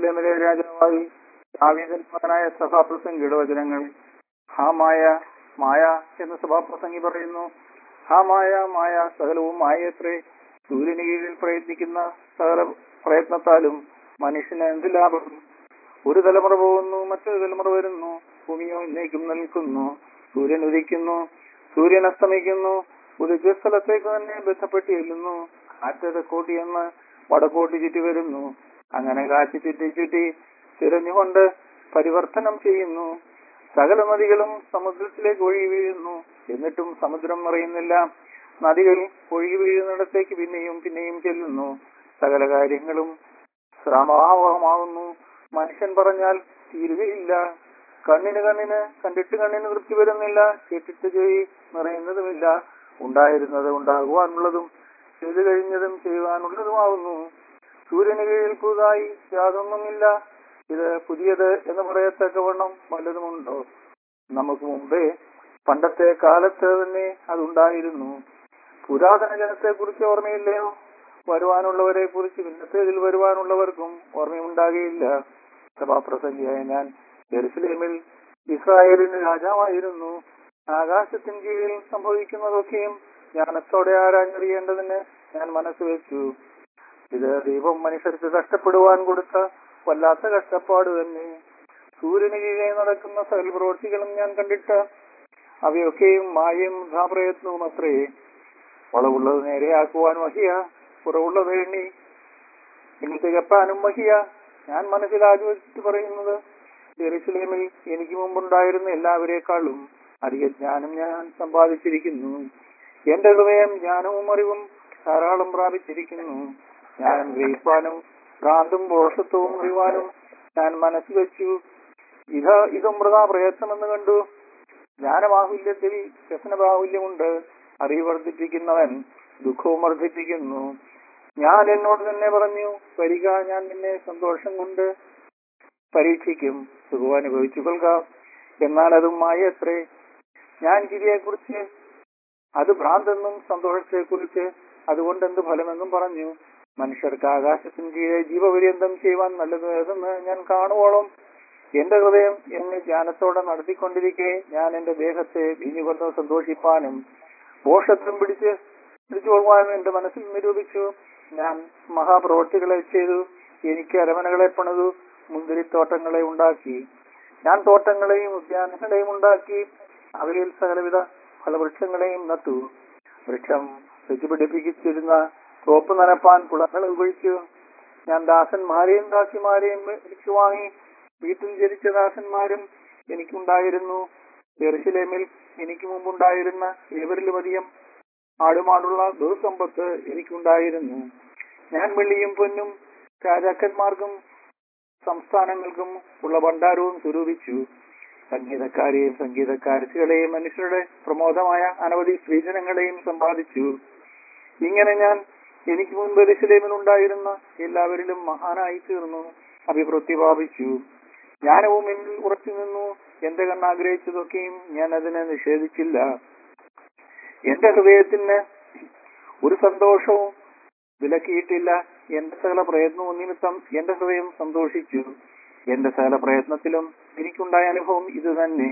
യെരൂശലേമിലെ രാജാവായി ദാവീദിൻ മകനായ സഭാപ്രസംഗിയുടെ വചനങ്ങൾ ഹാ മായ മായ എന്ന് സഭാപ്രസംഗി പറയുന്നു ഹാ മായ മായ സകലവും മായത്രേ സൂര്യന് കീഴിൽ പ്രയത്നിക്കുന്ന സകല പ്രയത്നത്താലും മനുഷ്യന് എന്ത് ലാഭം ഒരു തലമുറ പോകുന്നു മറ്റൊരു തലമുറ വരുന്നു ഭൂമിയോ എന്നേക്കും നിൽക്കുന്നു സൂര്യൻ ഉദിക്കുന്നു സൂര്യൻ അസ്തമിക്കുന്നു ഉദിച്ച സ്ഥലത്തേക്ക് തന്നെ ബന്ധപ്പെട്ട് ചെല്ലുന്നു കാറ്റ് തെക്കോട്ടി എന്ന് വടക്കോട്ട് ചുറ്റി വരുന്നു അങ്ങനെ കാറ്റ് ചുറ്റി ചുറ്റി തിരഞ്ഞുകൊണ്ട് പരിവർത്തനം ചെയ്യുന്നു സകല നദികളും സമുദ്രത്തിലേക്ക് ഒഴുകി വീഴുന്നു എന്നിട്ടും സമുദ്രം നിറയുന്നില്ല നദികൾ ഒഴുകി വീഴുന്നിടത്തേക്ക് പിന്നെയും പിന്നെയും ചെല്ലുന്നു സകല കാര്യങ്ങളും ശ്രമാവഹമാകുന്നു മനുഷ്യൻ പറഞ്ഞാൽ തീരുകയില്ല കണ്ണിന് കണ്ണിന് കണ്ടിട്ട് കണ്ണിന് തൃപ്തി വരുന്നില്ല കേട്ടിട്ട് ചെവി നിറയുന്നതുമില്ല ഉണ്ടായിരുന്നത് ഉണ്ടാകുവാനുള്ളതും ചെയ്തു കഴിഞ്ഞതും ചെയ്യുവാനുള്ളതുമാവുന്നു സൂര്യന് കീഴിൽ പുതുതായി യാതൊന്നുമില്ല ഇത് പുതിയത് എന്ന് പറയത്തക്കവണ്ണം വല്ലതുമുണ്ടോ നമുക്ക് മുമ്പേ പണ്ടത്തെ കാലത്ത് തന്നെ അതുണ്ടായിരുന്നു പുരാതന ജനത്തെ കുറിച്ച് ഓർമ്മയില്ലയോ വരുവാനുള്ളവരെ കുറിച്ച് പിന്നത്തേതിൽ വരുവാനുള്ളവർക്കും ഓർമ്മയുണ്ടാകുകയില്ല സഭാപ്രസംഗിയായ ഞാൻ ജെറുസലേമിൽ ഇസ്രായേലിന് രാജാവായിരുന്നു ആകാശത്തിന് കീഴിൽ സംഭവിക്കുന്നതൊക്കെയും ജ്ഞാനത്തോടെ ആരാഞ്ഞറിയേണ്ടതിന് ഞാൻ മനസ്സ് വെച്ചു ഇത് ദൈവം മനുഷ്യർക്ക് കഷ്ടപ്പെടുവാൻ കൊടുത്ത വല്ലാത്ത കഷ്ടപ്പാട് തന്നെ സൂര്യന് കീഴെ നടക്കുന്ന സകല പ്രവൃത്തികളും ഞാൻ കണ്ടിട്ട് അവയൊക്കെയും മായയും വൃഥാപ്രയത്നവും അത്രേ വളവുള്ളത് നേരെയാക്കുവാൻ വഹിയ കുറവുള്ളത് എണ്ണി ഇനി തികപ്പാനും വഹിയ ഞാൻ മനസ്സിൽ ആലോചിച്ചിട്ട് പറയുന്നത് ജെറുസലേമിൽ എനിക്ക് മുമ്പുണ്ടായിരുന്ന എല്ലാവരെക്കാളും അധിക ജ്ഞാനം ഞാൻ സമ്പാദിച്ചിരിക്കുന്നു എന്റെ ഹൃദയം ജ്ഞാനവും അറിവും ധാരാളം പ്രാപിച്ചിരിക്കുന്നു ജ്ഞാനം ഗ്രഹിപ്പാനും ഭ്രാന്തും ദോഷത്വവും അറിയുവാനും ഞാൻ മനസ്സിൽ വെച്ചു ഇത് ഇതും വൃഥാ പ്രയത്നമെന്ന് കണ്ടു ജ്ഞാനബാഹുല്യത്തിൽ വ്യസനബാഹുല്യമുണ്ട് അറിവ് വർദ്ധിപ്പിക്കുന്നവൻ ദുഃഖവും വർദ്ധിപ്പിക്കുന്നു ഞാൻ എന്നോട് തന്നെ പറഞ്ഞു വരിക ഞാൻ നിന്നെ സന്തോഷം കൊണ്ട് പരീക്ഷിക്കും സുഖം അനുഭവിച്ചു കൊള്ളുക എന്നാൽ അതും മായ എത്രേ ഞാൻ ചിരിയെക്കുറിച്ച് അത് ഭ്രാന്തെന്നും സന്തോഷത്തെക്കുറിച്ച് അതുകൊണ്ട് എന്ത് ഫലമെന്നും പറഞ്ഞു മനുഷ്യർക്ക് ആകാശത്തിന് കീഴെ ജീവപര്യന്തം ചെയ്യുവാൻ നല്ലത് ഏതെന്ന് ഞാൻ കാണുവോളം എന്റെ ഹൃദയം എന്നെ ധ്യാനത്തോടെ നടത്തിക്കൊണ്ടിരിക്കെ ഞാൻ എന്റെ ദേഹത്തെ വീഞ്ഞുകൊണ്ട് സന്തോഷിപ്പാനും മോഷത്വം പിടിച്ച് പിടിച്ചു പോകുവാനും എന്റെ മനസ്സിൽ നിരൂപിച്ചു ഞാൻ മഹാപ്രവൃത്തികളെ ചെയ്തു എനിക്ക് അരമനകളെ പണിതു മുന്തിരിത്തോട്ടങ്ങളെ ഉണ്ടാക്കി ഞാൻ തോട്ടങ്ങളെയും ഉദ്യാനങ്ങളെയും ഉണ്ടാക്കി അവയിൽ സകലവിധ ഫലവൃക്ഷങ്ങളെയും നട്ടു വൃക്ഷം വെച്ചുപിടിപ്പിച്ചിരുന്ന തോപ്പ് നനപ്പാൻ കുളങ്ങൾ ഉപയോഗിച്ചു ഞാൻ ദാസന്മാരെയും ദാസിമാരെയും എനിക്ക് വാങ്ങി വീട്ടിൽ ജനിച്ച ദാസന്മാരും എനിക്കുണ്ടായിരുന്നു ജെറുസലേമിൽ എനിക്ക് മുമ്പുണ്ടായിരുന്ന ഏവരിലും അധികം ആടുമാടുള്ള ദുർസമ്പത്ത് എനിക്കുണ്ടായിരുന്നു ഞാൻ വെള്ളിയും പൊന്നും രാജാക്കന്മാർക്കും സംസ്ഥാനങ്ങൾക്കും ഉള്ള ഭണ്ഡാരവും സ്വരൂപിച്ചു സംഗീതക്കാരെയും സംഗീതക്കാരത്തികളെയും മനുഷ്യരുടെ പ്രമോദമായ അനവധി സ്ത്രീജനങ്ങളെയും സമ്പാദിച്ചു ഇങ്ങനെ ഞാൻ എനിക്ക് മുൻപ് എരുസലേമിൽ ഉണ്ടായിരുന്ന എല്ലാവരിലും മഹാനായി തീർന്നു അഭിവൃദ്ധി പ്രാപിച്ചു ജ്ഞാനവും എന്നിൽ ഉറച്ചു നിന്നു എന്റെ കണ്ണാഗ്രഹിച്ചതൊക്കെയും ഞാൻ അതിനെ നിഷേധിച്ചില്ല എന്റെ ഹൃദയത്തിന് ഒരു സന്തോഷവും വിലക്കിയിട്ടില്ല എന്റെ സകല പ്രയത്നവും നിമിത്തം എന്റെ ഹൃദയം സന്തോഷിച്ചു എന്റെ സകല പ്രയത്നത്തിലും എനിക്കുണ്ടായ അനുഭവം ഇത് തന്നെ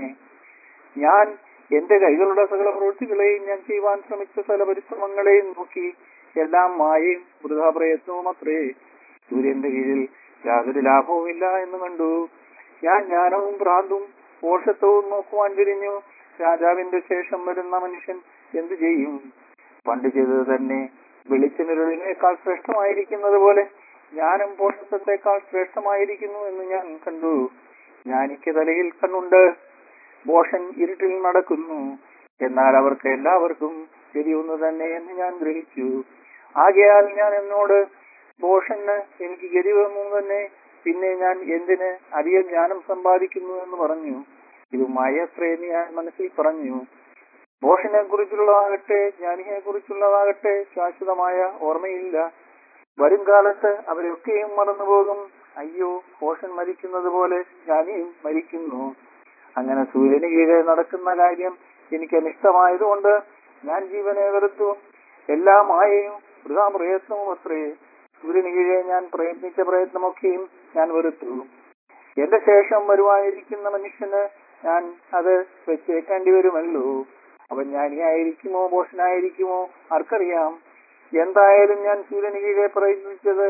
ഞാൻ എന്റെ കൈകളുടെ സകല പ്രവൃത്തികളെയും ഞാൻ ചെയ്യുവാൻ ശ്രമിച്ച സകല പരിശ്രമങ്ങളെയും നോക്കി എല്ലാം മായയും വൃഥാ പ്രയത്നവും അത്രേ സൂര്യന്റെ കീഴിൽ യാതൊരു ലാഭവുമില്ല എന്ന് കണ്ടു ഞാൻ ജ്ഞാനവും ഭ്രാന്തും പോഷത്വവും നോക്കുവാൻ തിരിഞ്ഞു രാജാവിന്റെ ശേഷം വരുന്ന മനുഷ്യൻ എന്തു ചെയ്യും പണ്ട് ചെയ്തത് തന്നെ വെളിച്ചനിരുളിനേക്കാൾ ശ്രേഷ്ഠമായിരിക്കുന്നത് പോലെ ജ്ഞാനം പോഷത്വത്തെക്കാൾ ശ്രേഷ്ഠമായിരിക്കുന്നു എന്ന് ഞാൻ കണ്ടു ജ്ഞാനിക്ക് തലയിൽ കണ്ണുണ്ട് ബോഷൻ ഇരുട്ടിൽ നടക്കുന്നു എന്നാൽ അവർക്ക് എല്ലാവർക്കും ശരിയൊന്നു തന്നെ എന്ന് ഞാൻ ഗ്രഹിച്ചു ആകയാൽ ഞാൻ എന്നോട് ബോഷന് എനിക്ക് ഗതി വന്നു തന്നെ പിന്നെ ഞാൻ എന്തിന് അധിക ജ്ഞാനം സമ്പാദിക്കുന്നു എന്ന് പറഞ്ഞു ഇത് മായത്രേ എന്ന് ഞാൻ മനസ്സിൽ പറഞ്ഞു ബോഷനെ കുറിച്ചുള്ളതാകട്ടെ ജ്ഞാനിയെ കുറിച്ചുള്ളതാകട്ടെ ശാശ്വതമായ ഓർമ്മയില്ല വരും കാലത്ത് അവരൊക്കെയും മറന്നുപോകും അയ്യോ ബോഷൻ മരിക്കുന്നത് പോലെ ജ്ഞാനിയും മരിക്കുന്നു അങ്ങനെ സൂര്യന് കീഴെ നടക്കുന്ന കാര്യം എനിക്ക് അനിഷ്ടമായതുകൊണ്ട് ഞാൻ ജീവനെ വെറുത്തു എല്ലാ മായയും വൃഥാ പ്രയത്നവും അത്രേ സൂര്യന് കീഴെ ഞാൻ പ്രയത്നിച്ച പ്രയത്നമൊക്കെയും ഞാൻ വെറുത്തു എന്റെ ശേഷം വരുവാനിരിക്കുന്ന മനുഷ്യന് ഞാൻ അത് വെച്ചേക്കേണ്ടി വരുമല്ലോ അവൻ ജ്ഞാനിയായിരിക്കുമോ ഭോഷനായിരിക്കുമോ ആർക്കറിയാം എന്തായാലും ഞാൻ സൂര്യന് കീഴെ പ്രയത്നിച്ചത്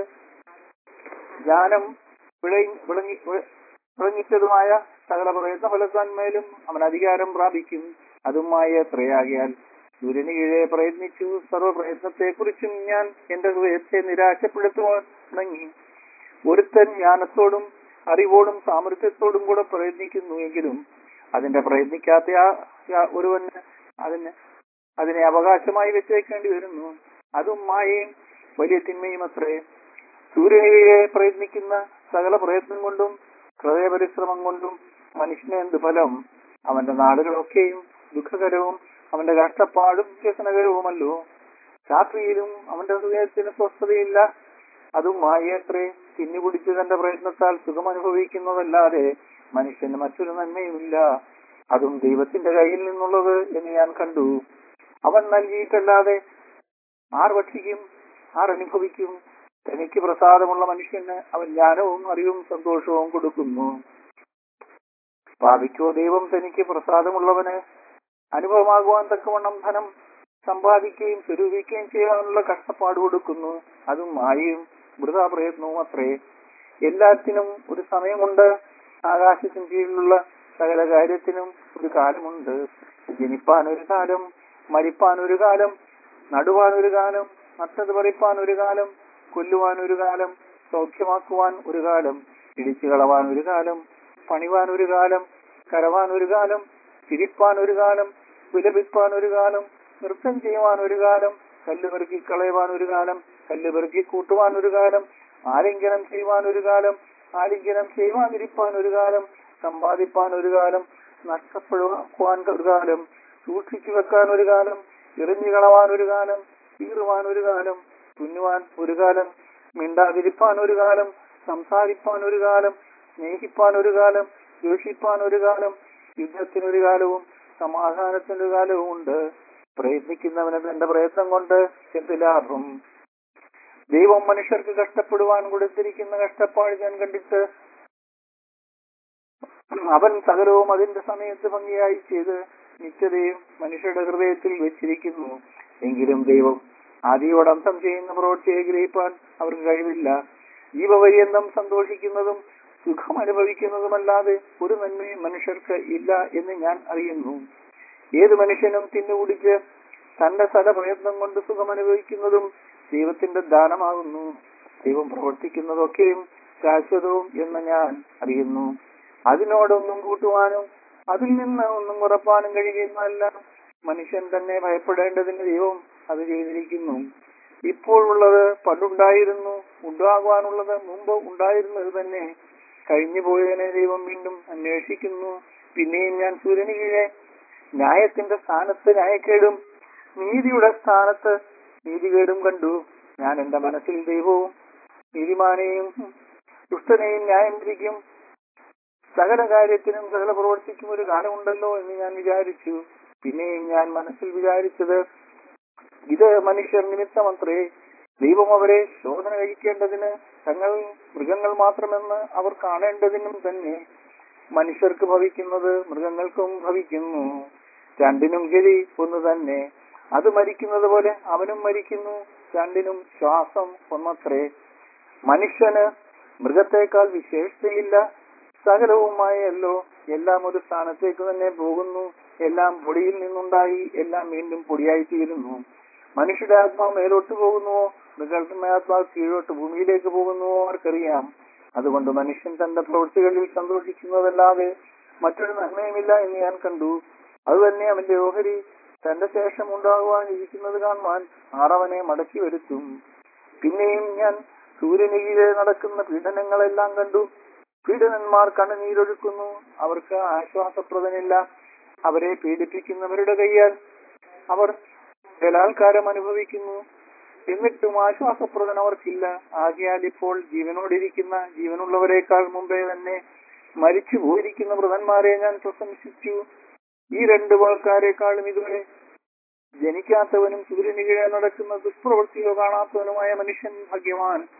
ജ്ഞാനം വിളയി- വിളങ്ങി വി- വിളങ്ങിച്ചതുമായ സകല പ്രയത്ന ഫലത്താൻമേലും അവൻ അധികാരം പ്രാപിക്കും അതുമായ എത്രയാകിയാൽ സൂര്യന് കീഴെ പ്രയത്നിച്ചു സർവ്വ പ്രയത്നത്തെക്കുറിച്ചും ഞാൻ എന്റെ ഹൃദയത്തെ നിരാശപ്പെടുത്തുവാൻ തുടങ്ങി ഒരുത്തൻ ജ്ഞാനത്തോടും അറിവോടും സാമർഥ്യത്തോടും കൂടെ പ്രയത്നിക്കുന്നു എങ്കിലും അതിന്റെ പ്രയത്നിക്കാത്ത ആ- ആ ഒരുവന് അതിന് അതിനെ അവകാശമായി വെച്ചേക്കേണ്ടി വരുന്നു അതും മായയും വലിയ തിന്മയും അത്രേ സൂര്യനെ പ്രയത്നിക്കുന്ന സകല പ്രയത്നം കൊണ്ടും ഹൃദയപരിശ്രമം കൊണ്ടും മനുഷ്യന് എന്ത് ഫലം അവന്റെ നാടുകളൊക്കെയും ദുഃഖകരവും അവന്റെ കഷ്ടപ്പാടും വ്യസനകരവുമല്ലോ രാത്രിയിലും അവന്റെ ഹൃദയത്തിന് സ്വസ്ഥതയില്ല അതും മായത്രേ തിന്നുകുടിച്ച് തന്റെ പ്രയത്നത്താൽ സുഖം അനുഭവിക്കുന്നതല്ലാതെ മനുഷ്യന് മറ്റൊരു നന്മയുമില്ല അതും ദൈവത്തിന്റെ കയ്യിൽ നിന്നുള്ളത് എന്ന് ഞാൻ കണ്ടു അവൻ നൽകിയിട്ടല്ലാതെ ആർ ഭക്ഷിക്കും ആർ അനുഭവിക്കും തനിക്ക് പ്രസാദമുള്ള മനുഷ്യന് അവൻ ജ്ഞാനവും അറിവും സന്തോഷവും കൊടുക്കുന്നു പാപിക്കോ ദൈവം തനിക്ക് പ്രസാദമുള്ളവന് അനുഭവമാകുവാൻ തക്കവണ്ണം ധനം സമ്പാദിക്കുകയും സ്വരൂപിക്കുകയും ചെയ്യാനുള്ള കഷ്ടപ്പാട് കൊടുക്കുന്നു അതും മായയും വൃഥാ പ്രയത്നവും അത്രേ എല്ലാത്തിനും ഒരു സമയമുണ്ട് ആകാശത്തിന് കീഴിലുള്ള സകല കാര്യത്തിനും ഒരു കാലമുണ്ട് ജനിപ്പാൻ ഒരു കാലം മരിപ്പാൻ ഒരു കാലം നടുവാൻ ഒരു കാലം നട്ടത് പറിപ്പാൻ ഒരു കാലം കൊല്ലുവാൻ ഒരു കാലം സൗഖ്യമാക്കുവാൻ ഒരു കാലം ഇടിച്ചു കളവാൻ ഒരു കാലം പണിവാൻ ഒരു കാലം കരവാൻ ഒരു കാലം ചിരിപ്പാൻ ഒരു കാലം വിലപിപ്പാൻ ഒരു കാലം നൃത്തം ചെയ്യുവാൻ ഒരു കാലം കല്ല് പെറുക്കി കളയുവാൻ ഒരു കാലം കല്ല് പെറുക്കി കൂട്ടുവാൻ ഒരു കാലം ആലിംഗനം ചെയ്യുവാൻ ഒരു കാലം ആലിംഗനം ചെയ്യുവാതിരിപ്പാൻ ഒരു കാലം സമ്പാദിപ്പാൻ ഒരു കാലം നഷ്ടപ്പെടുവാൻ ഒരു കാലം സൂക്ഷിച്ചു വെക്കാൻ ഒരു കാലം എറിഞ്ഞു കളവാൻ ഒരു കാലം കീറുവാൻ ഒരു കാലം തുന്നുവാൻ ഒരു കാലം മിണ്ടാതിരിപ്പാൻ ഒരു കാലം സംസാരിപ്പാൻ ഒരു കാലം സ്നേഹിപ്പാൻ ഒരു കാലം ദ്വേഷിപ്പാൻ ഒരു കാലം യുദ്ധത്തിനൊരു കാലവും സമാധാനത്തിനൊരു കാലവും ഉണ്ട് പ്രയത്നിക്കുന്നവന് തന്റെ പ്രയത്നം കൊണ്ട് എന്ത് ലാഭം ദൈവം മനുഷ്യർക്ക് കഷ്ടപ്പെടുവാൻ കൊടുത്തിരിക്കുന്ന കഷ്ടപ്പാട് ഞാൻ കണ്ടിട്ട് അവൻ സകലവും അതിന്റെ സമയത്ത് ഭംഗിയായി ചെയ്ത് നിത്യതയും മനുഷ്യരുടെ ഹൃദയത്തിൽ വെച്ചിരിക്കുന്നു എങ്കിലും ദൈവം ആദിയോടന്തം ചെയ്യുന്ന പ്രവൃത്തിയെ ഗ്രഹിപ്പാൻ അവർക്ക് കഴിവില്ല ജീവപര്യന്തം സന്തോഷിക്കുന്നതും സുഖം അനുഭവിക്കുന്നതുമല്ലാതെ ഒരു നന്മയും മനുഷ്യർക്ക് ഇല്ല എന്ന് ഞാൻ അറിയുന്നു ഏത് മനുഷ്യനും തിന്നുകുടിച്ച് തന്റെ സ്ഥല പ്രയത്നം കൊണ്ട് സുഖം അനുഭവിക്കുന്നതും ദൈവത്തിന്റെ ദാനമാകുന്നു ദൈവം പ്രവർത്തിക്കുന്നതൊക്കെയും ശാശ്വതവും എന്ന് ഞാൻ അറിയുന്നു അതിനോടൊന്നും കൂട്ടുവാനും അതിൽ നിന്ന് ഒന്നും ഉറപ്പാനും കഴിയുന്നതല്ല മനുഷ്യൻ തന്നെ ഭയപ്പെടേണ്ടതിന് ദൈവം അത് ചെയ്തിരിക്കുന്നു ഇപ്പോഴുള്ളത് പണ്ടുണ്ടായിരുന്നു ഉണ്ടാകുവാനുള്ളത് മുമ്പ് ഉണ്ടായിരുന്നത് തന്നെ കഴിഞ്ഞു പോയതിനെ ദൈവം വീണ്ടും അന്വേഷിക്കുന്നു പിന്നെയും ഞാൻ സൂര്യന് കീഴെ ന്യായത്തിന്റെ സ്ഥാനത്ത് ന്യായക്കേടും നീതിയുടെ സ്ഥാനത്ത് നീതികേടും കണ്ടു ഞാൻ എന്റെ മനസ്സിൽ ദൈവവും നീതിമാനെയും ദുഷ്ടനെയും ന്യായം വിധിക്കും സകല കാര്യത്തിനും സകല പ്രവർത്തിക്കും ഒരു കാലമുണ്ടല്ലോ എന്ന് ഞാൻ വിചാരിച്ചു പിന്നെയും ഞാൻ മനസ്സിൽ വിചാരിച്ചത് ഇത് മനുഷ്യർ നിമിത്തമത്രേ ദൈവം അവരെ ശോധന കഴിക്കേണ്ടതിന് തങ്ങൾ മൃഗങ്ങൾ മാത്രമെന്ന് അവർ കാണേണ്ടതിനും തന്നെ മനുഷ്യർക്ക് ഭവിക്കുന്നത് മൃഗങ്ങൾക്കും ഭവിക്കുന്നു രണ്ടിനും ഗതി ഒന്ന് തന്നെ അത് മരിക്കുന്നത് പോലെ അവനും മരിക്കുന്നു രണ്ടിനും ശ്വാസം ഒന്നത്രേ മനുഷ്യന് മൃഗത്തെക്കാൾ വിശേഷതയില്ല സകലവുമായല്ലോ എല്ലാം ഒരു സ്ഥാനത്തേക്ക് തന്നെ പോകുന്നു എല്ലാം പൊടിയിൽ നിന്നുണ്ടായി എല്ലാം വീണ്ടും പൊടിയായി തീരുന്നു മനുഷ്യരുടെ ആത്മാവ് മേലോട്ട് പോകുന്നുവോ മൃഗങ്ങളുടെ ആത്മാവ് കീഴോട്ട് ഭൂമിയിലേക്ക് പോകുന്നുവോ ആർക്കറിയാം അതുകൊണ്ട് മനുഷ്യൻ തന്റെ പ്രവൃത്തികളിൽ സന്തോഷിക്കുന്നതല്ലാതെ മറ്റൊരു നന്മയുമില്ല എന്ന് ഞാൻ കണ്ടു അതുതന്നെ അവന്റെ ഓഹരി തന്റെ ശേഷം ഉണ്ടാകുവാൻ ഇരിക്കുന്നത് കാണുവാൻ ആറവനെ മടക്കി വരുത്തും പിന്നെയും ഞാൻ സൂര്യന് കീഴെ നടക്കുന്ന പീഡനങ്ങളെല്ലാം കണ്ടു പീഡനന്മാർ കണ്ണുനീരൊഴുക്കുന്നു അവർക്ക് ആശ്വാസപ്രദനില്ല അവരെ പീഡിപ്പിക്കുന്നവരുടെ കൈയാൽ അവർ ബലാത്കാരം അനുഭവിക്കുന്നു എന്നിട്ടും ആശ്വാസപ്രദൻ അവർക്കില്ല ആകിയാൽ ഇപ്പോൾ ജീവനോടിരിക്കുന്ന ജീവനുള്ളവരെക്കാൾ മുമ്പേ തന്നെ മരിച്ചു പോയിരിക്കുന്ന മൃതന്മാരെ ഞാൻ പ്രശംസിച്ചു ഈ രണ്ട് ആൾക്കാരെക്കാളും ഇതുവരെ ജനിക്കാത്തവനും സൂര്യന് കീഴെ നടക്കുന്ന ദുഷ്പ്രവൃത്തിയോ കാണാത്തവനുമായ മനുഷ്യൻ ഭാഗ്യവാൻ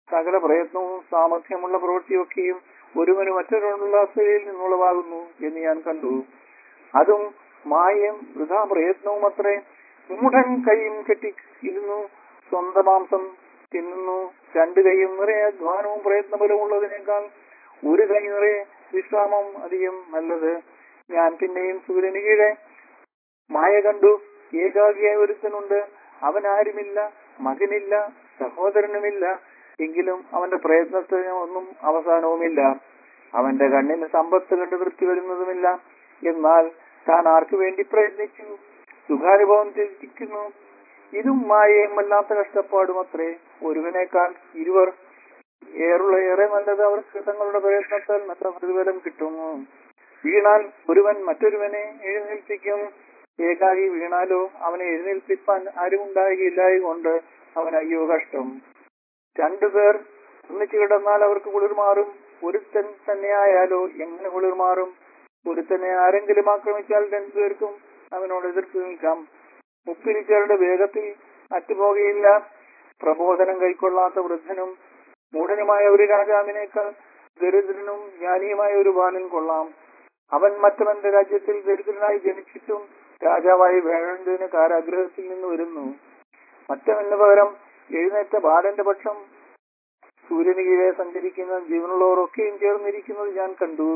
സകല പ്രയത്നവും സാമർഥ്യമുള്ള പ്രവൃത്തിയൊക്കെയും ഒരുവന് മറ്റൊരാളുള്ള സ്ഥിതിയിൽ നിന്നുള്ളതാകുന്നു എന്ന് ഞാൻ കണ്ടു അതും മായം വൃഥാ പ്രയത്നവും അത്രേ മൂഢൻ കൈയും കെട്ടി ഇരുന്നു സ്വന്തം മാംസം തിന്നുന്നു രണ്ട് കൈയും നിറയെ അധ്വാനവും പ്രയത്നബലമുള്ളതിനേക്കാൾ ഒരു കൈ നിറയെ വിശ്രാമം അധികം നല്ലത് ഞാൻ പിന്നെയും സൂര്യന് കീഴെ മായ കണ്ടു ഏകാഗിയായ ഒരുത്തനുണ്ട് അവൻ ആരുമില്ല മകനില്ല സഹോദരനുമില്ല എങ്കിലും അവന്റെ പ്രയത്നത്തിന് ഒന്നും അവസാനവുമില്ല അവന്റെ കണ്ണിന് സമ്പത്ത് കണ്ട് തൃപ്തി വരുന്നതുമില്ല എന്നാൽ താൻ ആർക്കു വേണ്ടി പ്രയത്നിച്ചു സുഖാനുഭവം ത്യജിക്കുന്നു ഇതും മായയും അല്ലാത്ത കഷ്ടപ്പാടും അത്രേ ഒരുവനേക്കാൾ ഇരുവർ ഏറുള്ള ഏറെ നല്ലത് അവർക്ക് തങ്ങളുടെ പ്രയത്നത്താൽ നല്ല പ്രതിഫലം കിട്ടുന്നു വീണാൽ ഒരുവൻ മറ്റൊരുവനെ എഴുന്നേൽപ്പിക്കും ഏകാകി വീണാലോ അവനെ എഴുന്നേൽപ്പിപ്പാൻ ആരും ഉണ്ടാകുകയില്ലായകൊണ്ട് അവൻ അയ്യോ കഷ്ടം രണ്ടുപേർ ഒന്നിച്ചു കിടന്നാൽ അവർക്ക് കുളിർ മാറും ഒരുത്തൻ തന്നെയായാലോ എങ്ങനെ കുളിർ മാറും ഒരുത്തനെ ആരെങ്കിലും ആക്രമിച്ചാൽ രണ്ടുപേർക്കും അവനോട് എതിർത്ത് നിൽക്കാം മുപ്പിരിച്ചവരുടെ വേഗത്തിൽ അറ്റുപോകയില്ല പ്രബോധനം കൈക്കൊള്ളാത്ത വൃദ്ധനും മൂഢനുമായ ഒരു രാജാവിനേക്കാൾ ദരിദ്രനും ജ്ഞാനിയുമായ ഒരു ബാലൻ കൊള്ളാം അവൻ മറ്റവന്റെ രാജ്യത്തിൽ ദരിദ്രനായി ജനിച്ചിട്ടും രാജാവായി വേണ്ടതിന് കാരാഗ്രഹത്തിൽ നിന്ന് വരുന്നു മറ്റവന് പകരം എഴുന്നേറ്റ ബാലന്റെ പക്ഷം സൂര്യന് കീഴെ സഞ്ചരിക്കുന്ന ജീവനുള്ളവരൊക്കെയും ചേർന്നിരിക്കുന്നത് ഞാൻ കണ്ടു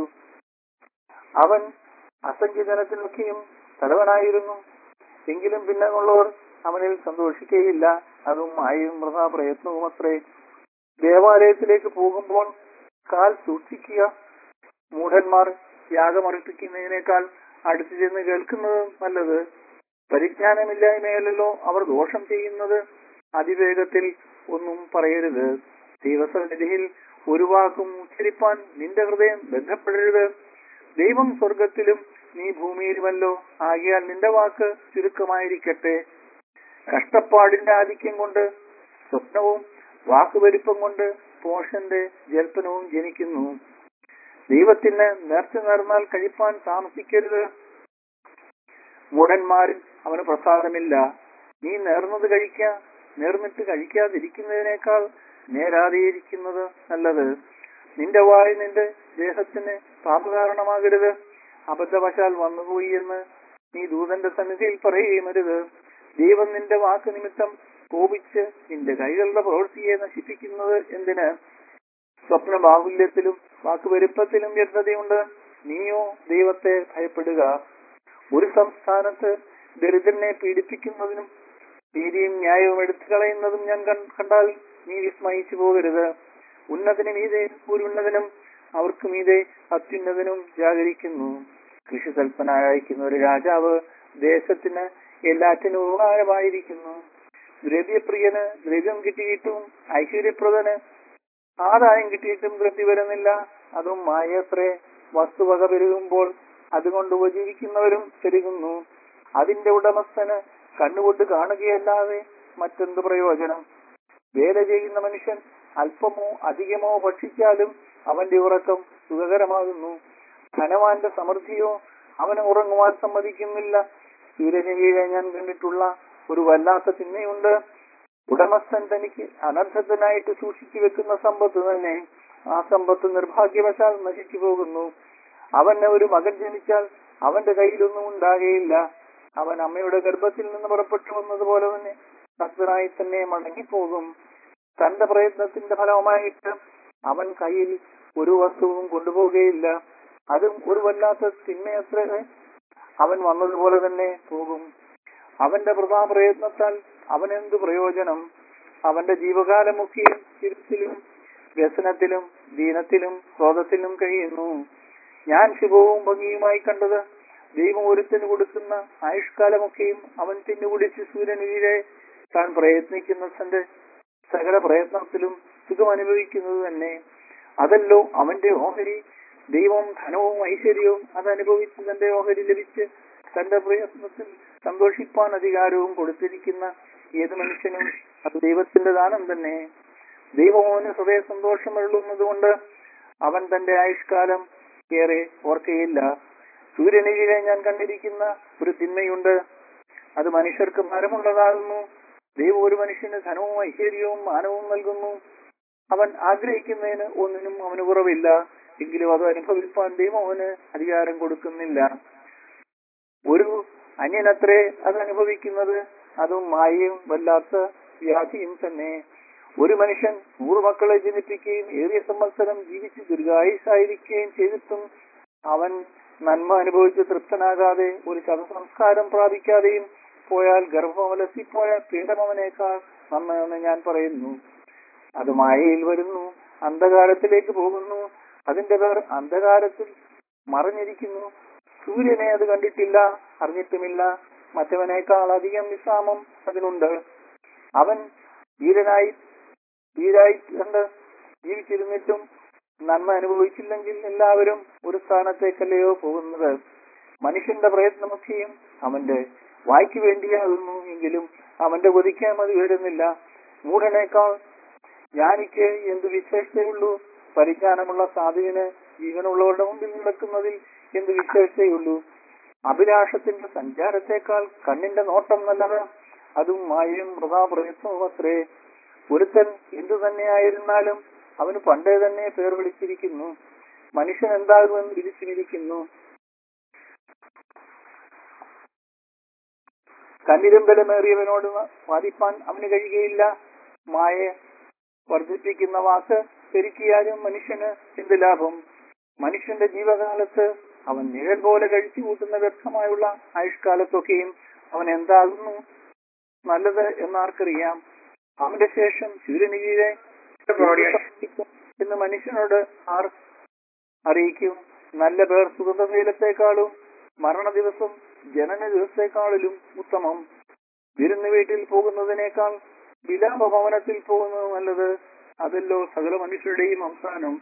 അവൻ അസംഖ്യ ജനത്തിനൊക്കെയും തലവനായിരുന്നു എങ്കിലും പിന്നമുള്ളവർ അവനിൽ സന്തോഷിക്കുകയില്ല അതും മായയും വൃഥാ പ്രയത്നവും അത്രേ ദേവാലയത്തിലേക്ക് പോകുമ്പോൾ കാൽ സൂക്ഷിക്കുക മൂഢന്മാർ യാഗമർപ്പിക്കുന്നതിനേക്കാൾ അടുത്തു ചെന്ന് കേൾക്കുന്നത് നല്ലത് പരിജ്ഞാനമില്ലായ്മയല്ലോ അവർ ദോഷം ചെയ്യുന്നത് അതിവേഗത്തിൽ ഒന്നും പറയരുത് ദൈവസന്നിധിയിൽ ഒരു വാക്കും ഉച്ചരിപ്പാൻ നിന്റെ ഹൃദയം ബന്ധപ്പെടരുത് ദൈവം സ്വർഗത്തിലും നീ ഭൂമിയിലുമല്ലോ ആകിയാൽ നിന്റെ വാക്ക് ചുരുക്കമായിരിക്കട്ടെ കഷ്ടപ്പാടിന്റെ ആധിക്യം കൊണ്ട് സ്വപ്നവും വാക്കുപരിപ്പം കൊണ്ട് പോഷന്റെ ജൽപ്പനവും ജനിക്കുന്നു ദൈവത്തിന് നേർച്ച നേർന്നാൽ കഴിപ്പാൻ താമസിക്കരുത് മൂടന്മാരിൽ അവന് പ്രസാദമില്ല നീ നേർന്നത് കഴിക്ക നേർന്നിട്ട് കഴിക്കാതിരിക്കുന്നതിനേക്കാൾ നേരാതെയിരിക്കുന്നത് നല്ലത് നിന്റെ വായി നിന്റെ ദേഹത്തിന് പാപകാരണമാകരുത് അബദ്ധവശാൽ വന്നുപോയി എന്ന് നീ ദൂതന്റെ സന്നിധിയിൽ പറയുകയുമരുത് ദൈവം നിന്റെ വാക്ക് നിമിത്തം കോപിച്ച് നിന്റെ കൈകളുടെ പ്രവൃത്തിയെ നശിപ്പിക്കുന്നത് എന്തിന് സ്വപ്ന ബാഹുല്യത്തിലും വാക്കുപെരുപ്പത്തിലും വ്യക്തതയുണ്ട് നീയോ ദൈവത്തെ ഭയപ്പെടുക ഒരു സംസ്ഥാനത്ത് ദരിദ്രനെ പീഡിപ്പിക്കുന്നതിനും നീതിയും ന്യായവും എടുത്തു കളയുന്നതും ഞാൻ കൺ- കണ്ടാൽ നീ വിസ്മയിച്ചു പോകരുത് ഉന്നതന് മീതെ ഒരു ഉന്നതനും അവർക്ക് മീതെ അത്യുന്നതനും ജാഗരിക്കുന്നു കൃഷി തൽപ്പനായിരിക്കുന്ന ഒരു രാജാവ് ദേശത്തിന് എല്ലാറ്റിനും ഉപകാരമായിരിക്കുന്നു ദ്രവ്യപ്രിയന് ദ്രവ്യം കിട്ടിയിട്ടും ഐശ്വര്യപ്രദന് ആദായം കിട്ടിയിട്ടും തൃപ്തി വരുന്നില്ല അതും മായത്രേ വസ്തുവക പെരുകുമ്പോൾ അതുകൊണ്ട് ഉപജീവിക്കുന്നവരും പെരുകുന്നു അതിന്റെ ഉടമസ്ഥന് കണ്ണുകൊണ്ട് കാണുകയല്ലാതെ മറ്റെന്ത് പ്രയോജനം വേല ചെയ്യുന്ന മനുഷ്യൻ അല്പമോ അധികമോ ഭക്ഷിച്ചാലും അവന്റെ ഉറക്കം സുഖകരമാകുന്നു ധനവാന്റെ സമൃദ്ധിയോ അവന് ഉറങ്ങുവാൻ സമ്മതിക്കുന്നില്ല സൂര്യന് കീഴെ ഞാൻ കണ്ടിട്ടുള്ള ഒരു വല്ലാത്ത തിന്മയുണ്ട് ഉടമസ്ഥൻ തനിക്ക് അനർത്ഥത്തിനായിട്ട് സൂക്ഷിച്ചു വെക്കുന്ന സമ്പത്ത് തന്നെ ആ സമ്പത്ത് നിർഭാഗ്യവശാൽ നശിച്ചു പോകുന്നു അവന് ഒരു മകൻ ജനിച്ചാൽ അവന്റെ കയ്യിലൊന്നും ഉണ്ടാകുകയില്ല അവൻ അമ്മയുടെ ഗർഭത്തിൽ നിന്ന് പുറപ്പെട്ടു വന്നതുപോലെ തന്നെ ഭക്തനായി തന്നെ മടങ്ങിപ്പോകും തന്റെ പ്രയത്നത്തിന്റെ ഫലമായിട്ട് അവൻ കയ്യിൽ ഒരു വസ്തുവും കൊണ്ടുപോകുകയില്ല അതും ഒരു വല്ലാത്ത തിന്മയത്രേ അവൻ വന്നതുപോലെ തന്നെ പോകും അവന്റെ പ്രധാന പ്രയത്നത്താൽ അവനെന്ത് പ്രയോജനം അവന്റെ ജീവകാലമൊക്കെയും തിരുത്തിലും വ്യസനത്തിലും ദീനത്തിലും ക്രോധത്തിലും കഴിയുന്നു ഞാൻ ശുഭവും ഭംഗിയുമായി കണ്ടത് ദൈവം ഒരുത്തിന് കൊടുക്കുന്ന ആയുഷ്കാലമൊക്കെയും അവൻ തിന്നുകുടിച്ച് സൂര്യനുയിലെ താൻ പ്രയത്നിക്കുന്ന തന്റെ സകല പ്രയത്നത്തിലും സുഖം അനുഭവിക്കുന്നത് തന്നെ അതല്ലോ അവന്റെ ഓഹരി ദൈവവും ധനവും ഐശ്വര്യവും അതനുഭവിച്ച് തന്റെ ഓഹരി ലഭിച്ച് തന്റെ പ്രയത്നത്തിൽ സന്തോഷിപ്പാൻ അധികാരവും കൊടുത്തിരിക്കുന്ന ഏത് മനുഷ്യനും അത് ദൈവത്തിന്റെ ദാനം തന്നെ ദൈവമോന് ഹൃദയ സന്തോഷം എഴുതുന്നത് അവൻ തന്റെ ആയുഷ്കാലം ഏറെ ഓർക്കയില്ല സൂര്യന് കീഴെ ഞാൻ കണ്ടിരിക്കുന്ന ഒരു തിന്മയുണ്ട് അത് മനുഷ്യർക്ക് ഭാരമുള്ളതാകുന്നു ദൈവം ഒരു മനുഷ്യന് ധനവും ഐശ്വര്യവും മാനവും നൽകുന്നു അവൻ ആഗ്രഹിക്കുന്നതിന് ഒന്നിനും അവന് കുറവില്ല എങ്കിലും അത് അനുഭവിപ്പാൻ ദൈവം അവന് അധികാരം കൊടുക്കുന്നില്ല ഒരു അന്യനത്രേ അത് അനുഭവിക്കുന്നത് അതും മായയും വല്ലാത്ത വ്യാധിയും തന്നെ ഒരു മനുഷ്യൻ നൂറ് മക്കളെ ജനിപ്പിക്കുകയും ഏറിയ സംവത്സരം ജീവിച്ച് ദീർഘായുസായിരിക്കുകയും ചെയ്തിട്ടും അവൻ നന്മ അനുഭവിച്ച് തൃപ്തനാകാതെ ഒരു ശവസംസ്കാരം പ്രാപിക്കാതെയും പോയാൽ ഗർഭമലസിപ്പോയ പീഡമവനേക്കാൾ നന്നെന്ന് ഞാൻ പറയുന്നു അത് മായയിൽ വരുന്നു അന്ധകാരത്തിലേക്ക് പോകുന്നു അതിന്റെ പേർ അന്ധകാരത്തിൽ മറഞ്ഞിരിക്കുന്നു സൂര്യനെ അത് കണ്ടിട്ടില്ല അറിഞ്ഞിട്ടുമില്ല മറ്റവനേക്കാൾ അധികം വിശ്രാമം അതിനുണ്ട് അവൻ വീരനായി വീരായി കണ്ട് ജീവിച്ചിരുന്നിട്ടും നന്മ അനുഭവിച്ചില്ലെങ്കിൽ എല്ലാവരും ഒരു സ്ഥാനത്തേക്കല്ലയോ പോകുന്നത് മനുഷ്യന്റെ പ്രയത്നമൊക്കെയും അവന്റെ വായ്ക്ക് വേണ്ടിയാകുന്നു എങ്കിലും അവന്റെ കൊതിക്കാൻ മതി വരുന്നില്ല മൂഢനേക്കാൾ ജ്ഞാനിക്ക് എന്ത് വിശേഷതയുള്ളൂ പരിജ്ഞാനമുള്ള സാധുവിന് ജീവനുള്ളവരുടെ മുമ്പിൽ നടക്കുന്നതിൽ എന്ത് വിശേഷതയുള്ളൂ അഭിലാഷത്തിന്റെ സഞ്ചാരത്തെക്കാൾ കണ്ണിന്റെ നോട്ടം നല്ലത് അതും മായയും വൃഥാ പ്രയത്നവും അത്രേ ഒരുത്തൻ എന്തു തന്നെയായിരുന്നാലും അവന് പണ്ടേ തന്നെ പേർ വിളിച്ചിരിക്കുന്നു മനുഷ്യൻ എന്താകുമെന്ന് വിധിച്ചിരിക്കുന്നു കണ്ണിലും ബലമേറിയവനോട് വാദിപ്പാൻ അവന് കഴിയുകയില്ല മായ വർദ്ധിപ്പിക്കുന്ന വാക്ക് പെരുക്കിയാലും മനുഷ്യന് എന്ത് ലാഭം മനുഷ്യന്റെ ജീവകാലത്ത് അവൻ നിഴൽ പോലെ കഴിച്ചു കൂട്ടുന്ന വ്യർത്ഥമായുള്ള ആയുഷ്കാലത്തൊക്കെയും അവൻ എന്താകുന്നു നല്ലത് എന്നാർക്കറിയാം അവന്റെ ശേഷം സൂര്യന് കീഴെ എന്ന് മനുഷ്യനോട് ആർ അറിയിക്കും നല്ല പേർ സുഗന്ധതൈലത്തെക്കാളും മരണ ദിവസം ജനന ദിവസത്തെക്കാളിലും ഉത്തമം വിരുന്ന് വീട്ടിൽ പോകുന്നതിനേക്കാൾ വിലാപ ഭവനത്തിൽ പോകുന്നത് നല്ലത് അതല്ലോ സകല മനുഷ്യരുടെയും അവസാനം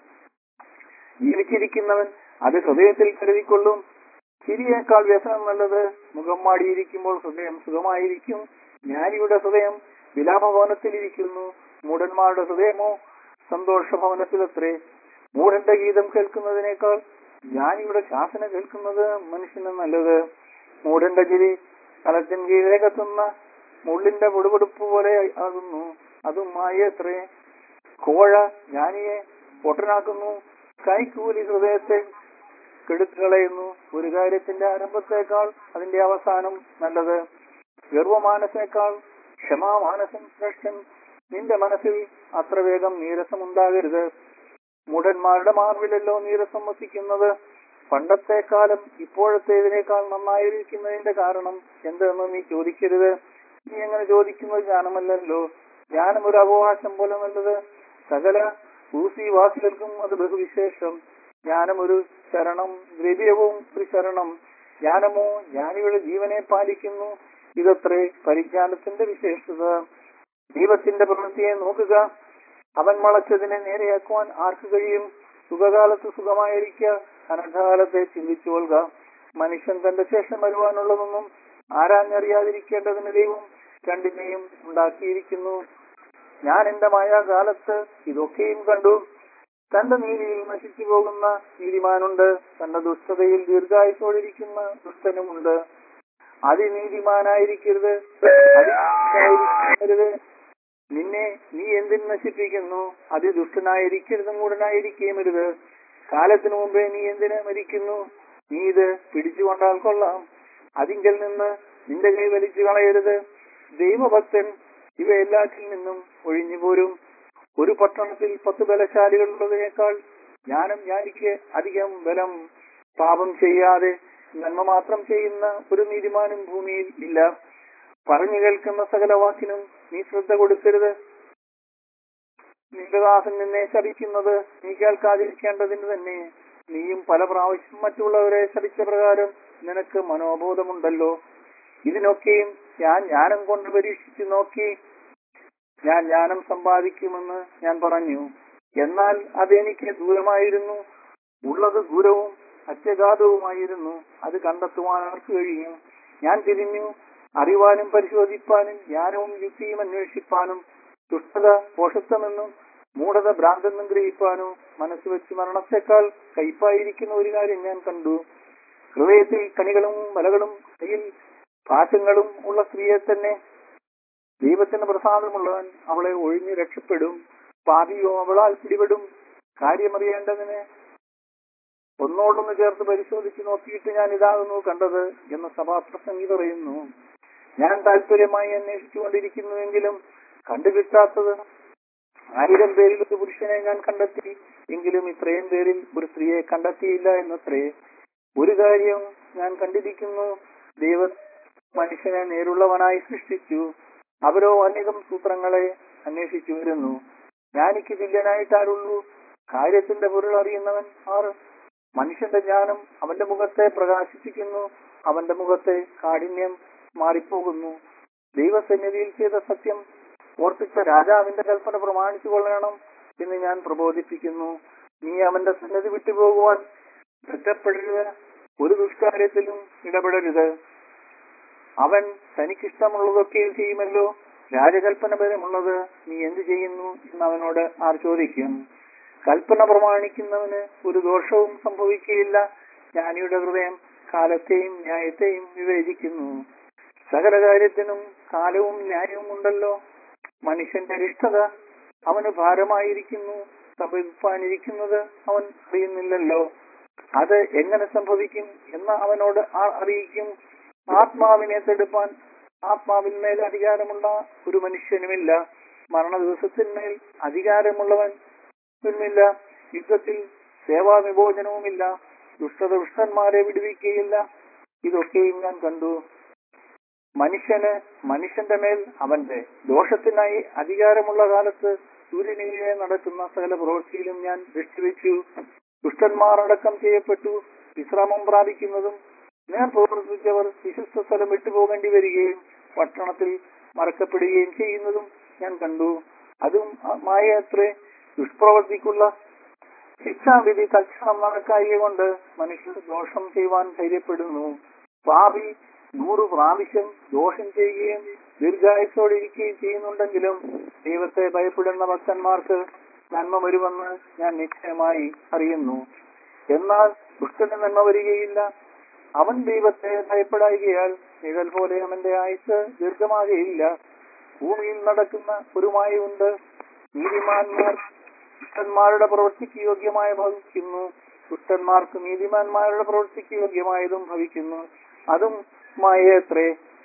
ജീവിച്ചിരിക്കുന്നവൻ അത് ഹൃദയത്തിൽ കരുതിക്കൊള്ളും ചിരിയേക്കാൾ വ്യസനം നല്ലത് മുഖം മാടിയിരിക്കുമ്പോൾ ഹൃദയം സുഖമായിരിക്കും ജ്ഞാനിയുടെ ഹൃദയം വിലാപഭവനത്തിലിരിക്കുന്നു മൂഢന്മാരുടെ ഹൃദയമോ സന്തോഷഭവനത്തിലത്രേ മൂഢന്റെ ഗീതം കേൾക്കുന്നതിനേക്കാൾ ജ്ഞാനിയുടെ ശാസന കേൾക്കുന്നത് മനുഷ്യന് നല്ലത് മൂഢന്റെ ചിരി കലത്തിൻ കീഴെ കത്തുന്ന മുള്ളിന്റെ പൊടുപൊടുപ്പ് പോലെ ആകുന്നു അതും മായത്രേ കോഴ ജ്ഞാനിയെ പൊട്ടനാക്കുന്നു കൈക്കൂലി ഹൃദയത്തെ കെടുത്തുകളയുന്നു ഒരു കാര്യത്തിന്റെ ആരംഭത്തേക്കാൾ അതിന്റെ അവസാനം നല്ലത് ഗർവമാനസേക്കാൾ ക്ഷമാമാനസം ശ്രേഷ്ഠൻ നിന്റെ മനസ്സിൽ അത്ര വേഗം നീരസമുണ്ടാകരുത് മൂഢന്മാരുടെ മാർവിലല്ലോ നീരസം വസിക്കുന്നത് പണ്ടത്തെ കാലം ഇപ്പോഴത്തേതിനേക്കാൾ നന്നായിരിക്കുന്നതിന്റെ കാരണം എന്തെന്ന് നീ ചോദിക്കരുത് നീ എങ്ങനെ ചോദിക്കുന്നത് ജ്ഞാനമല്ലല്ലോ ജ്ഞാനം ഒരു അവകാശം പോലെ നല്ലത് സകല ഭൂസിവാസികൾക്കും അത് ബഹുവിശേഷം ജ്ഞാനം ഒരു ശരണം ദ്രവ്യവും ഒരു ശരണം ജ്ഞാനമോ ജ്ഞാനിയുടെ ജീവനെ പാലിക്കുന്നു ഇതത്രേ പരിജ്ഞാനത്തിന്റെ വിശേഷത ദൈവത്തിന്റെ പ്രവൃത്തിയെ നോക്കുക അവൻ വളച്ചതിനെ നേരെയാക്കുവാൻ ആർക്ക് കഴിയും സുഖകാലത്ത് സുഖമായിരിക്കുക അനർത്ഥകാലത്തെ ചിന്തിച്ചു കൊള്ളുക മനുഷ്യൻ തന്റെ ശേഷം വരുവാനുള്ളതൊന്നും ആരാഞ്ഞറിയാതിരിക്കേണ്ടതിന് ദൈവം രണ്ടിനെയും ഉണ്ടാക്കിയിരിക്കുന്നു ഞാൻ എന്റെ മായാകാലത്ത് ഇതൊക്കെയും കണ്ടു തന്റെ നീതിയിൽ നശിച്ചു പോകുന്ന നീതിമാനുണ്ട് തന്റെ ദുഷ്ടതയിൽ ദീർഘായുസോടിരിക്കുന്ന ദുഷ്ടനുമുണ്ട് അതിനീതിമാനായിരിക്കരുത് അതിനായിരിക്കരുത് നിന്നെ നീ എന്തിന് നശിപ്പിക്കുന്നു അതിദുഷ്ടനായിരിക്കരുതും കൂടനായിരിക്കേമരുത് കാലത്തിനു മുമ്പേ നീ എന്തിന് മരിക്കുന്നു നീ ഇത് പിടിച്ചുകൊണ്ടാൽ കൊള്ളാം അതിങ്കൽ നിന്ന് നിന്റെ കൈ വലിച്ചു കളയരുത് ദൈവഭക്തൻ ഇവ എല്ലാറ്റിൽ നിന്നും ഒഴിഞ്ഞു പോരും ഒരു പട്ടണത്തിൽ പത്ത് ബലശാലികളുള്ളതിനേക്കാൾ ജ്ഞാനം ജ്ഞാനിക്ക് അധികം ബലം പാപം ചെയ്യാതെ നന്മ മാത്രം ചെയ്യുന്ന ഒരു നീതിമാനും ഭൂമിയിൽ ഇല്ല പറഞ്ഞു കേൾക്കുന്ന സകല വാക്കിനും നീ ശ്രദ്ധ കൊടുക്കരുത് നിന്റെ ദാസൻ നിന്നെ ശപിക്കുന്നത് നീ കേൾക്കാതിരിക്കേണ്ടതിന് തന്നെ നീയും പല പ്രാവശ്യം മറ്റുള്ളവരെ ശപിച്ച പ്രകാരം നിനക്ക് മനോബോധമുണ്ടല്ലോ ഇതിനൊക്കെയും ഞാൻ ജ്ഞാനം കൊണ്ട് പരീക്ഷിച്ചു നോക്കി ഞാൻ ജ്ഞാനം സമ്പാദിക്കുമെന്ന് ഞാൻ പറഞ്ഞു എന്നാൽ അതെനിക്ക് ദൂരമായിരുന്നു ഉള്ളത് ദൂരവും അത്യഗാധവുമായിരുന്നു അത് കണ്ടെത്തുവാൻ ആർക്ക് കഴിയും ഞാൻ തിരിഞ്ഞു അറിവാനും പരിശോധിപ്പാനും ജ്ഞാനവും യുക്തിയും അന്വേഷിപ്പാനും ദുഷ്ടത പോഷത്വമെന്നും മൂഢത ഭ്രാന്തെന്നും ഗ്രഹിപ്പാനും മനസ്സ് വെച്ച് മരണത്തെക്കാൾ കയ്പായിരിക്കുന്ന ഒരു കാര്യം ഞാൻ കണ്ടു ഹൃദയത്തിൽ കണികളും വലകളും കയ്യിൽ പാശങ്ങളും ഉള്ള സ്ത്രീയെ തന്നെ ദൈവത്തിന് പ്രസാദമുള്ളവൻ അവളെ ഒഴിഞ്ഞു രക്ഷപ്പെടും പാപിയോ അവളാൽ പിടിപെടും കാര്യമറിയേണ്ടതിന് ഒന്നോടൊന്ന് ചേർത്ത് പരിശോധിച്ച് നോക്കിയിട്ട് ഞാൻ ഇതാകുന്നു കണ്ടത് എന്ന് സഭാപ്രസംഗി പറയുന്നു ഞാൻ താല്പര്യമായി അന്വേഷിച്ചുകൊണ്ടിരിക്കുന്നുവെങ്കിലും കണ്ടുകിട്ടാത്തത് ആയിരം പേരിൽ ഒരു പുരുഷനെ ഞാൻ കണ്ടെത്തി എങ്കിലും ഇത്രയും പേരിൽ ഒരു സ്ത്രീയെ കണ്ടെത്തിയില്ല എന്നത്രേ ഒരു കാര്യം ഞാൻ കണ്ടിരിക്കുന്നു ദൈവം മനുഷ്യനെ നേരുള്ളവനായി സൃഷ്ടിച്ചു അവരോ അനേകം സൂത്രങ്ങളെ അന്വേഷിച്ചു വരുന്നു ഞാനിക്ക് തുല്യനായിട്ട് ആരുള്ളൂ കാര്യത്തിന്റെ പൊരുൾ അറിയുന്നവൻ ആറ് മനുഷ്യന്റെ ജ്ഞാനം അവന്റെ മുഖത്തെ പ്രകാശിപ്പിക്കുന്നു അവന്റെ മുഖത്തെ കാഠിന്യം മാറിപ്പോകുന്നു ദൈവസന്നിധിയിൽ ചെയ്ത സത്യം ഓർപ്പിച്ച രാജാവിന്റെ കൽപ്പന പ്രമാണിച്ചു കൊള്ളണം എന്ന് ഞാൻ പ്രബോധിപ്പിക്കുന്നു നീ അവന്റെ സന്നിധി വിട്ടുപോകുവാൻ ബന്ധപ്പെടരുത് ഒരു ദുഷ്കാര്യത്തിലും ഇടപെടരുത് അവൻ തനിക്കിഷ്ടമുള്ളതൊക്കെ ചെയ്യുമല്ലോ രാജകൽപ്പന പരമുള്ളത് നീ എന്തു ചെയ്യുന്നു എന്ന് അവനോട് ആർ ചോദിക്കും കൽപ്പന പ്രമാണിക്കുന്നവന് ഒരു ദോഷവും സംഭവിക്കുകയില്ല ജ്ഞാനിയുടെ ഹൃദയം കാലത്തെയും ന്യായത്തെയും വിവേചിക്കുന്നു സകല കാര്യത്തിനും കാലവും ന്യായവും ഉണ്ടല്ലോ മനുഷ്യന്റെ അരിഷ്ടത അവന് ഭാരമായിരിക്കുന്നു സംഭവിപ്പാനിരിക്കുന്നത് അവൻ അറിയുന്നില്ലല്ലോ അത് എങ്ങനെ സംഭവിക്കും എന്ന് അവനോട് ആർ അറിയിക്കും ആത്മാവിനെ തെടുപ്പാൻ ആത്മാവിന്മേൽ അധികാരമുള്ള ഒരു മനുഷ്യനുമില്ല മരണ ദിവസത്തിന്മേൽ അധികാരമുള്ളവൻ ില്ല യുദ്ധത്തിൽ സേവാവിമോചനവുമില്ല ദുഷ്ടത ദുഷ്ടന്മാരെ വിടുവിക്കുകയില്ല ഇതൊക്കെയും ഞാൻ കണ്ടു മനുഷ്യന് മനുഷ്യന്റെ മേൽ അവന്റെ ദോഷത്തിനായി അധികാരമുള്ള കാലത്ത് സൂര്യനിലെ നടക്കുന്ന സകല പ്രവൃത്തിയിലും ഞാൻ ദൃഷ്ടിവെച്ചു ദുഷ്ടന്മാർ അടക്കം ചെയ്യപ്പെട്ടു വിശ്രാമം പ്രാപിക്കുന്നതും ഞാൻ പ്രവർത്തിച്ചവർ വിശുദ്ധ സ്ഥലം വിട്ടുപോകേണ്ടി വരികയും പട്ടണത്തിൽ മറക്കപ്പെടുകയും ചെയ്യുന്നതും ഞാൻ കണ്ടു അതും മായത്രേ ദുഷ്പ്രവർത്തിക്കുള്ള ശിക്ഷാവിധി തൽക്ഷണം നടക്കായ കൊണ്ട് മനുഷ്യർ ദോഷം ചെയ്യുവാൻ ധൈര്യപ്പെടുന്നു പാപി നൂറ് പ്രാവശ്യം ദോഷം ചെയ്യുകയും ദീർഘായുസോടെ ഇരിക്കുകയും ചെയ്യുന്നുണ്ടെങ്കിലും ദൈവത്തെ ഭയപ്പെടുന്ന ഭക്തന്മാർക്ക് നന്മ വരുമെന്ന് ഞാൻ നിശ്ചയമായി അറിയുന്നു എന്നാൽ ദുഷ്ടന് നന്മ വരികയില്ല അവൻ ദൈവത്തെ ഭയപ്പെടായികയാൽ നിഴൽ പോലെ അവന്റെ ആയുസ് ദീർഘമാകുകയില്ല ഭൂമിയിൽ നടക്കുന്ന ഒരു മായയുണ്ട് നീതിമാന്മാർ ദുഷ്ടന്മാരുടെ പ്രവൃത്തിക്ക് യോഗ്യമായ ഭവിക്കുന്നു ദുഷ്ടന്മാർക്ക് നീതിമാന്മാരുടെ പ്രവൃത്തിക്ക് യോഗ്യമായതും ഭവിക്കുന്നു അതും മായത്രേ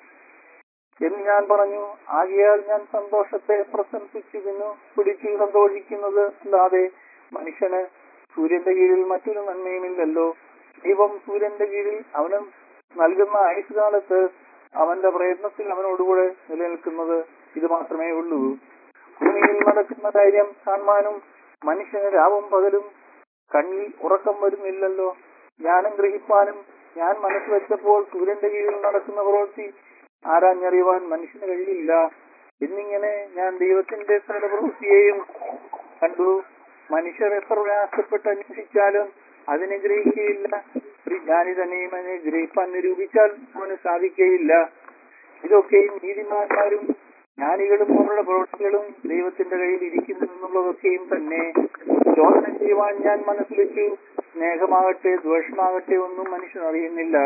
എന്ന് ഞാൻ പറഞ്ഞു ആകിയാൽ ഞാൻ സന്തോഷത്തെ പ്രശംസിച്ചു തിന്നു പിടിച്ചു സന്തോഷിക്കുന്നത് അല്ലാതെ മനുഷ്യന് സൂര്യന്റെ കീഴിൽ മറ്റൊരു നന്മയുമില്ലല്ലോ ദൈവം സൂര്യന്റെ കീഴിൽ അവന് നൽകുന്ന ആയുഷ്കാലത്ത് അവന്റെ പ്രയത്നത്തിൽ അവനോടുകൂടെ നിലനിൽക്കുന്നത് ഇത് മാത്രമേ ഉള്ളൂ ഭൂമിയിൽ നടക്കുന്ന കാര്യം കാണുവാനും മനുഷ്യന് രാവും പകലും കണ്ണിൽ ഉറക്കം വരുന്നില്ലല്ലോ ജ്ഞാനം ഗ്രഹിപ്പാനും ഞാൻ മനസ്സ് വെച്ചപ്പോൾ സൂര്യന്റെ കീഴിൽ നടക്കുന്ന പ്രവൃത്തി ആരാഞ്ഞറിയുവാൻ മനുഷ്യന് കഴിയില്ല എന്നിങ്ങനെ ഞാൻ ദൈവത്തിന്റെ സകല പ്രവൃത്തിയെയും കണ്ടു മനുഷ്യർ എത്ര പ്രയാസപ്പെട്ട് അന്വേഷിച്ചാലും അതിനെ ഗ്രഹിക്കുകയില്ല ഒരു ജ്ഞാനി തന്നെയും അതിനെ ഗ്രഹിപ്പാൻ നിരൂപിച്ചാൽ അവന് സാധിക്കുകയില്ല ഇതൊക്കെയും നീതിമാന്മാരും ജ്ഞാനികളും അവരുടെ പ്രവൃത്തികളും ദൈവത്തിന്റെ കയ്യിൽ ഇരിക്കുന്നു എന്നുള്ളതൊക്കെയും തന്നെ ചോദന ചെയ്യുവാൻ ഞാൻ മനസ്സിൽ വെച്ചു സ്നേഹമാകട്ടെ ദ്വേഷമാകട്ടെ ഒന്നും മനുഷ്യൻ അറിയുന്നില്ല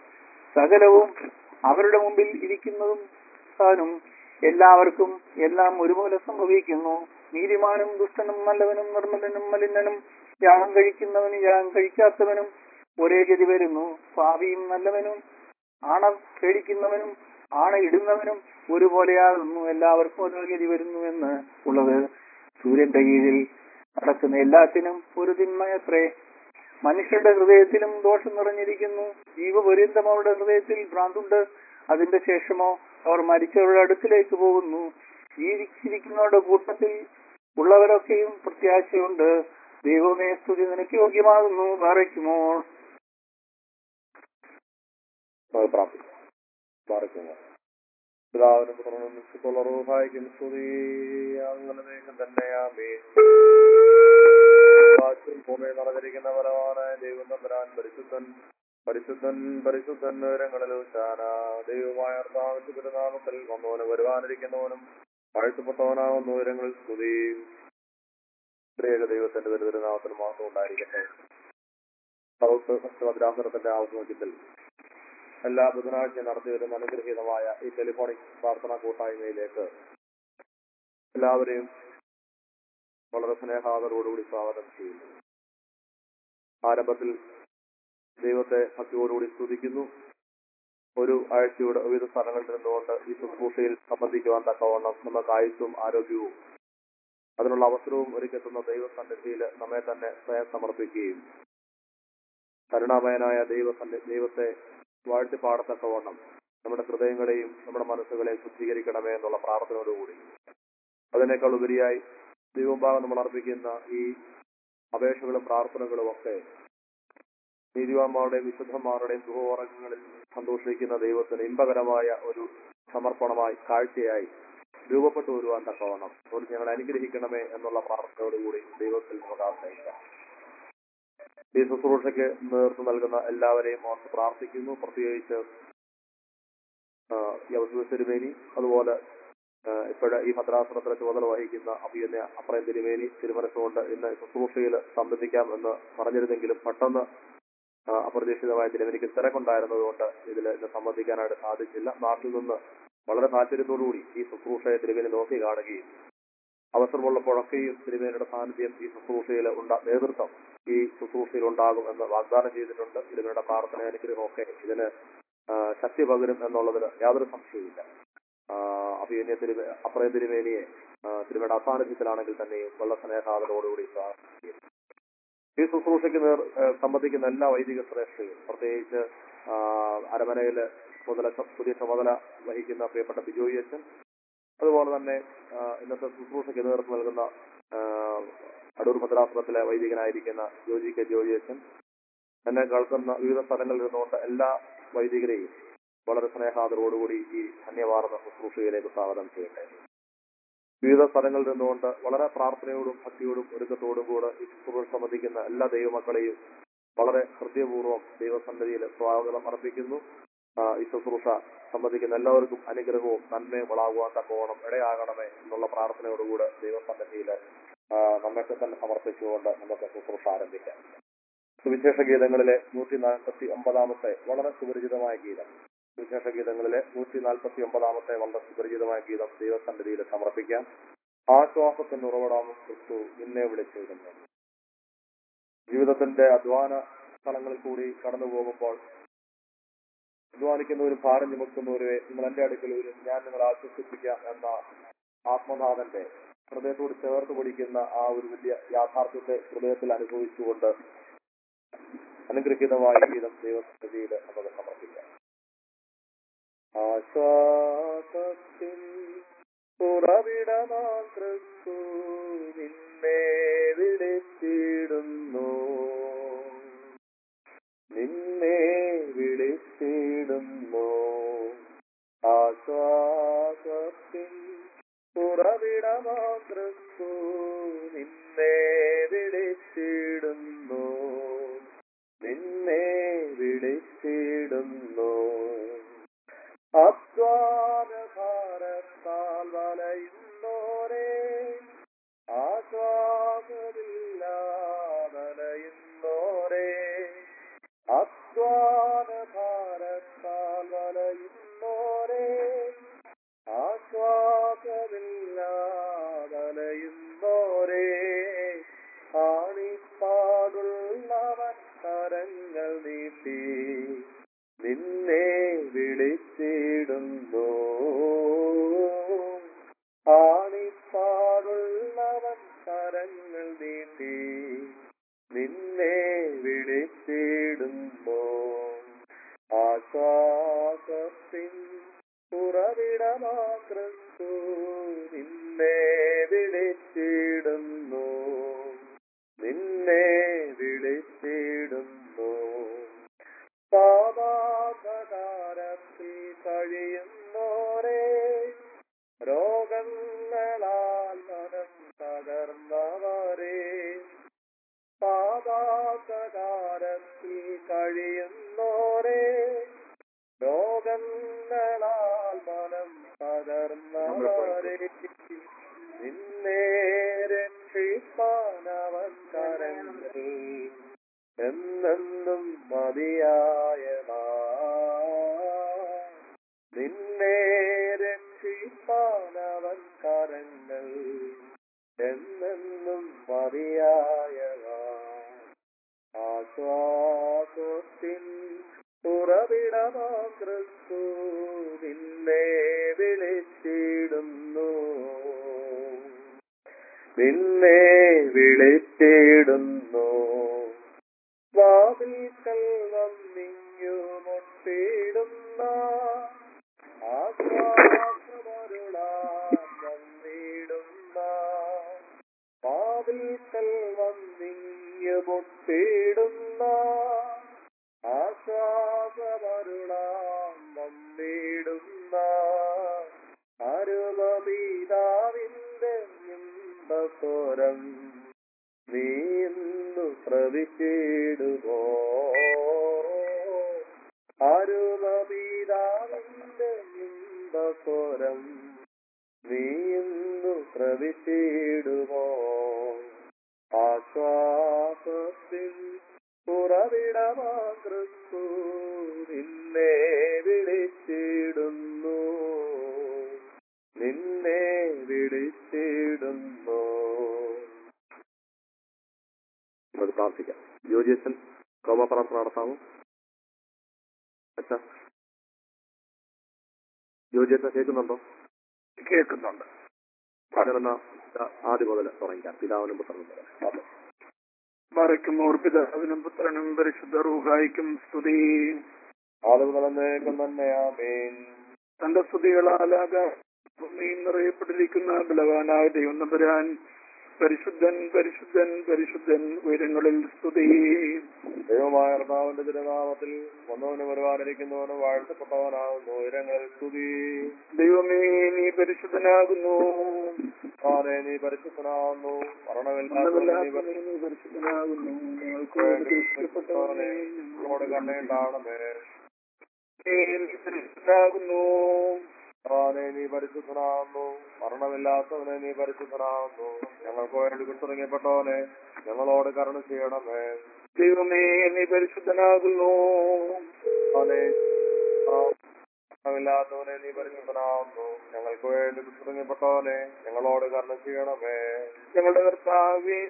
സകലവും അവരുടെ മുമ്പിൽ ഇരിക്കുന്നതും താനും എല്ലാവർക്കും എല്ലാം ഒരുപോലെ സംഭവിക്കുന്നു നീതിമാനും ദുഷ്ടനും നല്ലവനും നിർമ്മലനും മലിനനും യാഗം കഴിക്കുന്നവനും യാഗം കഴിക്കാത്തവനും ഒരേ ഗതി വരുന്നു പാപിയും നല്ലവനും ആണ പേടിക്കുന്നവനും ആണ ഇടുന്നവനും ഒരുപോലെയാകുന്നു എല്ലാവർക്കും ഓരോ ഗതി വരുന്നു എന്ന് ഉള്ളത് സൂര്യന്റെ കീഴിൽ നടക്കുന്ന എല്ലാത്തിനും ഒരു തിന്മയത്രേ മനുഷ്യരുടെ ഹൃദയത്തിലും ദോഷം നിറഞ്ഞിരിക്കുന്നു ജീവപര്യന്തം അവരുടെ ഹൃദയത്തിൽ ഭ്രാന്തുണ്ട് അതിന്റെ ശേഷമോ അവർ മരിച്ചവരുടെ അടുക്കിലേക്ക് പോകുന്നു ജീവിച്ചിരിക്കുന്നവരുടെ കൂട്ടത്തിൽ ഉള്ളവരൊക്കെയും പ്രത്യാശയുണ്ട് ദൈവമേ സ്തുതി നിനക്ക് യോഗ്യമാകുന്നു പറയ്ക്കുമോ നമുക്ക് പ്രാർത്ഥിക്കാം പ്രാർത്ഥിക്കുന്നു പിതാവിനും പുത്രനും നിശ്ചിത്തുള്ള റൂഹായിക്കും സ്തുതി അങ്ങനെ വേഗം തന്നെയാമേ ഭൂമി നടന്നിരിക്കുന്ന ബലവാനായ ദൈവം തമ്പരാൻ പരിശുദ്ധൻ പരിശുദ്ധൻ പരിശുദ്ധൻ വിവരങ്ങളിൽ ഉച്ചാന ദൈവമായ അർത്ഥാവിന്റെ തിരുനാമത്തിൽ വന്നവനും വരുവാനിരിക്കുന്നവനും വാഴ്ത്തപ്പെട്ടവനാകുന്ന വിവരങ്ങളിൽ സ്തുതി പ്രത്യേക ദൈവത്തിന്റെ ഒരു തിരുനാമത്തിൽ മാത്രം ഉണ്ടായിരിക്കട്ടെ സൗത്ത് ഭദ്രാസനത്തിന്റെ ആവശ്യമത്തിൽ എല്ലാ ബുധനാഴ്ചയും നടത്തി വരുന്ന അനുഗ്രഹീതമായ ഈ ടെലിഫോണിക് പ്രാർത്ഥനാ കൂട്ടായ്മയിലേക്ക് എല്ലാവരെയും വളരെ സ്നേഹാദരോടുകൂടി സ്വാഗതം ചെയ്യുന്നു ആരംഭത്തിൽ ദൈവത്തെ ഭക്തിയോടുകൂടി സ്തുതിക്കുന്നു ഒരു ആഴ്ചയുടെ വിവിധ സ്ഥലങ്ങളിൽ നിന്നുകൊണ്ട് ഈ ശുശ്രൂഷയിൽ സംബന്ധിക്കുവാൻ തക്കവണ്ണം നമുക്ക് ആയുസ്സും ആരോഗ്യവും അതിനുള്ള അവസരവും ഒരുക്കെത്തുന്ന ദൈവസന്നിധിയിൽ നമ്മെ തന്നെ സ്വയം സമർപ്പിക്കുകയും കരുണാമയനായ ദൈവ ദൈവത്തെ വാഴ്ത്തിപ്പാടത്തക്കവണ്ണം നമ്മുടെ ഹൃദയങ്ങളെയും നമ്മുടെ മനസ്സുകളെയും ശുദ്ധീകരിക്കണമേ എന്നുള്ള പ്രാർത്ഥനയോടുകൂടി അതിനേക്കാൾ ഉപരിയായി ദൈവഭാഗം നമ്മൾ അർപ്പിക്കുന്ന ഈ അപേക്ഷകളും പ്രാർത്ഥനകളും ഒക്കെ നീതിവാന്മാരുടെയും വിശുദ്ധന്മാരുടെയും ഗൃഹോറങ്ങളിൽ സന്തോഷിക്കുന്ന ദൈവത്തിന് ഇമ്പകരമായ ഒരു സമർപ്പണമായി കാഴ്ചയായി രൂപപ്പെട്ടു വരുവാൻ തക്കവണ്ണം അതുകൊണ്ട് ഞങ്ങൾ അനുഗ്രഹിക്കണമേ എന്നുള്ള പ്രാർത്ഥനയോടുകൂടി ദൈവത്തിൽ നമുക്ക് ആശ്രയിക്കാം ഈ ശുശ്രൂഷയ്ക്ക് നേതൃത്വം നൽകുന്ന എല്ലാവരെയും ഓർത്ത് പ്രാർത്ഥിക്കുന്നു പ്രത്യേകിച്ച് യവസു തിരുമേനി അതുപോലെ ഇപ്പോഴ ഈ ഭദ്രാസനത്തിലെ ചുമതല വഹിക്കുന്ന അഭിയന്യ അപ്രയം തിരുമേനി തിരുമനസുകൊണ്ട് ഇന്ന് ശുശ്രൂഷയിൽ സംബന്ധിക്കാം എന്ന് പറഞ്ഞിരുന്നെങ്കിലും പെട്ടെന്ന് ആ, അപ്രതീക്ഷിതമായ തിരുമേനിക്ക് തിരക്കുണ്ടായിരുന്നതുകൊണ്ട് ഇതിൽ ഇന്ന് സംബന്ധിക്കാനായിട്ട് സാധിച്ചില്ല നാട്ടിൽ നിന്ന് വളരെ താല്പര്യത്തോടുകൂടി ഈ ശുശ്രൂഷയെ തിരുമേനി നോക്കി കാണുകയും അവസരമുള്ളപ്പോഴൊക്കെയും തിരുമേനിയുടെ സാന്നിധ്യം ഈ ശുശ്രൂഷയിൽ ഉണ്ടാ നേതൃത്വം ഈ ശുശ്രൂഷയിൽ ഉണ്ടാകും എന്ന് വാഗ്ദാനം ചെയ്തിട്ടുണ്ട് തിരുമേനിയുടെ പ്രാർത്ഥന അനുഗ്രഹമൊക്കെ ഇതിന് ആ, ശക്തി പകരും എന്നുള്ളതിൽ യാതൊരു സംശയവുമില്ല അഭിയന്യ തിരുമേ അപ്രയ തിരുമേനിയെ ആ, തിരുമേനിയുടെ അസാന്നിധ്യത്തിലാണെങ്കിൽ തന്നെയും വളരെ സ്നേഹാദരോടുകൂടി സ്വാഗതം ചെയ്യുന്നു ഈ ശുശ്രൂഷയ്ക്ക് നേർ ആ, സംബന്ധിക്കുന്ന എല്ലാ വൈദിക ശ്രേഷ്ഠയും പ്രത്യേകിച്ച് ആ, അരമനയില് മുതല പുതിയ ചുമതല വഹിക്കുന്ന പ്രിയപ്പെട്ട ബിജോയി അച്ഛൻ അതുപോലെ തന്നെ ആ, ഇന്നത്തെ ശുശ്രൂഷയ്ക്ക് നേതൃത്വം നൽകുന്ന ആ, അടൂർ ഭദ്രാശ്രമത്തിലെ വൈദികനായിരിക്കുന്ന ജോജി കെ ജോജി അച്ഛൻ എന്നെ കേൾക്കുന്ന വിവിധ സ്ഥലങ്ങളിൽ നിന്നുകൊണ്ട് എല്ലാ വൈദികരെയും വളരെ സ്നേഹാദരോടുകൂടി ഈ ധന്യവാർന്ന ശുശ്രൂഷയിലേക്ക് സ്വാഗതം ചെയ്യട്ടെ വിവിധ സ്ഥലങ്ങളിൽ നിന്നുകൊണ്ട് വളരെ പ്രാർത്ഥനയോടും ഭക്തിയോടും ഒരുക്കത്തോടും കൂടെ ഈ ശുശ്രൂഷ സംബന്ധിക്കുന്ന എല്ലാ ദൈവമക്കളെയും വളരെ ഹൃദയപൂർവ്വം ദൈവസന്നിധിയിൽ സ്വാഗതം അർപ്പിക്കുന്നു ആ, ഈ ശുശ്രൂഷ സംബന്ധിക്കുന്ന എല്ലാവർക്കും അനുഗ്രഹവും നന്മയും വളാകുവാൻ തക്കോണം ഇടയാകണമേ എന്നുള്ള പ്രാർത്ഥനയോടുകൂടെ ദൈവസന്നിധിയിൽ നമ്മൾക്ക് തന്നെ സമർപ്പിച്ചുകൊണ്ട് നമുക്ക് ശുശ്രൂഷ ആരംഭിക്കാം സുവിശേഷ ഗീതങ്ങളിലെ നൂറ്റി നാൽപ്പത്തി ഒമ്പതാമത്തെ വളരെ സുപരിചിതമായ ഗീതം സുവിശേഷ ഗീതങ്ങളിലെ നൂറ്റി നാൽപ്പത്തി ഒമ്പതാമത്തെ വളരെ സുപരിചിതമായ ഗീതം ദൈവസന്നിധിയിൽ സമർപ്പിക്കാം ആശ്വാസത്തിന് ഉറവിടാം ക്രിസ്തു നിന്നെ വിളിച്ചിരുന്നു ജീവിതത്തിന്റെ അധ്വാന സ്ഥലങ്ങളിൽ കൂടി കടന്നു പോകുമ്പോൾ അധ്വാനിക്കുന്നവരും ഭാരം ചുമക്കുന്നവരെ നിങ്ങൾ എന്റെ അടുക്കൽ വരും ഞാൻ നിങ്ങളെ ആശ്വസിപ്പിക്കാം എന്ന ആത്മനാഥന്റെ ഹൃദയത്തോട് ചേർത്ത് പിടിക്കുന്ന ആ ഒരു വലിയ യാഥാർത്ഥ്യത്തെ ഹൃദയത്തിൽ അനുഭവിച്ചുകൊണ്ട് അനുഗ്രഹീതമായ ഗീതം ദൈവസ്ഥിതിയിൽ നമുക്ക് സമർപ്പിക്കാം ആശ്വാസത്തിൻ ഉറവിടമാം ക്രിസ്തു നിന്നെ വിളിച്ചിടുന്നു നിന്നെ വിളിച്ചിടുന്നു ആശ്വാസത്തിൻ ഉറവിടമാം ക്രിസ്തു നിന്നെ വിളിച്ചിടുന്നു നിന്നെ വിളിച്ചിടുന്നു അധ്വാന ഭാരത്താൽ വലയുന്നോരേ ആശ്വാസമില്ലാതലയുന്നോരേ അധ്വാന ഭാരത്താൽ വലയുന്നോരേ ആശ്വാസമില്ലാതലയുന്നോരേ ആണിപ്പാടുള്ളവൻ കരങ്ങൾ നീട്ടി നിന്നെ വിളിച്ചിടുന്നു ആണിപ്പാടുള്ളവൻ കരങ്ങൾ നീട്ടി നിന്നെ വിളിച്ചിടുന്നു ആശ്വാസത്തിൻ ഉറവിടമാ ക്രിസ്തു നിന്നെ വിളിച്ചിടുന്നു നിന്നെ വിളിച്ചിടുന്നു പാപാപകാരത്തിൽ കഴിയുന്നോരേ രോഗങ്ങളാൽ മനം തകർന്നവരേ പാപാപകാരത്തിൽ കഴിയുന്നോരേ രോഗങ്ങളാൽ മനം തകർന്നവരേ നിന്നെ രക്ഷിപ്പാനവൻ കരങ്ങൾ എന്നെന്നും മതിയായതാ നിന്നെ രക്ഷിപ്പാനവൻ കരങ്ങൾ എന്നെന്നും ആശ്വാസത്തിൻ ഉറവിടമാ ക്രിസ്തു നിന്നെ വിളിച്ചിടുന്നു നിന്നെ വിളിച്ചിടുന്നു വാതിൽക്കൽ വന്നിങ്ങു മുട്ടിടുന്ന ആശ്വാസമരുളാൻ വന്നിടുന്ന വാതിൽക്കൽ വന്നിങ്ങു മുട്ടിടുന്ന ആശ്വാസമരുളാൻ വന്നിടുന്ന അരുമപിതാവിന്റെ നിമ്പസ്വരം നീ ഇന്നു ശ്രവിച്ചിടുമോ അരുമപിതാവിന്റെ നിമ്പസ്വരം നീ ഇന്നു ശ്രവിച്ചിടുമോ ആശ്വാസത്തിൽ ഉറവിടമാ ക്രിസ്തു നിന്നെ വിളിച്ചിടുന്നു നിന്നെ വിളിച്ചിടുന്നു നമുക്ക് പ്രാർത്ഥിക്കാം ജോജിയച്ചൻ കോമപ്രാർത്ഥന നടത്താമോ അച്ഛാ ജോജിയച്ചൻ കേൾക്കുന്നുണ്ടോ കേൾക്കുന്നുണ്ട് അതിനെന്നാ ആദ്യം മുതൽ തുടങ്ങിക്കാം പിതാവിനും പുത്രനും മുതൽ മറയ്ക്കും ഓർപ്പിതാവിനും പുത്രനും പരിശുദ്ധ റൂഹായിക്കും സ്തുതി ആദ്യം മുതൽ എന്നേക്കും തന്നെ ആമേൻ തന്റെ സ്തുതികളാലാക ഭൂമിയിൽ നിറയപ്പെട്ടിരിക്കുന്ന ബലവാനായ ദൈവം നമ്പുരാൻ പരിശുദ്ധൻ പരിശുദ്ധൻ പരിശുദ്ധൻ ഉയരങ്ങളിൽ സ്തുതി ദൈവമായ കർത്താവിന്റെ തിരുനാമത്തിൽ വന്നവനും വരുവാനിരിക്കുന്നവനും വാഴ്ത്തപ്പെട്ടവനാകുന്നു ഉയരങ്ങളിൽ സ്തുതി ദൈവമേ നീ പരിശുദ്ധനാകുന്നു ആനെ നീ പരിശുദ്ധനാകുന്നു മരണമില്ലാത്തവനെ നീ മരണമില്ലാത്തവനേ നീ പരിശുദ്ധനാകുന്നു ഞങ്ങൾക്ക് വേണ്ടി രക്ഷിക്കപ്പെട്ടവനേ ഞങ്ങളോട് കണ്ണേണ്ടാണമേ നീ പരിശുദ്ധനാകുന്നു ആനെ നീ പരിശുദ്ധനാകുന്നു മരണമില്ലാത്തവനെ നീ പരിശുദ്ധനാകുന്നു ഞങ്ങൾക്ക് വേണ്ടി കുറിച്ചിറങ്ങപ്പെട്ടവനെ ഞങ്ങളോട് കരുണ ചെയ്യണമേ ദൈവമേ നീ പരിശുദ്ധനാകുന്നു ആനെ മരണമില്ലാത്തവനെ നീ പരിശുദ്ധനാകുന്നു ഞങ്ങൾക്ക് വേണ്ടി കുറിച്ചിറങ്ങപ്പെട്ടവനെ ഞങ്ങളോട് കരുണ ചെയ്യണമേ ഞങ്ങളുടെ കർത്താവേ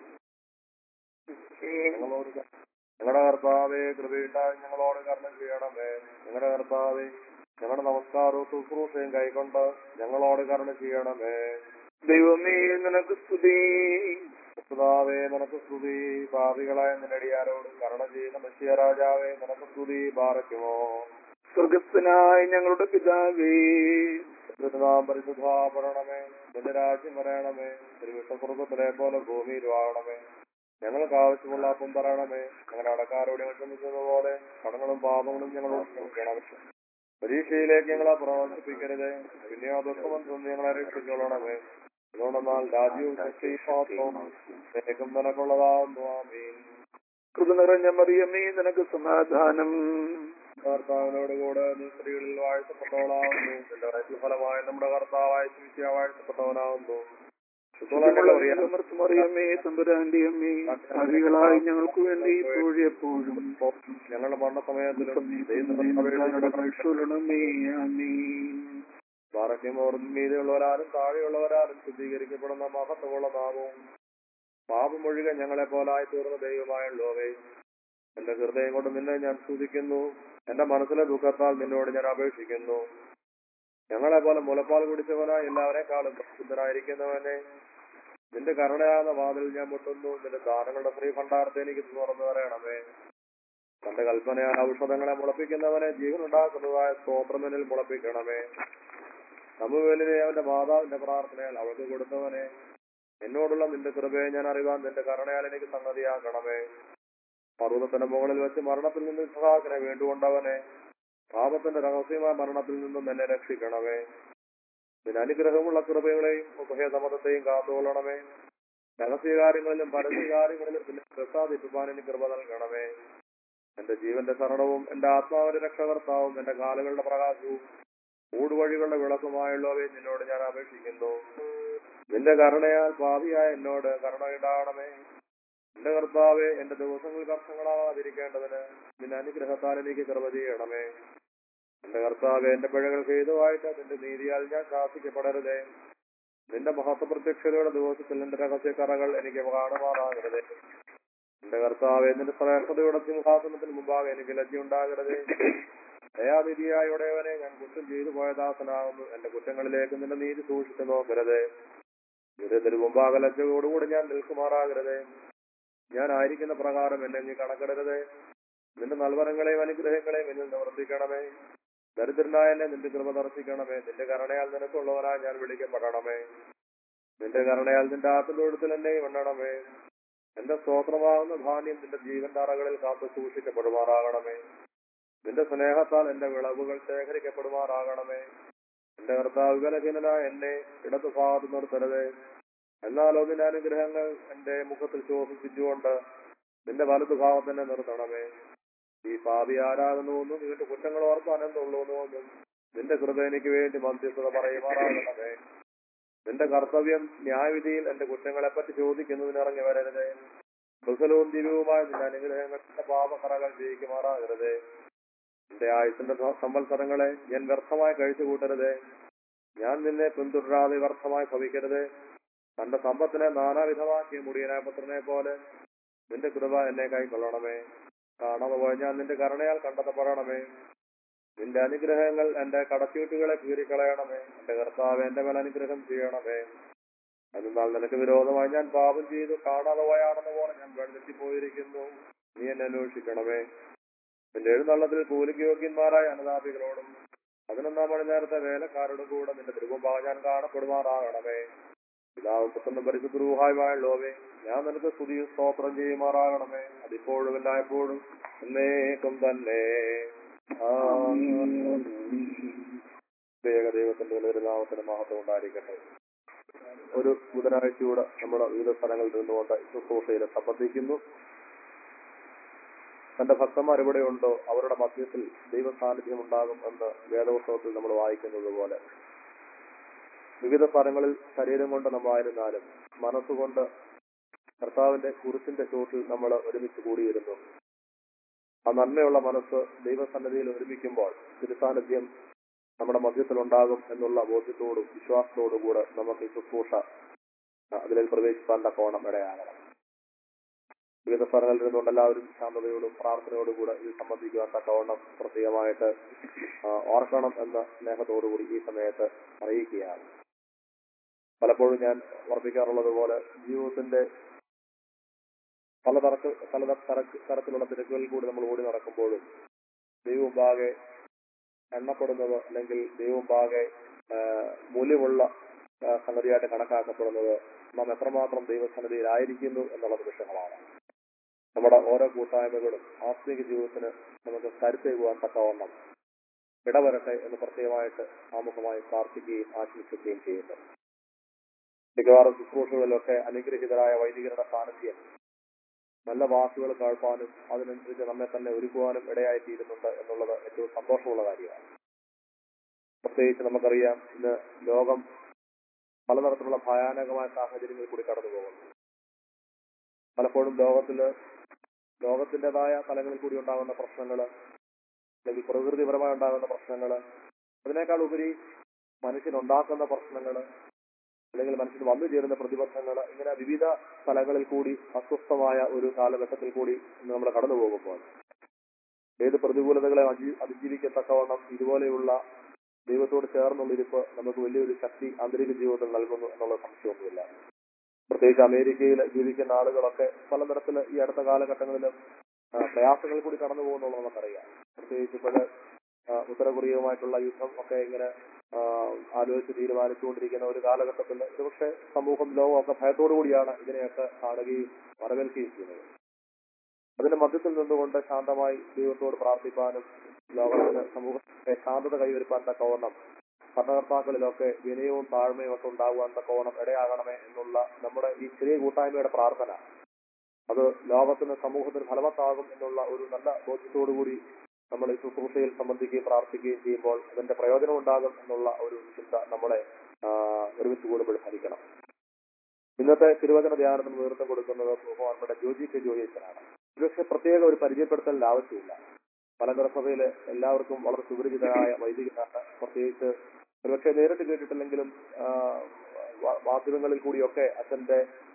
ഞങ്ങളോട് ക- ഞങ്ങളുടെ കർത്താവെ കൃപയിട്ടാൽ ഞങ്ങളോട് കരുണ ചെയ്യണമേ ഞങ്ങളുടെ കർത്താവെ ഞങ്ങളുടെ നമസ്കാരവും ശുശ്രൂഷയും കൈക്കൊണ്ട് ഞങ്ങളോട് കരുണ ചെയ്യണമേ ദൈവമേ നിനക്ക് സ്തുതി കർത്താവേ നിനക്ക് സ്തുതി പാപികളായ നിന്നടിയാരോട് കരുണ ചെയ്യുന്ന മെസ്സിയ രാജാവേ നിനക്ക് സ്തുതി പാറയ്ക്കുമോ സ്വർഗസ്ഥനായ ഞങ്ങളുടെ പിതാവേ നാം പരിശുദ്ധാപരണമേ നിന്റെ രാജ്യം വരണമേ തിരുവിട്ട സ്വർഗത്തിലെ പോലെ ഭൂമിയിലും ആകണമേ ഞങ്ങൾക്ക് ആവശ്യമുള്ള അപ്പം തരണമേ ഞങ്ങളുടെ അടക്കാരോട് ഞങ്ങൾ ക്ഷമിച്ചത് പോലെ കടങ്ങളും പാപങ്ങളും ഞങ്ങളോട് ക്ഷമിക്കണമേ പരീക്ഷയിലേക്ക് ഞങ്ങളെ പ്രവർത്തിപ്പിക്കരുത് പിന്നെ ദുഃഖമന്ത്രം ഞങ്ങളെ രക്ഷിച്ചോളണമേ അതുകൊണ്ടെന്നാൽ രാജ്യവും ശക്തിയും പാത്രവും നിനക്കും നിനക്കുള്ളതാകുന്നു ആമീൻ കൃപ നിറഞ്ഞ മറിയമേ നിനക്ക് സമാധാനം കർത്താവിനോട് കൂടെ നീ സ്ത്രീകളിൽ വാഴ്ത്തപ്പെട്ടവളാവുന്നു നിന്റെ വയറ്റിൽ ഫലമായ നമ്മുടെ കർത്താവായ ശിഷ്യ വാഴ്ത്തപ്പെട്ടവനാവുന്നു ശുദ്ധമുള്ള മറിയം, മറിയമേ തമ്പുരാന്റെ അമ്മേ ഭാവികളായി ഞങ്ങൾക്ക് വേണ്ടി ഇപ്പോഴും എപ്പോഴും ഞങ്ങളുടെ മരണസമയത്തിലും ണമേ ആമീൻ പാറയ്ക്കുമോർന്ന് മീതെയുള്ളവരാരും താഴെയുള്ളവരാരും ശുദ്ധീകരിക്കപ്പെടുന്ന മഹത്വമുള്ള നാമവും പാപമൊഴികെ ഞങ്ങളെ പോലായി തീർന്ന ദൈവമായുള്ളവേ എന്റെ ഹൃദയം കൊണ്ട് നിന്നെ ഞാൻ സ്തുതിക്കുന്നു എന്റെ മനസ്സിലെ ദുഃഖത്താൽ നിന്നോട് ഞാൻ അപേക്ഷിക്കുന്നു ഞങ്ങളെ പോലെ മുലപ്പാൽ കുടിച്ചവനായി എല്ലാവരെക്കാളും പ്രസിദ്ധനായിരിക്കുന്നവനെ നിന്റെ കരുണയാകുന്ന വാതിൽ ഞാൻ മുട്ടുന്നു നിന്റെ ദാനങ്ങളുടെ ശ്രീ ഭണ്ഡാരത്തെ എനിക്ക് തുറന്നു തരണമേ തന്റെ കൽപ്പനയാൽ ഔഷധങ്ങളെ മുളപ്പിക്കുന്നവനെ ജീവനുണ്ടാക്കുന്നതായ സ്തോത്രമെന്നിൽ മുളപ്പിക്കണമേ നമുവേലിനെ അവന്റെ മാതാവിന്റെ പ്രാർത്ഥനയാൽ അവൾക്ക് കൊടുത്തവനെ എന്നോടുള്ള നിന്റെ കൃപയെ ഞാൻ അറിയാൻ നിന്റെ കരുണയാൽ എനിക്ക് സംഗതിയാക്കണമേ പർവ്വതത്തിന്റെ മുകളിൽ വെച്ച് മരണത്തിൽ നിന്ന് സഹാക്കിനെ വീണ്ടുകൊണ്ടവനെ പാപത്തിന്റെ രഹസ്യമായ മരണത്തിൽ നിന്നും എന്നെ രക്ഷിക്കണമേ നിന്റെ അനുഗ്രഹമുള്ള കൃപകളെയും ഉപഹേതമതത്തെയും കാത്തുകൊള്ളണമേ രഹസ്യകാര്യങ്ങളിലും പരസ്യകാര്യങ്ങളിലും പിന്നെ പ്രസാദിപ്പിക്കാൻ എനിക്ക് കൃപ നൽകണമേ എന്റെ ജീവന്റെ ശരണവും എന്റെ ആത്മാവിന്റെ രക്ഷകർത്താവും എന്റെ കാലുകളുടെ പ്രകാശവും ഊടുവഴികളുടെ വിളക്കുമായുള്ളവയെ നിന്നോട് ഞാൻ അപേക്ഷിക്കുന്നു നിന്റെ കരുണയാൽ പാപിയായ എന്നോട് കരുണയുണ്ടാകണമേ എന്റെ കർത്താവെ എന്റെ ദിവസങ്ങൾ കർഷങ്ങളാവാതിരിക്കേണ്ടതിന് നിന്റെ അനുഗ്രഹത്താൽ എനിക്ക് കൃപ ചെയ്യണമേ എന്റെ കർത്താവെ എന്റെ പിഴകൾക്ക് ഹേതുവായിട്ട് നിന്റെ നീതിയാൽ ഞാൻ ശാസിക്കപ്പെടരുതേ നിന്റെ മഹത്വ പ്രത്യക്ഷതയുടെ ദിവസത്തിൽ എന്റെ രഹസ്യക്കറകൾ എനിക്ക് കാണുമാറാകരുതേ എന്റെ കർത്താവ് നിന്റെ ശ്രേഷ്ഠതയുടെ സിംഹാസനത്തിന് മുമ്പാകെ എനിക്ക് ലജ്ജയുണ്ടാകരുതേ ദയാനിധിയായ ഉടയവനെ ഞാൻ കുറ്റം ചെയ്തു പോയ ദാസനാകുന്നു എന്റെ കുറ്റങ്ങളിലേക്ക് നിന്റെ നീതി സൂക്ഷിച്ചു നോക്കരുതേ നിന്റെ മുമ്പാകെ ലജ്ജയോടുകൂടി ഞാൻ നിൽക്കുമാറാകരുതേ ഞാൻ ആയിരിക്കുന്ന പ്രകാരം എന്നെ നീ കണക്കിടരുതേ നിന്റെ നൽവരങ്ങളെയും അനുഗ്രഹങ്ങളെയും എന്നിൽ നിവർത്തിക്കണമേ ദരിദ്രനായ എന്നെ നിന്റെ കൃപ ദർശിക്കണമേ നിന്റെ കരുണയാൽ നിനക്കുള്ളവനായി ഞാൻ വിളിക്കപ്പെടണമേ നിന്റെ കരുണയാൽ നിന്റെ ആത്മതൊഴുത്തിൽ എന്നെ എണ്ണണമേ എന്റെ സ്തോത്രമാകുന്ന ധാന്യം നിന്റെ ജീവന്റെ അറകളിൽ കാത്തു സൂക്ഷിക്കപ്പെടുമാറാകണമേ നിന്റെ സ്നേഹത്താൽ എന്റെ വിളവുകൾ ശേഖരിക്കപ്പെടുമാറാകണമേ എന്റെ കർത്താവ് വിലഹീനനായ എന്നെ ഇടതു ഭാഗത്ത് നിർത്തരുതേ എന്നാലോ നിന്റെ അനുഗ്രഹങ്ങൾ എന്റെ മുഖത്തിൽ ശോഭിപ്പിച്ചുകൊണ്ട് നിന്റെ വലതു ഭാഗത്ത് തന്നെ നിർത്തണമേ ഈ പാപി ആരാകുന്നുവെന്നും ഇവന്റെ കുറ്റങ്ങൾ ഓർക്കാൻ എന്തുള്ളൂന്നുവെന്നും നിന്റെ കൃപ എനിക്ക് വേണ്ടി മധ്യസ്ഥത പറയുമാറാകണമേ നിന്റെ കർത്തവ്യം ന്യായവിധിയിൽ എന്റെ കുറ്റങ്ങളെപ്പറ്റി ചോദിക്കുന്നതിന് ഇറങ്ങി വരരുതേ കുശലവും ദിവ്യവുമായ നിന്റെ അനുഗ്രഹങ്ങളുടെ പാപക്കറകൾ ജയിക്കുമാറാകരുതേ എന്റെ ആയുസിന്റെ സംവത്സരങ്ങളെ ഞാൻ വ്യർത്ഥമായി കഴിച്ചു കൂട്ടരുതേ ഞാൻ നിന്നെ പിന്തുടരാതെ വ്യർത്ഥമായി ഭവിക്കരുതേ തന്റെ സമ്പത്തിനെ നാനാവിധമാക്കിയ മുടിയനായ പുത്രനെ പോലെ നിന്റെ കൃപ എന്നെ കൈക്കൊള്ളണമേ കാണാതെ പോയ ഞാൻ നിന്റെ കരുണയാൽ കണ്ടെത്തപ്പെടണമേ നിന്റെ അനുഗ്രഹങ്ങൾ എന്റെ കടച്ചീട്ടുകളെ കീറിക്കളയണമേ എന്റെ കർത്താവ് എന്റെ മേൽ അനുഗ്രഹം ചെയ്യണമേ എന്നാൽ നിനക്ക് വിരോധമായി ഞാൻ പാപം ചെയ്തു കാണാതെ പോയാണെന്ന പോലെ ഞാൻ വെള്ളെത്തിപ്പോയിരിക്കുന്നു നീ എന്നെ അന്വേഷിക്കണമേ നിന്റെ എഴുന്നള്ളത്തിൽ കൂലിക്ക് യോഗ്യന്മാരായ അനുതാപികളോടും പതിനൊന്നാം മണി നേരത്തെ വേലക്കാരോടും കൂടെ നിന്റെ തിരുമുമ്പാകെ ഞാൻ കാണപ്പെടുമാറാകണമേ പിതാവും പുത്രനും പരിശുദ്ധരൂഹായുമായ ലോവേ ഞാൻ നിനക്ക് സ്തുതിയും സ്തോത്രം ചെയ്യുമാറാകണമേ അതിപ്പോഴും എല്ലായ്പ്പോഴും എന്നേക്കും തന്നെ ദൈവത്തിന്റെ ഒരു നാമത്തിന് മഹത്വം ഉണ്ടായിരിക്കട്ടെ ഒരു ബുധനാഴ്ചയൂടെ നമ്മൾ വിവിധ സ്ഥലങ്ങളിൽ നിന്നുകൊണ്ട് ശുശ്രൂഷയിൽ സംബന്ധിക്കുന്നു തന്റെ ഭക്തന്മാർ എവിടെയുണ്ടോ അവരുടെ മധ്യത്തിൽ ദൈവ സാന്നിധ്യം ഉണ്ടാകും എന്ന് വേദപുസ്തകത്തിൽ നമ്മൾ വായിക്കുന്നത് പോലെ വിവിധ സ്ഥലങ്ങളിൽ ശരീരം കൊണ്ട് നമ്മളായിരുന്നാലും മനസ്സുകൊണ്ട് കർത്താവിന്റെ കുരിശിന്റെ ചോട്ടിൽ നമ്മൾ ഒരുമിച്ച് കൂടിയിരുന്നു ആ നന്മയുള്ള മനസ്സ് ദൈവസന്നിധിയിൽ ഒരുമിക്കുമ്പോൾ തിരുസാന്നിധ്യം നമ്മുടെ മധ്യത്തിൽ ഉണ്ടാകും എന്നുള്ള ബോധ്യത്തോടും വിശ്വാസത്തോടും കൂടെ നമുക്ക് ഈ ശുശ്രൂഷ അതിൽ പ്രവേശിക്കാൻ തക്കോണം ഇടയാകണം വിവിധ സ്ഥലങ്ങളിൽ നിന്നുകൊണ്ട് എല്ലാവരും ശാന്തതയോടും പ്രാർത്ഥനയോടും കൂടെ ഇത് സംബന്ധിക്കുവാൻ തക്കവണ്ണം പ്രത്യേകമായിട്ട് ഓർക്കണം എന്ന സ്നേഹത്തോടുകൂടി ഈ സമയത്ത് അറിയിക്കുകയാണ് പലപ്പോഴും ഞാൻ ഓർപ്പിക്കാറുള്ളത് പോലെ ജീവിതത്തിന്റെ പല തരക്ക് പല തരക്ക് തരത്തിലുള്ള തിരക്കുകളിൽ കൂടി നമ്മൾ ഓടി നടക്കുമ്പോഴും ദൈവമുമ്പാകെ എണ്ണപ്പെടുന്നത് അല്ലെങ്കിൽ ദൈവമുമ്പാകെ മൂല്യമുള്ള സംഗതിയായിട്ട് കണക്കാക്കപ്പെടുന്നത് നാം എത്രമാത്രം ദൈവസന്നിധിയിലായിരിക്കുന്നു എന്നുള്ള നിമിഷങ്ങളാണ് നമ്മുടെ ഓരോ കൂട്ടായ്മകളും ആത്മീക ജീവിതത്തിന് നമുക്ക് കരുത്തേകുവാൻ തക്കവണ്ണം ഇടവരട്ടെ എന്ന് പ്രത്യേകമായിട്ട് ആമുഖമായി പ്രാർത്ഥിക്കുകയും ആശംസിക്കുകയും ചെയ്യുന്നു മിക്കവാറും ശുശ്രൂഷകളിലൊക്കെ അനുഗ്രഹിതരായ വൈദികരുടെ സാന്നിധ്യം നല്ല വാക്കുകൾ കേൾപ്പാനും അതിനനുസരിച്ച് നമ്മെ തന്നെ ഒരുക്കുവാനും ഇടയായിത്തീരുന്നുണ്ട് എന്നുള്ളത് ഏറ്റവും സന്തോഷമുള്ള കാര്യമാണ് പ്രത്യേകിച്ച് നമുക്കറിയാം ഇന്ന് ലോകം പലതരത്തിലുള്ള ഭയാനകമായ സാഹചര്യങ്ങളിൽ കൂടി കടന്നു പോകുന്നു പലപ്പോഴും ലോകത്തില് ലോകത്തിൻ്റെതായ തലങ്ങളിൽ കൂടി ഉണ്ടാകുന്ന പ്രശ്നങ്ങൾ അല്ലെങ്കിൽ പ്രകൃതിപരമായി ഉണ്ടാകുന്ന പ്രശ്നങ്ങൾ അതിനേക്കാൾ ഉപരി മനുഷ്യനുണ്ടാക്കുന്ന പ്രശ്നങ്ങൾ അല്ലെങ്കിൽ മനുഷ്യന് വന്നു ചേരുന്ന പ്രതിബന്ധങ്ങൾ ഇങ്ങനെ വിവിധ സ്ഥലങ്ങളിൽ കൂടി അസ്വസ്ഥമായ ഒരു കാലഘട്ടത്തിൽ കൂടി ഇന്ന് നമ്മൾ കടന്നു പോകുമ്പോൾ ഏത് പ്രതികൂലതകളെ അതി- അതിജീവിക്കത്തക്കവണ്ണം ഇതുപോലെയുള്ള ദൈവത്തോട് ചേർന്നുള്ള ഇരിപ്പ് നമുക്ക് വലിയൊരു ശക്തി ആന്തരിക ജീവിതത്തിൽ നൽകുന്നു എന്നുള്ള സംശയമൊന്നുമില്ല പ്രത്യേകിച്ച് അമേരിക്കയിൽ ജീവിക്കുന്ന ആളുകളൊക്കെ പലതരത്തിൽ ഈ അടുത്ത കാലഘട്ടങ്ങളിൽ പ്രയാസങ്ങൾ കൂടി കടന്നു പോകുന്നുള്ളത് നമുക്കറിയാം പ്രത്യേകിച്ച് ഇപ്പോൾ ഉത്തര കൊറിയയുമായിട്ടുള്ള യുദ്ധം ഒക്കെ ഇങ്ങനെ ആ, ആലോചിച്ച് തീരുമാനിച്ചുകൊണ്ടിരിക്കുന്ന ഒരു കാലഘട്ടത്തിൽ ഒരുപക്ഷെ സമൂഹം ലോകമൊക്കെ ഭയത്തോടു കൂടിയാണ് ഇതിനെയൊക്കെ കാണുകയും വരവേൽക്കുകയും ചെയ്യുന്നത് അതിന്റെ മധ്യത്തിൽ നിന്നുകൊണ്ട് ശാന്തമായി ദൈവത്തോട് പ്രാർത്ഥിപ്പാനും ലോകത്തിന് സമൂഹത്തെ ശാന്തത കൈവരുപ്പാൻ തക്കവണ്ണം ഭരണകർത്താക്കളിലൊക്കെ വിനയവും താഴ്മയും ഒക്കെ ഉണ്ടാകുവാൻ തക്കവണ്ണം ഇടയാകണമേ എന്നുള്ള നമ്മുടെ ഈ ചെറിയ കൂട്ടായ്മയുടെ പ്രാർത്ഥന അത് ലോകത്തിന് സമൂഹത്തിന് ഫലവത്താകും എന്നുള്ള ഒരു നല്ല ബോധ്യത്തോടു കൂടി നമ്മൾ ഈ ശുശ്രൂഷയിൽ സംബന്ധിക്കുകയും പ്രാർത്ഥിക്കുകയും ചെയ്യുമ്പോൾ അതിന്റെ പ്രയോജനം ഉണ്ടാകും എന്നുള്ള ഒരു ചിന്ത നമ്മളെ ആ, ഒരുമിച്ച് കൂടുമ്പോൾ ഭരിക്കണം ഇന്നത്തെ തിരുവചന ധ്യാനത്തിന് നേതൃത്വം കൊടുക്കുന്നത് ബഹുമാനപ്പെട്ട ജോജി കെ ജോയിച്ചനാണ് ഒരുപക്ഷെ പ്രത്യേക ഒരു പരിചയപ്പെടുത്തലിന്റെ ആവശ്യമില്ല മലങ്കര സഭയിലെ എല്ലാവർക്കും വളരെ സുപരിചിതനായ വൈദികനാണ് പ്രത്യേകിച്ച് ഒരുപക്ഷെ നേരിട്ട് കേട്ടിട്ടില്ലെങ്കിലും ആ, വാ- മാധ്യമങ്ങളിൽ കൂടിയൊക്കെ അച്ഛന്റെ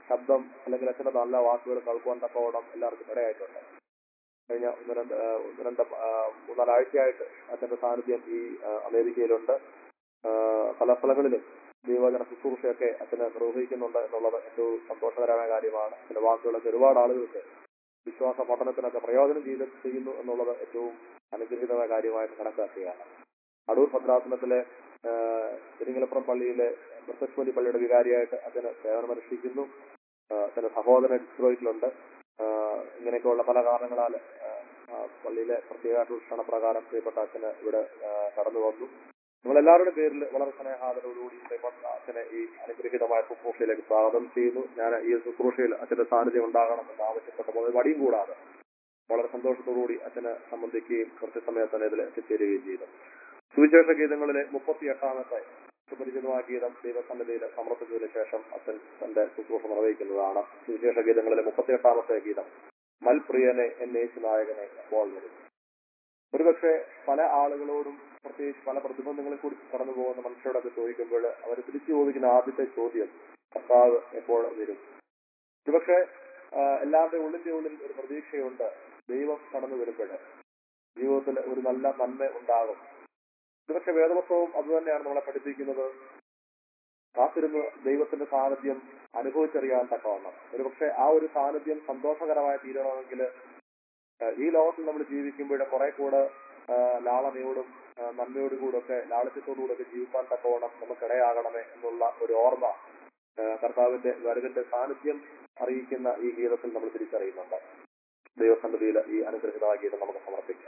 ശബ്ദം അല്ലെങ്കിൽ അച്ഛന്റെ നല്ല വാക്കുകൾ കേൾക്കുവാൻ തക്കവണ്ണം എല്ലാവർക്കും ഇടയായിട്ടുണ്ട് കഴിഞ്ഞ ഒന്ന് രണ്ട് ആ, ഒന്ന് രണ്ട് ആ, മൂന്നാലാഴ്ചയായിട്ട് അച്ഛന്റെ സാന്നിധ്യം ഈ ആ, അമേരിക്കയിലുണ്ട് ആ, പല സ്ഥലങ്ങളിലും ദൈവവചന ശുശ്രൂഷയൊക്കെ അച്ഛന് നിർവഹിക്കുന്നുണ്ട് എന്നുള്ളത് ഏറ്റവും സന്തോഷകരമായ കാര്യമാണ് അച്ഛന്റെ വാക്കുകളൊക്കെ ഒരുപാട് ആളുകൾക്ക് വിശ്വാസ പഠനത്തിനൊക്കെ പ്രയോജനം ചെയ്ത് ചെയ്യുന്നു എന്നുള്ളത് ഏറ്റവും അനുഗ്രഹീതമായ കാര്യമായിട്ട് കണക്കാക്കുകയാണ് അടൂർ ഭദ്രാസനത്തിലെ ആ, തിരുങ്ങലപ്പുറം പള്ളിയിലെ പ്രസക്ഷ്മതി പള്ളിയുടെ വികാരിയായിട്ട് അച്ഛന് സേവനമനുഷ്ഠിക്കുന്നു ആ, അച്ഛന്റെ സഹോദരൻ ഡിസ്ട്രോയിറ്റിലുണ്ട് ഇങ്ങനെയൊക്കെയുള്ള പല കാരണങ്ങളാൽ ആ, ആ, പള്ളിയിലെ പ്രത്യേകമായിട്ടുള്ള ക്ഷണപ്രകാരം പ്രിയപ്പെട്ട അച്ഛന് ഇവിടെ ആ, കടന്നു വന്നു നമ്മളെല്ലാവരുടെ പേരിൽ വളരെ സ്നേഹാദരവോടുകൂടി പ്രിയപ്പെട്ട അച്ഛനെ ഈ അനുഗ്രഹീതമായ ശുശ്രൂഷയിലേക്ക് സ്വാഗതം ചെയ്യുന്നു ഞാൻ ഈ ശുശ്രൂഷയിൽ അച്ഛന്റെ സാന്നിധ്യം ഉണ്ടാകണം എന്ന് ആവശ്യപ്പെട്ടപ്പോൾ അത് വടിയും കൂടാതെ വളരെ സന്തോഷത്തോടുകൂടി അച്ഛനെ സംബന്ധിക്കുകയും കൃത്യസമയത്ത് തന്നെ ഇതിൽ എത്തിച്ചേരുകയും ചെയ്തു സുവിശേഷ ഗീതങ്ങളിലെ മുപ്പത്തി എട്ടാമത്തെ സുപരിചിതമായ ഗീതം ദൈവസന്നിധിയിൽ സമർപ്പിച്ചതിന് ശേഷം അച്ഛൻ തന്റെ ശുശ്രൂഷ നിർവഹിക്കുന്നതാണ് സുവിശേഷ ഗീതങ്ങളിലെ മുപ്പത്തി എട്ടാമത്തെ ഗീതം മൽപ്രിയനെ എന്നേശു നായകനെ അപ്പോൾ വരും ഒരുപക്ഷെ പല ആളുകളോടും പ്രത്യേകിച്ച് പല പ്രതിബന്ധങ്ങളെ കൂടി കടന്നു പോകുന്ന മനുഷ്യരോടൊക്കെ ചോദിക്കുമ്പോൾ അവർ തിരിച്ചു ചോദിക്കുന്ന ആദ്യത്തെ ചോദ്യം കർത്താവ് എപ്പോൾ വരും ഒരുപക്ഷെ ആ, എല്ലാവരുടെയും ഉള്ളിന്റെ ഉള്ളിൽ ഒരു പ്രതീക്ഷയുണ്ട് ദൈവം കടന്നു വരുമ്പോൾ ജീവിതത്തിൽ ഒരു നല്ല നന്മ ഉണ്ടാകും ഒരുപക്ഷെ വേദപുസ്തകവും അതുതന്നെയാണ് നമ്മളെ പഠിപ്പിക്കുന്നത് കാത്തിരുന്ന് ദൈവത്തിന്റെ സാന്നിധ്യം അനുഭവിച്ചറിയാൻ തക്കവണ്ണം ഒരുപക്ഷെ ആ ഒരു സാന്നിധ്യം സന്തോഷകരമായി തീരണമെങ്കിൽ ആ, ഈ ലോകത്തിൽ നമ്മൾ ജീവിക്കുമ്പോൾ കുറെ കൂടെ ആ, ലാളനയോടും ആ, നന്മയോടും കൂടെ ഒക്കെ ലാളിത്യത്തോടുകൂടെ ഒക്കെ ജീവിക്കാൻ തക്കവണ്ണം നമുക്കിടയാകണമേ എന്നുള്ള ഒരു ഓർമ്മ ആ, കർത്താവിന്റെ വരവിന്റെ സാന്നിധ്യം അറിയിക്കുന്ന ഈ ഗീതത്തിൽ നമ്മൾ തിരിച്ചറിയുന്നുണ്ട് ദൈവസന്നിധിയിൽ ഈ അനുഗ്രഹിതമായ ഗീതം നമുക്ക് സമർപ്പിക്കാം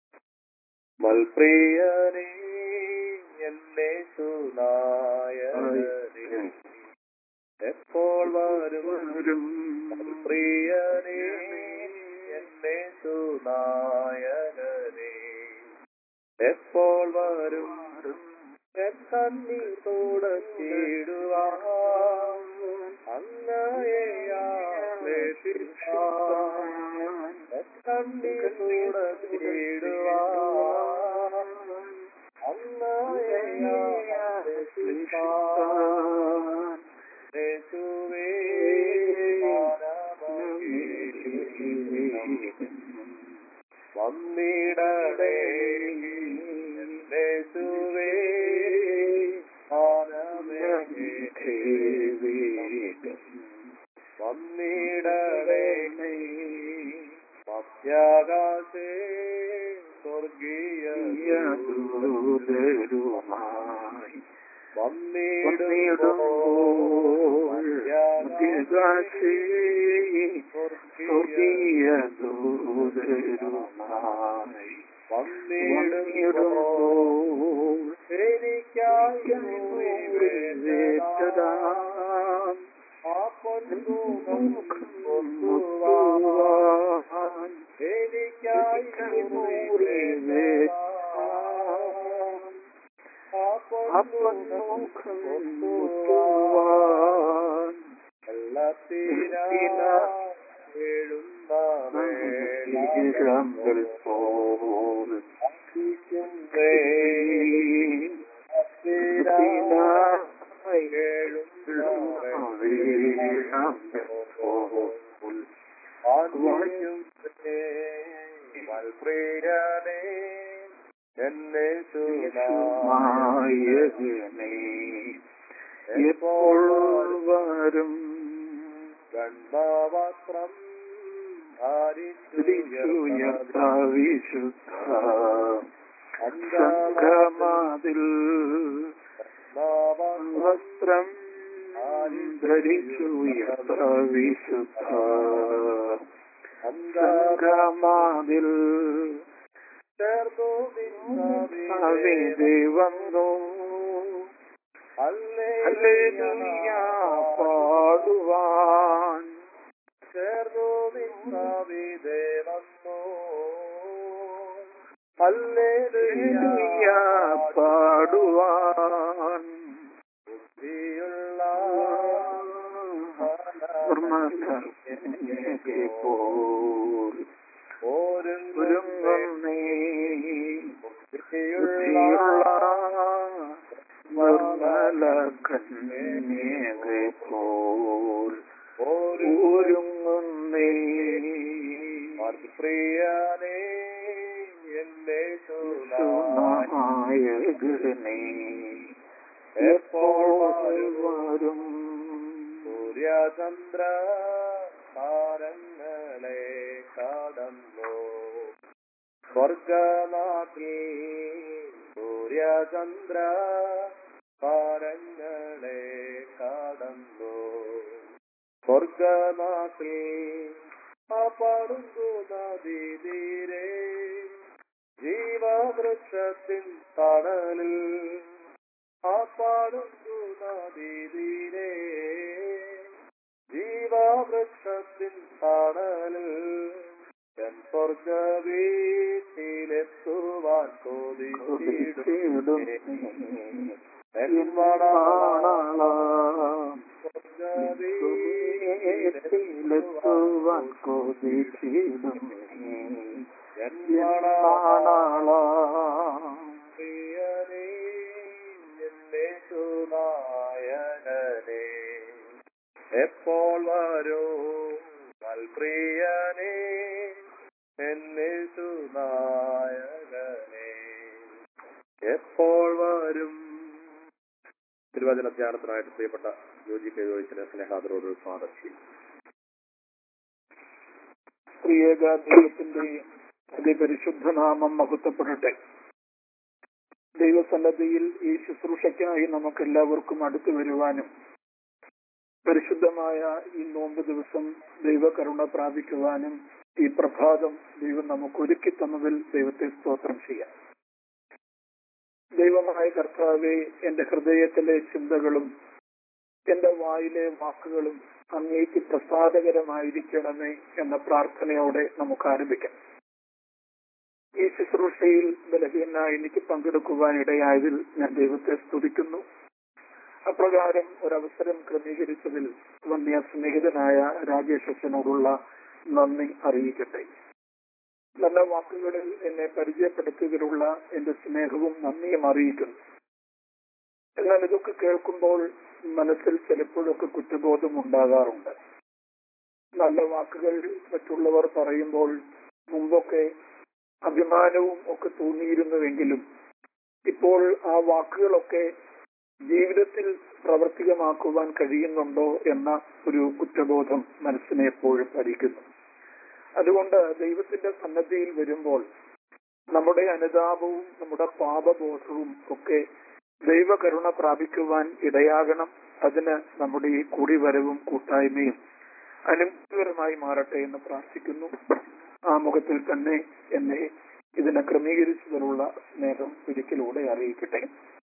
മൽപ്രിയനേ എന്നെ സുനായകനേ, എപ്പോൾ വരും പ്രിയനേ എന്നെ സുനായകനേ എപ്പോൾ വരും കണ്ണീർ തുടച്ചിടുവാൻ അങ്ങയെ കണ്ണീർ തുടച്ചിടുവാൻ അങ്ങയെ യേശുവേ വന്നിടണേ യേശുവേ ആനമേ വന്നിടണേ മധ്യാകാശേ സ്വർഗീയ എന്നെ എപ്പോൾ വരും ഗണ്ഡവസ്ത്രം വിശുദ്ധ വിശുദ്ധ സംഘമാതിൽ വസ്ത്രം ധരിച്ചു യത്ര വിശുദ്ധ സംഘമാതിൽ അവിധി വന്നു ഹല്ലേലൂയ പാടുവാൻ ഹല്ലേലൂയ പാടുവാൻ പോൽ ഒരുങ്ങുന്നേ ബുദ്ധിയുള്ള നിർമ്മല കന്യകെ പോൽ നായകനെ എപ്പോൾ വരും സൂര്യചന്ദ്ര താരങ്ങളെ കടന്നു സ്വർഗനാട്ടിൽ സൂര്യചന്ദ്ര താരങ്ങളെ കടന്നു സ്വർഗനാട്ടിൽ ആ പടുങ്കു നദി തീരെ ജീവവൃക്ഷത്തിൻ തണലിൽ ആ പടുങ്കു നദി തീരെ ജീവവൃക്ഷത്തിൻ തണലിൽ എൻ സ്വർഗ വീട്ടിലെത്തുവാൻ കൊതിച്ചിടും എൻ മണവാള സ്വർഗ വീട്ടിലെത്തുവാൻ കൊതിച്ചിടും എൻ മണവാള നാളാ പ്രിയനേ എന്റെ സുനായകനേ എപ്പോൾ വരൂ മൽപ്രിയനേ എന്നെ സുനായകനേ എപ്പോൾ വരും തിരുവചന ധ്യാനത്തിനായിട്ട് പ്രിയപ്പെട്ട യോജി കൈവഴിച്ചിന് സ്നേഹാദരോട് സ്വാഗതം ചെയ്യും പ്രിയേക ദൈവത്തിന്റെ അതിപരിശുദ്ധ നാമം മഹത്വപ്പെടട്ടെ ദൈവസന്നദ്ധിയിൽ ഈ ശുശ്രൂഷയ്ക്കായി നമുക്ക് എല്ലാവർക്കും അടുത്തു വരുവാനും പരിശുദ്ധമായ ഈ നോമ്പ് ദിവസം ദൈവകരുണ പ്രാപിക്കുവാനും ഈ പ്രഭാതം ദൈവം നമുക്ക് ഒരുക്കി തന്നതിൽ ദൈവത്തെ സ്തോത്രം ചെയ്യാം ദൈവമായ കർത്താവെ എന്റെ ഹൃദയത്തിലെ ചിന്തകളും എന്റെ വായിലെ വാക്കുകളും അങ്ങേക്ക് പ്രസാദകരമായിരിക്കണമേ എന്ന പ്രാർത്ഥനയോടെ നമുക്ക് ആരംഭിക്കാം ഈ ശുശ്രൂഷയിൽ ബലഹീനായി എനിക്ക് പങ്കെടുക്കുവാൻ ഇടയായതിൽ ഞാൻ ദൈവത്തെ സ്തുതിക്കുന്നു അപ്രകാരം ഒരവസരം ക്രമീകരിച്ചതിൽ വന്യ സ്നേഹിതനായ രാജേഷ് അച്ഛനോടുള്ള നന്ദി അറിയിക്കട്ടെ നല്ല വാക്കുകളിൽ എന്നെ പരിചയപ്പെടുത്തിയതിലുള്ള എന്റെ സ്നേഹവും നന്ദിയും അറിയിക്കുന്നു എന്നാൽ ഇതൊക്കെ കേൾക്കുമ്പോൾ മനസ്സിൽ ചിലപ്പോഴൊക്കെ കുറ്റബോധം ഉണ്ടാകാറുണ്ട് നല്ല വാക്കുകൾ മറ്റുള്ളവർ പറയുമ്പോൾ മുമ്പൊക്കെ അഭിമാനവും ഒക്കെ തോന്നിയിരുന്നുവെങ്കിലും ഇപ്പോൾ ആ വാക്കുകളൊക്കെ ജീവിതത്തിൽ പ്രവർത്തികമാക്കുവാൻ കഴിയുന്നുണ്ടോ എന്ന ഒരു കുറ്റബോധം മനസ്സിനെ എപ്പോഴും ഭരിക്കുന്നു അതുകൊണ്ട് ദൈവത്തിന്റെ സന്നദ്ധിയിൽ വരുമ്പോൾ നമ്മുടെ അനുതാപവും നമ്മുടെ പാപബോധവും ഒക്കെ ദൈവകരുണ പ്രാപിക്കുവാൻ ഇടയാകണം അതിന് നമ്മുടെ ഈ കൂടിവരവും കൂട്ടായ്മയും അനുഗ്രഹകരമായി മാറട്ടെ എന്ന് പ്രാർത്ഥിക്കുന്നു ആ മുഖത്തിൽ തന്നെ എന്നെ ഇതിനെ ക്രമീകരിച്ചതിനുള്ള സ്നേഹം ഒരിക്കലൂടെ അറിയിക്കട്ടെ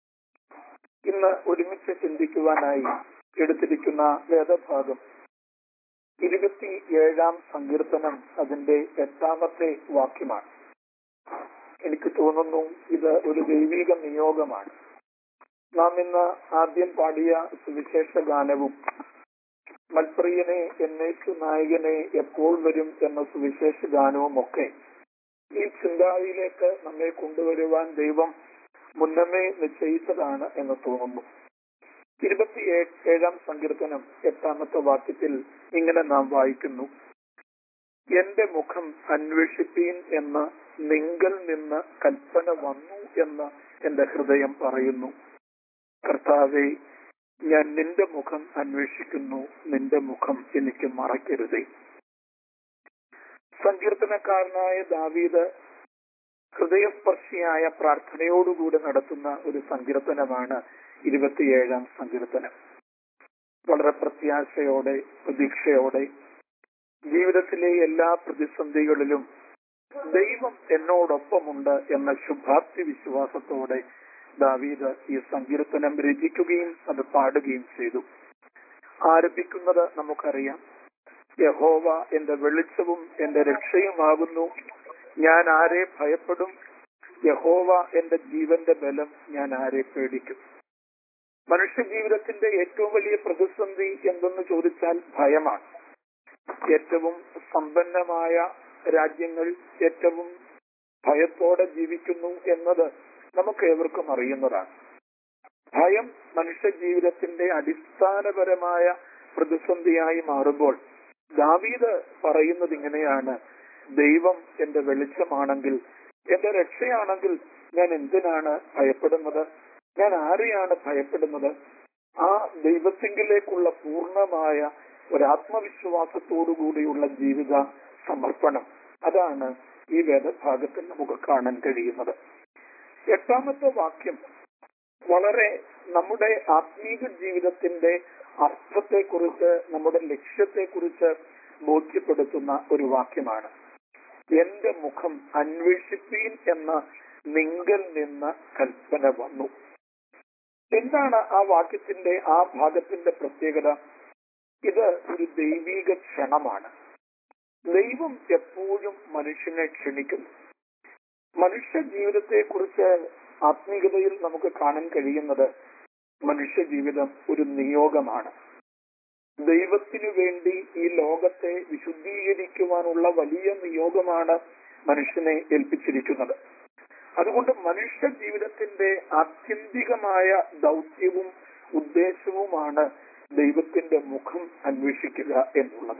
ഇന്ന് ഒരുമിച്ച് ചിന്തിക്കുവാനായി എടുത്തിരിക്കുന്ന വേദഭാഗം ഇരുപത്തി ഏഴാം സങ്കീർത്തനം അതിന്റെ എട്ടാമത്തെ വാക്യമാണ് എനിക്ക് തോന്നുന്നു ഇത് ഒരു ദൈവിക നിയോഗമാണ് നാം ഇന്ന് ആദ്യം പാടിയ സുവിശേഷ ഗാനവും മൽപ്രിയനെ എന്നേറ്റു നായകനെ എപ്പോൾ വരും എന്ന സുവിശേഷ ഗാനവും ഒക്കെ ഈ ചിന്താവിയിലേക്ക് നമ്മെ കൊണ്ടുവരുവാൻ ദൈവം മുന്നമേ നിശ്ചയിച്ചതാണ് എന്ന് തോന്നുന്നു ഇരുപത്തി ഏഴാം സങ്കീർത്തനം എട്ടാമത്തെ വാക്യത്തിൽ ഇങ്ങനെ നാം വായിക്കുന്നു എന്റെ മുഖം അന്വേഷിപ്പീൻ എന്ന് നിങ്കൽ നിന്ന് കൽപ്പന വന്നു എന്ന് എന്റെ ഹൃദയം പറയുന്നു കർത്താവെ ഞാൻ നിന്റെ മുഖം അന്വേഷിക്കുന്നു നിന്റെ മുഖം എനിക്ക് മറയ്ക്കരുതേ സങ്കീർത്തനക്കാരനായ ദാവീദ് ഹൃദയസ്പർശിയായ പ്രാർത്ഥനയോടുകൂടി നടത്തുന്ന ഒരു സങ്കീർത്തനമാണ് ഇരുപത്തിയേഴാം സങ്കീർത്തനം വളരെ പ്രത്യാശയോടെ പ്രതീക്ഷയോടെ ജീവിതത്തിലെ എല്ലാ പ്രതിസന്ധികളിലും ദൈവം എന്നോടൊപ്പമുണ്ട് എന്ന ശുഭാപ്തി വിശ്വാസത്തോടെ ദാവീദ് ഈ സങ്കീർത്തനം രചിക്കുകയും അത് പാടുകയും ചെയ്തു ആരംഭിക്കുന്നത് നമുക്കറിയാം യഹോവ എന്റെ വെളിച്ചവും എന്റെ രക്ഷയുമാകുന്നു ഞാൻ ആരെ ഭയപ്പെടും യഹോവ എന്റെ ജീവന്റെ ബലം ഞാൻ ആരെ പേടിക്കും മനുഷ്യ ജീവിതത്തിന്റെ ഏറ്റവും വലിയ പ്രതിസന്ധി എന്തെന്ന് ചോദിച്ചാൽ ഭയമാണ് ഏറ്റവും സമ്പന്നമായ രാജ്യങ്ങൾ ഏറ്റവും ഭയത്തോടെ ജീവിക്കുന്നു എന്നത് നമുക്ക് ഏവർക്കും അറിയുന്നതാണ് ഭയം മനുഷ്യ ജീവിതത്തിന്റെ അടിസ്ഥാനപരമായ പ്രതിസന്ധിയായി മാറുമ്പോൾ ദാവീദ് പറയുന്നത് ഇങ്ങനെയാണ് ദൈവം എന്റെ വെളിച്ചമാണെങ്കിൽ എന്റെ രക്ഷയാണെങ്കിൽ ഞാൻ എന്തിനാണ് ഭയപ്പെടുന്നത് ഞാൻ ആരെയാണ് ഭയപ്പെടുന്നത് ആ ദൈവത്തിങ്കിലേക്കുള്ള പൂർണ്ണമായ ഒരാത്മവിശ്വാസത്തോടുകൂടിയുള്ള ജീവിത സമർപ്പണം അതാണ് ഈ വേദഭാഗത്തിൽ നമുക്ക് കാണാൻ കഴിയുന്നത് എട്ടാമത്തെ വാക്യം വളരെ നമ്മുടെ ആത്മീക ജീവിതത്തിന്റെ അർത്ഥത്തെക്കുറിച്ച് നമ്മുടെ ലക്ഷ്യത്തെക്കുറിച്ച് ബോധ്യപ്പെടുത്തുന്ന ഒരു വാക്യമാണ് എന്റെ മുഖം അന്വേഷിപ്പീൻ എന്ന നിങ്കൽ നിന്ന് കൽപ്പന വന്നു എന്താണ് ആ വാക്യത്തിന്റെ ആ ഭാഗത്തിന്റെ പ്രത്യേകത ഇത് ഒരു ദൈവീക ക്ഷണമാണ് ദൈവം എപ്പോഴും മനുഷ്യനെ ക്ഷണിക്കുന്നു മനുഷ്യ ജീവിതത്തെക്കുറിച്ച് ആത്മീയതയിൽ നമുക്ക് കാണാൻ കഴിയുന്നത് മനുഷ്യ ജീവിതം ഒരു നിയോഗമാണ് ദൈവത്തിനു വേണ്ടി ഈ ലോകത്തെ വിശുദ്ധീകരിക്കുവാനുള്ള വലിയ നിയോഗമാണ് മനുഷ്യനെ ഏൽപ്പിച്ചിരിക്കുന്നത് അതുകൊണ്ട് മനുഷ്യ ജീവിതത്തിന്റെ ആത്യന്തികമായ ദൗത്യവും ഉദ്ദേശവുമാണ് ദൈവത്തിന്റെ മുഖം അന്വേഷിക്കുക എന്നുള്ളത്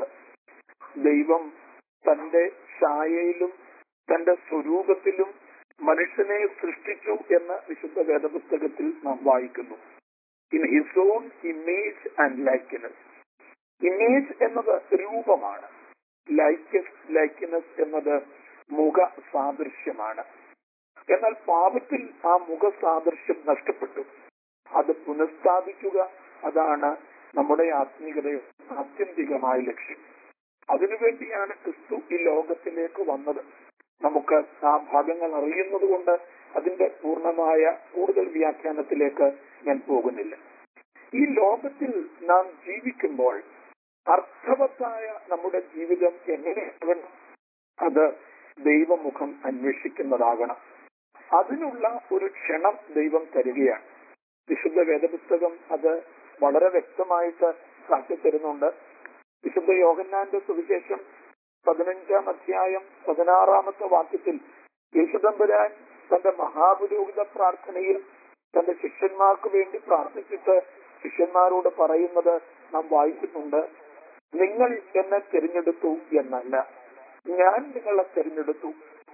ദൈവം തന്റെ ഛായയിലും തന്റെ സ്വരൂപത്തിലും മനുഷ്യനെ സൃഷ്ടിച്ചു എന്ന് വിശുദ്ധ വേദപുസ്തകത്തിൽ നാം വായിക്കുന്നു in his own image and likeness image എന്നത് രൂപമാണ് ലൈക്കസ് ലൈക്ക്നെസ് എന്നത് മുഖ സാദൃശ്യമാണ് എന്നാൽ പാപത്തിൽ ആ മുഖ സാദൃശ്യം നഷ്ടപ്പെട്ടു അത് പുനഃസ്ഥാപിക്കുക അതാണ് നമ്മുടെ ആത്മീയതയുടെ ആത്യന്തികമായ ലക്ഷ്യം അതിനുവേണ്ടിയാണ് ക്രിസ്തു ഈ ലോകത്തിലേക്ക് വന്നത് നമുക്ക് ആ ഭാഗങ്ങൾ അറിയുന്നത് കൊണ്ട് അതിന്റെ പൂർണ്ണമായ കൂടുതൽ വ്യാഖ്യാനത്തിലേക്ക് ഞാൻ പോകുന്നില്ല ഈ ലോകത്തിൽ നാം ജീവിക്കുമ്പോൾ അർത്ഥവത്തായ നമ്മുടെ ജീവിതം എങ്ങനെയാകണം അത് ദൈവമുഖം അന്വേഷിക്കുന്നതാകണം അതിനുള്ള ഒരു ക്ഷണം ദൈവം തരികയാണ് വിശുദ്ധ വേദപുസ്തകം അത് വളരെ വ്യക്തമായിട്ട് കാട്ടിത്തരുന്നുണ്ട് വിശുദ്ധ യോഹന്നാന്റെ സുവിശേഷം പതിനഞ്ചാം അധ്യായം പതിനാറാമത്തെ വാക്യത്തിൽ യേശുദമ്പുരാൻ തന്റെ മഹാപുരോഹിത പ്രാർത്ഥനയിൽ തന്റെ ശിഷ്യന്മാർക്ക് വേണ്ടി പ്രാർത്ഥിച്ചിട്ട് ശിഷ്യന്മാരോട് പറയുന്നത് നാം വായിക്കുന്നുണ്ട് നിങ്ങൾ എന്നെ തിരഞ്ഞെടുത്തു എന്നല്ല ഞാൻ നിങ്ങളെ തിരഞ്ഞെടുത്തു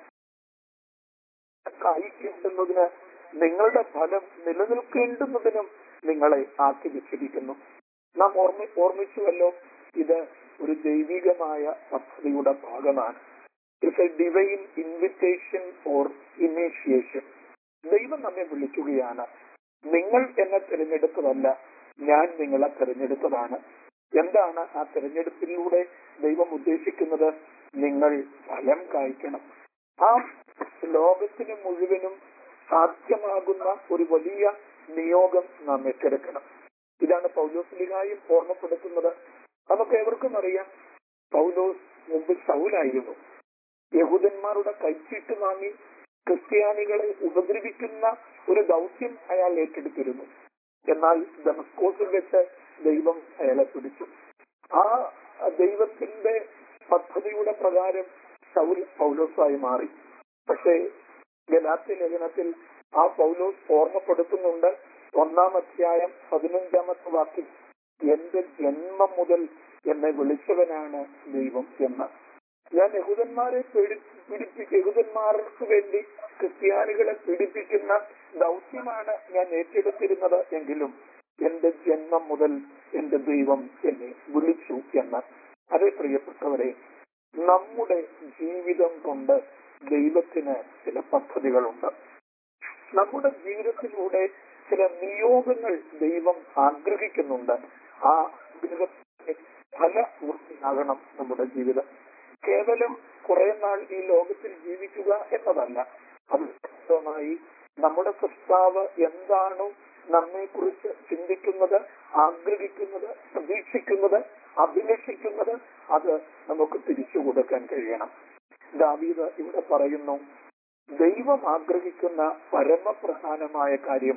കായിക്കേണ്ടുന്നതിന് നിങ്ങളുടെ ഫലം നിലനിൽക്കേണ്ടുന്നതിനും നിങ്ങളെ ആക്കി വെച്ചിരിക്കുന്നു നാം ഓർമ്മി ഓർമ്മിച്ചുവല്ലോ ഇത് ഒരു ദൈവികമായ പദ്ധതിയുടെ ഭാഗമാണ് it's a divine invitation or initiation ദൈവം നമ്മെ വിളിക്കുകയാണ് നിങ്ങൾ എന്നെ തിരഞ്ഞെടുത്തതല്ല ഞാൻ നിങ്ങളെ തിരഞ്ഞെടുത്തതാണ് എന്താണ് ആ തിരഞ്ഞെടുപ്പിലൂടെ ദൈവം ഉദ്ദേശിക്കുന്നത് നിങ്ങൾ ഫലം കായ്ക്കണം ആ ലോകത്തിന് മുഴുവനും സാധ്യമാകുന്ന ഒരു വലിയ നിയോഗം നാം ഏറ്റെടുക്കണം ഇതാണ് പൗലോസ് ലിഹായും ഓർമ്മപ്പെടുത്തുന്നത് നമുക്ക് ഏവർക്കും അറിയാം പൗലോസ് മുമ്പ് സൗലായിരുന്നു യഹൂദന്മാരുടെ കൈച്ചീട്ട് വാങ്ങി ക്രിസ്ത്യാനികളെ ഉപദ്രവിക്കുന്ന ഒരു ദൗത്യം അയാൾ ഏറ്റെടുത്തിരുന്നു എന്നാൽ ഡെമസ്കോസിൽ വെച്ച് ദൈവം അയാളെ പിടിച്ചു ആ ദൈവത്തിന്റെ പദ്ധതിയുടെ പ്രകാരം സൗൽ പൗലോസായി മാറി പക്ഷേ ഗലാത്തി ലേഖനത്തിൽ ആ പൗലോസ് ഓർമ്മപ്പെടുത്തുന്നുണ്ട് ഒന്നാം അധ്യായം പതിനഞ്ചാമത്തെ വാക്കിൽ എന്റെ ജന്മം മുതൽ എന്നെ വിളിച്ചവനാണ് ദൈവം എന്ന് ഞാൻ യഹൂദന്മാരെ പീഡി പീഡിപ്പിക്കുക യഹൂദന്മാർക്ക് വേണ്ടി ക്രിസ്ത്യാനികളെ പീഡിപ്പിക്കുന്ന ദൗത്യമാണ് ഞാൻ ഏറ്റെടുത്തിരുന്നത് എങ്കിലും എന്റെ ജന്മം മുതൽ എന്റെ ദൈവം എന്നെ വിളിച്ചു എന്ന് അതേ പ്രിയപ്പെട്ടവരെ നമ്മുടെ ജീവിതം കൊണ്ട് ദൈവത്തിന് ചില പദ്ധതികളുണ്ട് നമ്മുടെ ജീവിതത്തിലൂടെ ചില നിയോഗങ്ങൾ ദൈവം ആഗ്രഹിക്കുന്നുണ്ട് ആ ആഗ്രഹത്തിന്റെ ഫലപൂർത്തിയാകണം നമ്മുടെ ജീവിതം കേവലം കുറെ നാൾ ഈ ലോകത്തിൽ ജീവിക്കുക എന്നതല്ല അത് വ്യക്തമായി നമ്മുടെ സൃഷ്ടാവ് എന്താണോ നമ്മെ കുറിച്ച് ചിന്തിക്കുന്നത് ആഗ്രഹിക്കുന്നത് പ്രതീക്ഷിക്കുന്നത് അഭിലഷിക്കുന്നത് അത് നമുക്ക് തിരിച്ചു കൊടുക്കാൻ കഴിയണം ദാവീദ് ഇവിടെ പറയുന്നു ദൈവം ആഗ്രഹിക്കുന്ന പരമപ്രധാനമായ കാര്യം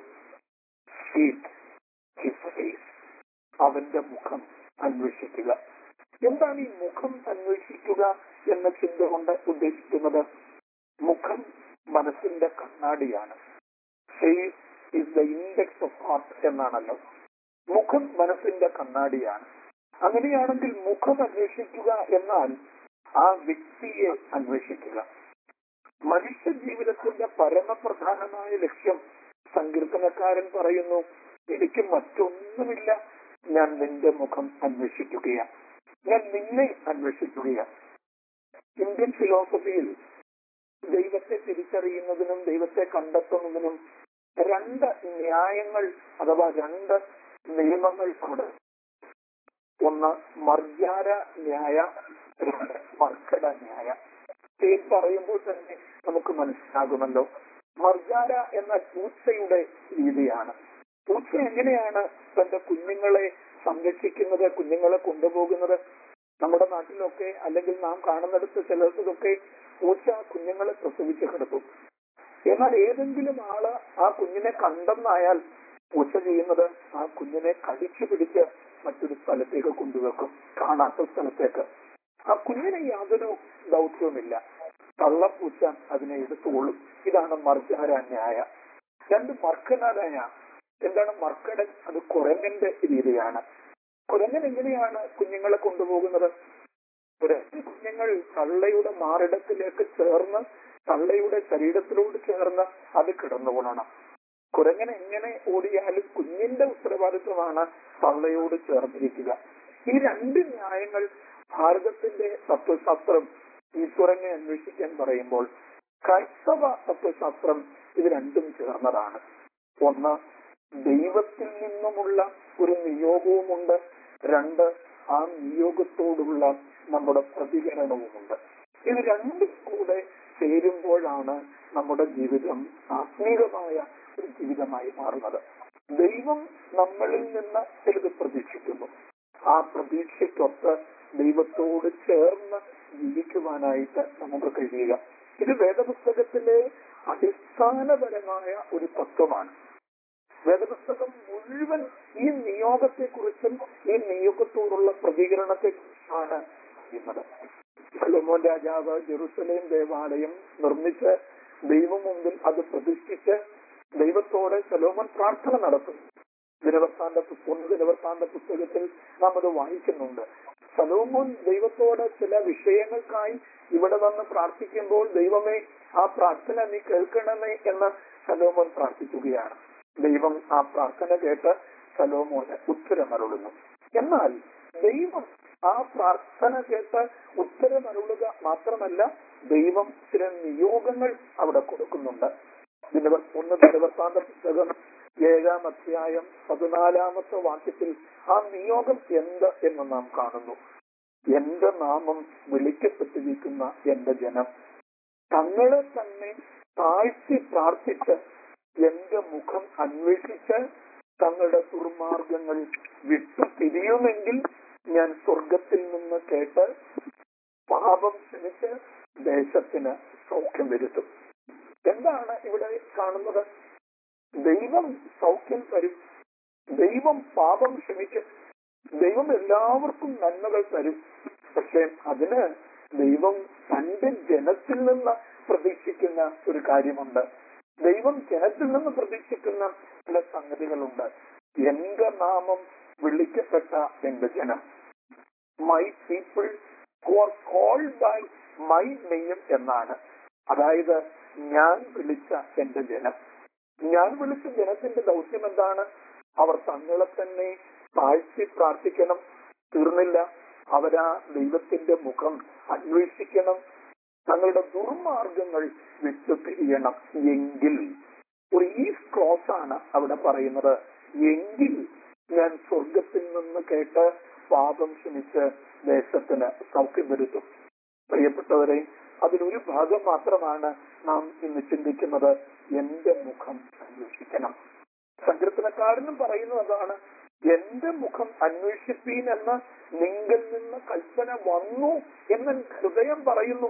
seek his face. അവന്റെ മുഖം അന്വേഷിക്കുക എന്താണ് ഈ മുഖം അന്വേഷിക്കുക എന്ന ചിന്ത കൊണ്ട് ഉദ്ദേശിക്കുന്നത് മുഖം മനസ്സിന്റെ കണ്ണാടിയാണ് face is the index of heart എന്നാണല്ലോ മുഖം മനസ്സിന്റെ കണ്ണാടിയാണ് അങ്ങനെയാണെങ്കിൽ മുഖം അന്വേഷിക്കുക എന്നാൽ ആ വ്യക്തിയെ അന്വേഷിക്കുക മനുഷ്യ ജീവിതത്തിന്റെ പരമപ്രധാനമായ ലക്ഷ്യം സങ്കീർത്തനക്കാരൻ പറയുന്നു എനിക്ക് മറ്റൊന്നുമില്ല ഞാൻ നിന്റെ മുഖം അന്വേഷിക്കുകയാണ് ഞാൻ നിന്നെ അന്വേഷിക്കുകയാണ് ഇന്ത്യൻ ഫിലോസഫിയിൽ ദൈവത്തെ തിരിച്ചറിയുന്നതിനും ദൈവത്തെ കണ്ടെത്തുന്നതിനും രണ്ട് ന്യായങ്ങൾ അഥവാ രണ്ട് നിയമങ്ങൾ ഉണ്ട് ഒന്ന് മർജാര ന്യായ രണ്ട് മർക്കട ന്യായ പേര് പറയുമ്പോൾ തന്നെ നമുക്ക് മനസ്സിലാകുമല്ലോ മർജാര എന്ന പൂച്ചയുടെ രീതിയാണ് പൂച്ച എങ്ങനെയാണ് തന്റെ കുഞ്ഞുങ്ങളെ സംരക്ഷിക്കുന്നത് കുഞ്ഞുങ്ങളെ കൊണ്ടുപോകുന്നത് നമ്മുടെ നാട്ടിലൊക്കെ അല്ലെങ്കിൽ നാം കാണുന്നിടത്ത് ചിലർക്കൊക്കെ പൂച്ച കുഞ്ഞുങ്ങളെ പ്രസവിച്ച് കിടത്തും എന്നാൽ ഏതെങ്കിലും ആള് ആ കുഞ്ഞിനെ കണ്ടെന്നായാൽ പൂച്ച ചെയ്യുന്നത് ആ കുഞ്ഞിനെ കടിച്ചു പിടിച്ച് മറ്റൊരു സ്ഥലത്തേക്ക് കൊണ്ടുവെക്കും കാണാത്ത സ്ഥലത്തേക്ക് ആ കുഞ്ഞിന് യാതൊരു ദൗത്യവുമില്ല കള്ളപ്പൂച്ച അതിനെ എടുത്തുകൊള്ളും ഇതാണ് മർജാര ന്യായ രണ്ട് മർക്കനാരായ എന്താണ് മർക്കടൻ അത് കുരങ്ങന്റെ രീതിയാണ് കുരങ്ങൻ എങ്ങനെയാണ് കുഞ്ഞുങ്ങളെ കൊണ്ടുപോകുന്നത് കുരങ്ങൻ കുഞ്ഞുങ്ങൾ തള്ളയുടെ മാറിടത്തിലേക്ക് ചേർന്ന് തള്ളയുടെ ശരീരത്തിലോട് ചേർന്ന് അത് കിടന്നുകൊള്ളണം കുരങ്ങൻ എങ്ങനെ ഓടിയാലും കുഞ്ഞിന്റെ ഉത്തരവാദിത്വമാണ് തള്ളയോട് ചേർന്നിരിക്കുക ഈ രണ്ട് ന്യായങ്ങൾ ഭാരതത്തിന്റെ തത്വശാസ്ത്രം ഈശ്വരനെ അന്വേഷിക്കാൻ പറയുമ്പോൾ ക്രൈസ്തവ തത്വശാസ്ത്രം ഇത് രണ്ടും ചേർന്നതാണ് ഒന്ന് ദൈവത്തിൽ നിന്നുമുള്ള ഒരു നിയോഗവുമുണ്ട് രണ്ട് ആ നിയോഗത്തോടുള്ള നമ്മുടെ പ്രതികരണവുമുണ്ട് ഇത് രണ്ടും കൂടെ ചേരുമ്പോഴാണ് നമ്മുടെ ജീവിതം ആത്മീകമായ ഒരു ജീവിതമായി മാറുന്നത് ദൈവം നമ്മളിൽ നിന്ന് ചിലത് പ്രതീക്ഷിക്കുന്നു ആ പ്രതീക്ഷയ്ക്കൊത്ത് ദൈവത്തോട് ചേർന്ന് ജീവിക്കുവാനായിട്ട് നമുക്ക് കഴിയുക ഇത് വേദപുസ്തകത്തിലെ അടിസ്ഥാനപരമായ ഒരു തത്വമാണ് വേദപുസ്തകം മുഴുവൻ ഈ നിയോഗത്തെക്കുറിച്ചും ഈ നിയോഗത്തോടുള്ള പ്രതികരണത്തെക്കുറിച്ചാണ് ചെയ്യുന്നത് സലോമോൻ രാജാവ് ജെറുസലേം ദേവാലയം നിർമ്മിച്ച് ദൈവം മുമ്പിൽ അത് പ്രതിഷ്ഠിച്ച് ദൈവത്തോടെ സലോമൻ പ്രാർത്ഥന നടത്തും ദിനവൃത്താന്ത പുസ്തകം ദിനവൃത്താന്ത പുസ്തകത്തിൽ നാം അത് വായിക്കുന്നുണ്ട് സലോമോൻ ദൈവത്തോട് ചില വിഷയങ്ങൾക്കായി ഇവിടെ വന്ന് പ്രാർത്ഥിക്കുമ്പോൾ ദൈവമേ ആ പ്രാർത്ഥന നീ കേൾക്കണമേ എന്ന് സലോമോൻ പ്രാർത്ഥിക്കുകയാണ് ദൈവം ആ പ്രാർത്ഥന കേട്ട് സലോമോന് ഉത്തരമരുളുന്നു എന്നാൽ ദൈവം ആ പ്രാർത്ഥന കേട്ട് ഉത്തരമരുളുക മാത്രമല്ല ദൈവം ചില നിയോഗങ്ങൾ അവിടെ കൊടുക്കുന്നുണ്ട് ദിനവ ഒന്ന് ദിനവൃത്താന്ത പുസ്തകം ഏഴാം അധ്യായം പതിനാലാമത്തെ വാക്യത്തിൽ ആ നിയോഗം എന്ത് എന്ന് നാം കാണുന്നു എന്റെ നാമം വിളിക്കപ്പെട്ടിരിക്കുന്ന എന്റെ ജനം തങ്ങളെ തന്നെ താഴ്ത്തി പ്രാർത്ഥിച്ച് എന്റെ മുഖം അന്വേഷിച്ച് തങ്ങളുടെ ദുർമാർഗങ്ങൾ വിട്ടു തിരിയുമെങ്കിൽ ഞാൻ സ്വർഗത്തിൽ നിന്ന് കേട്ട് പാപം ക്ഷമിച്ച് ദേശത്തിന് സൗഖ്യം വരുത്തും എന്താണ് ഇവിടെ കാണുന്നത് ദൈവം സൗഖ്യം തരും ദൈവം പാപം ക്ഷമിക്കും ദൈവം എല്ലാവർക്കും നന്മകൾ തരും പക്ഷെ അതിന് ദൈവം തന്റെ ജനത്തിൽ നിന്ന് പ്രതീക്ഷിക്കുന്ന ഒരു കാര്യമുണ്ട് ദൈവം ജനത്തിൽ നിന്ന് പ്രതീക്ഷിക്കുന്ന ചില സംഗതികളുണ്ട് എന്റെ നാമം വിളിക്കപ്പെട്ട എന്റെ ജനം my people who are called by my name എന്നാണ് അതായത് ഞാൻ വിളിച്ച എന്റെ ജനം ഞാൻ വിളിച്ച ജനത്തിന്റെ ദൗത്യം എന്താണ് അവർ തങ്ങളെ തന്നെ താഴ്ത്തി പ്രാർത്ഥിക്കണം തീർന്നില്ല അവരാ ദൈവത്തിന്റെ മുഖം അന്വേഷിക്കണം തങ്ങളുടെ ദുർമാർഗങ്ങൾ വിട്ടുപിരിയണം എങ്കിൽ ഒരു ഈ ക്ലോസ് ആണ് അവിടെ പറയുന്നത് എങ്കിൽ ഞാൻ സ്വർഗത്തിൽ നിന്ന് കേട്ട് പാപം ക്ഷമിച്ച് ദേശത്തിന് സൗഖ്യം വരുത്തും പ്രിയപ്പെട്ടവരെ അതിലൊരു ഭാഗം മാത്രമാണ് നാം ഇന്ന് ചിന്തിക്കുന്നത് എന്റെ മുഖം അന്വേഷിക്കണം സങ്കീർത്തനക്കാരനും പറയുന്നത് അതാണ് എന്റെ മുഖം അന്വേഷിപ്പീൻ എന്ന് നിങ്ങൾ നിന്ന് കൽപ്പന വന്നു എന്ന് ഹൃദയം പറയുന്നു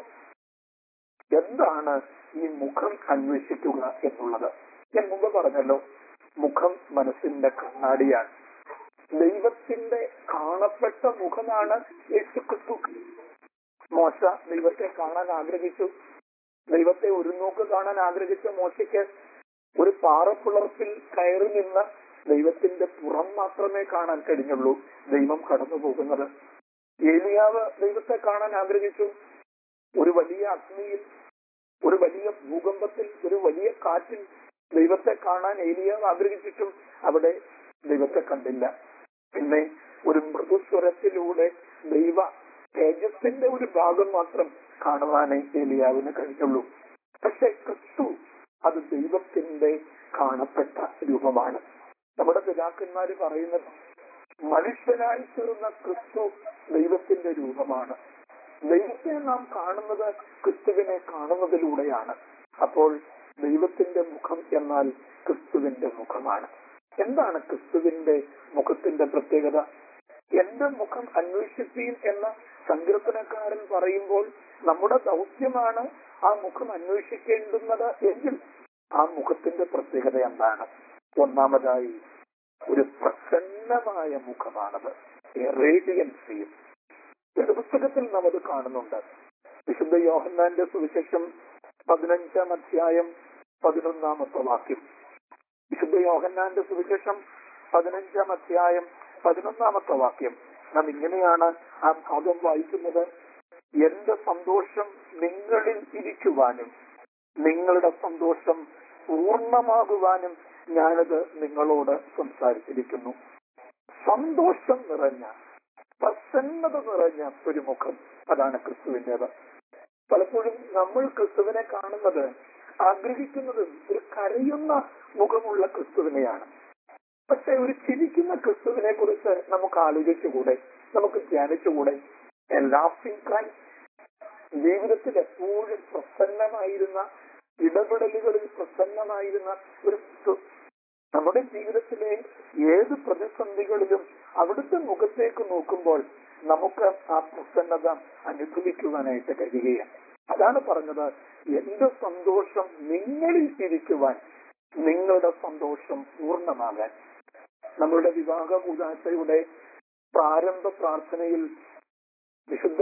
എന്താണ് ഈ മുഖം അന്വേഷിക്കുക എന്നുള്ളത് ഞാൻ മുമ്പ് പറഞ്ഞല്ലോ മുഖം മനസ്സിന്റെ കണ്ണാടിയാണ് ദൈവത്തിന്റെ കാണപ്പെട്ട മുഖമാണ് യേശുക്രിസ്തു മോശ ദൈവത്തെ കാണാൻ ആഗ്രഹിച്ചു ദൈവത്തെ ഒരു നോക്ക് കാണാൻ ആഗ്രഹിച്ച മോശയ്ക്ക് ഒരു പാറപ്പുളർപ്പിൽ കയറി നിന്ന് ദൈവത്തിന്റെ പുറം മാത്രമേ കാണാൻ കഴിഞ്ഞുള്ളൂ ദൈവം കടന്നു പോകുന്നത് ഏലിയാവ് ദൈവത്തെ കാണാൻ ആഗ്രഹിച്ചു ഒരു വലിയ അഗ്നിയിൽ ഒരു വലിയ ഭൂകമ്പത്തിൽ ഒരു വലിയ കാറ്റിൽ ദൈവത്തെ കാണാൻ ഏലിയ ആഗ്രഹിച്ചിട്ടും അവിടെ ദൈവത്തെ കണ്ടില്ല പിന്നെ ഒരു മൃദുസ്വരത്തിലൂടെ ദൈവ തേജസ്സിന്റെ ഒരു ഭാഗം മാത്രം കാണുവാനേ ഏലിയാവിന് കഴിഞ്ഞുള്ളൂ പക്ഷെ ക്രിസ്തു അത് ദൈവത്തിന്റെ കാണപ്പെട്ട രൂപമാണ് നമ്മുടെ പിതാക്കന്മാര് പറയുന്നത് മനുഷ്യനായി തീർന്ന ക്രിസ്തു ദൈവത്തിന്റെ രൂപമാണ് ദൈവത്തെ നാം കാണുന്നത് ക്രിസ്തുവിനെ കാണുന്നതിലൂടെയാണ് അപ്പോൾ ദൈവത്തിന്റെ മുഖം എന്നാൽ ക്രിസ്തുവിന്റെ മുഖമാണ് എന്താണ് ക്രിസ്തുവിന്റെ മുഖത്തിന്റെ പ്രത്യേകത എന്റെ മുഖം അന്വേഷിപ്പീൻ എന്ന സങ്കീർത്തനക്കാരൻ പറയുമ്പോൾ നമ്മുടെ ദൗത്യമാണ് ആ മുഖം അന്വേഷിക്കേണ്ടുന്നത് എങ്കിൽ ആ മുഖത്തിന്റെ പ്രത്യേകത എന്താണ് ഒന്നാമതായി ഒരു പ്രസന്നമായ മുഖമാണത് റേഡിയൻസിയും പുസ്തകത്തിൽ നാം അത് കാണുന്നുണ്ട് വിശുദ്ധ യോഹന്നാന്റെ സുവിശേഷം പതിനഞ്ചാം അധ്യായം പതിനൊന്നാമത്തെ വാക്യം വിശുദ്ധ യോഹന്നാന്റെ സുവിശേഷം പതിനഞ്ചാം അധ്യായം പതിനൊന്നാമത്തെ വാക്യം നാം ഇങ്ങനെയാണ് ആ ഭാഗം വായിക്കുന്നത് എന്റെ സന്തോഷം നിങ്ങളിൽ ഇരിക്കുവാനും നിങ്ങളുടെ സന്തോഷം പൂർണ്ണമാകുവാനും ഞാനത് നിങ്ങളോട് സംസാരിച്ചിരിക്കുന്നു സന്തോഷം നിറഞ്ഞ പ്രസന്നത നിറഞ്ഞ ഒരു മുഖം അതാണ് ക്രിസ്തുവിൻ്റെത് പലപ്പോഴും നമ്മൾ ക്രിസ്തുവിനെ കാണുന്നത് ആഗ്രഹിക്കുന്നത് ഒരു കരയുന്ന മുഖമുള്ള ക്രിസ്തുവിനെയാണ് പക്ഷെ ഒരു ചിരിക്കുന്ന ക്രിസ്തുവിനെ കുറിച്ച് നമുക്ക് ആലോചിച്ചുകൂടെ നമുക്ക് ധ്യാനിച്ചുകൂടെ ലാഫിംഗ് ക്രൈസ്റ്റ് ജീവിതത്തിൽ എപ്പോഴും പ്രസന്നമായിരുന്ന ഇടപെടലുകളിൽ പ്രസന്നമായിരുന്ന ഒരു ക്രിസ്തു നമ്മുടെ ജീവിതത്തിലെ ഏത് പ്രതിസന്ധികളിലും അവിടുത്തെ മുഖത്തേക്ക് നോക്കുമ്പോൾ നമുക്ക് ആ പ്രസന്നത അനുഭവിക്കുവാനായിട്ട് കഴിയുകയാണ് അതാണ് പറഞ്ഞത് എന്റെ സന്തോഷം നിങ്ങളിൽ ഇരിക്കുവാൻ നിങ്ങളുടെ സന്തോഷം പൂർണ്ണമാകാൻ നമ്മളുടെ വിവാഹ കൂതാശയുടെ പ്രാരംഭ പ്രാർത്ഥനയിൽ വിശുദ്ധ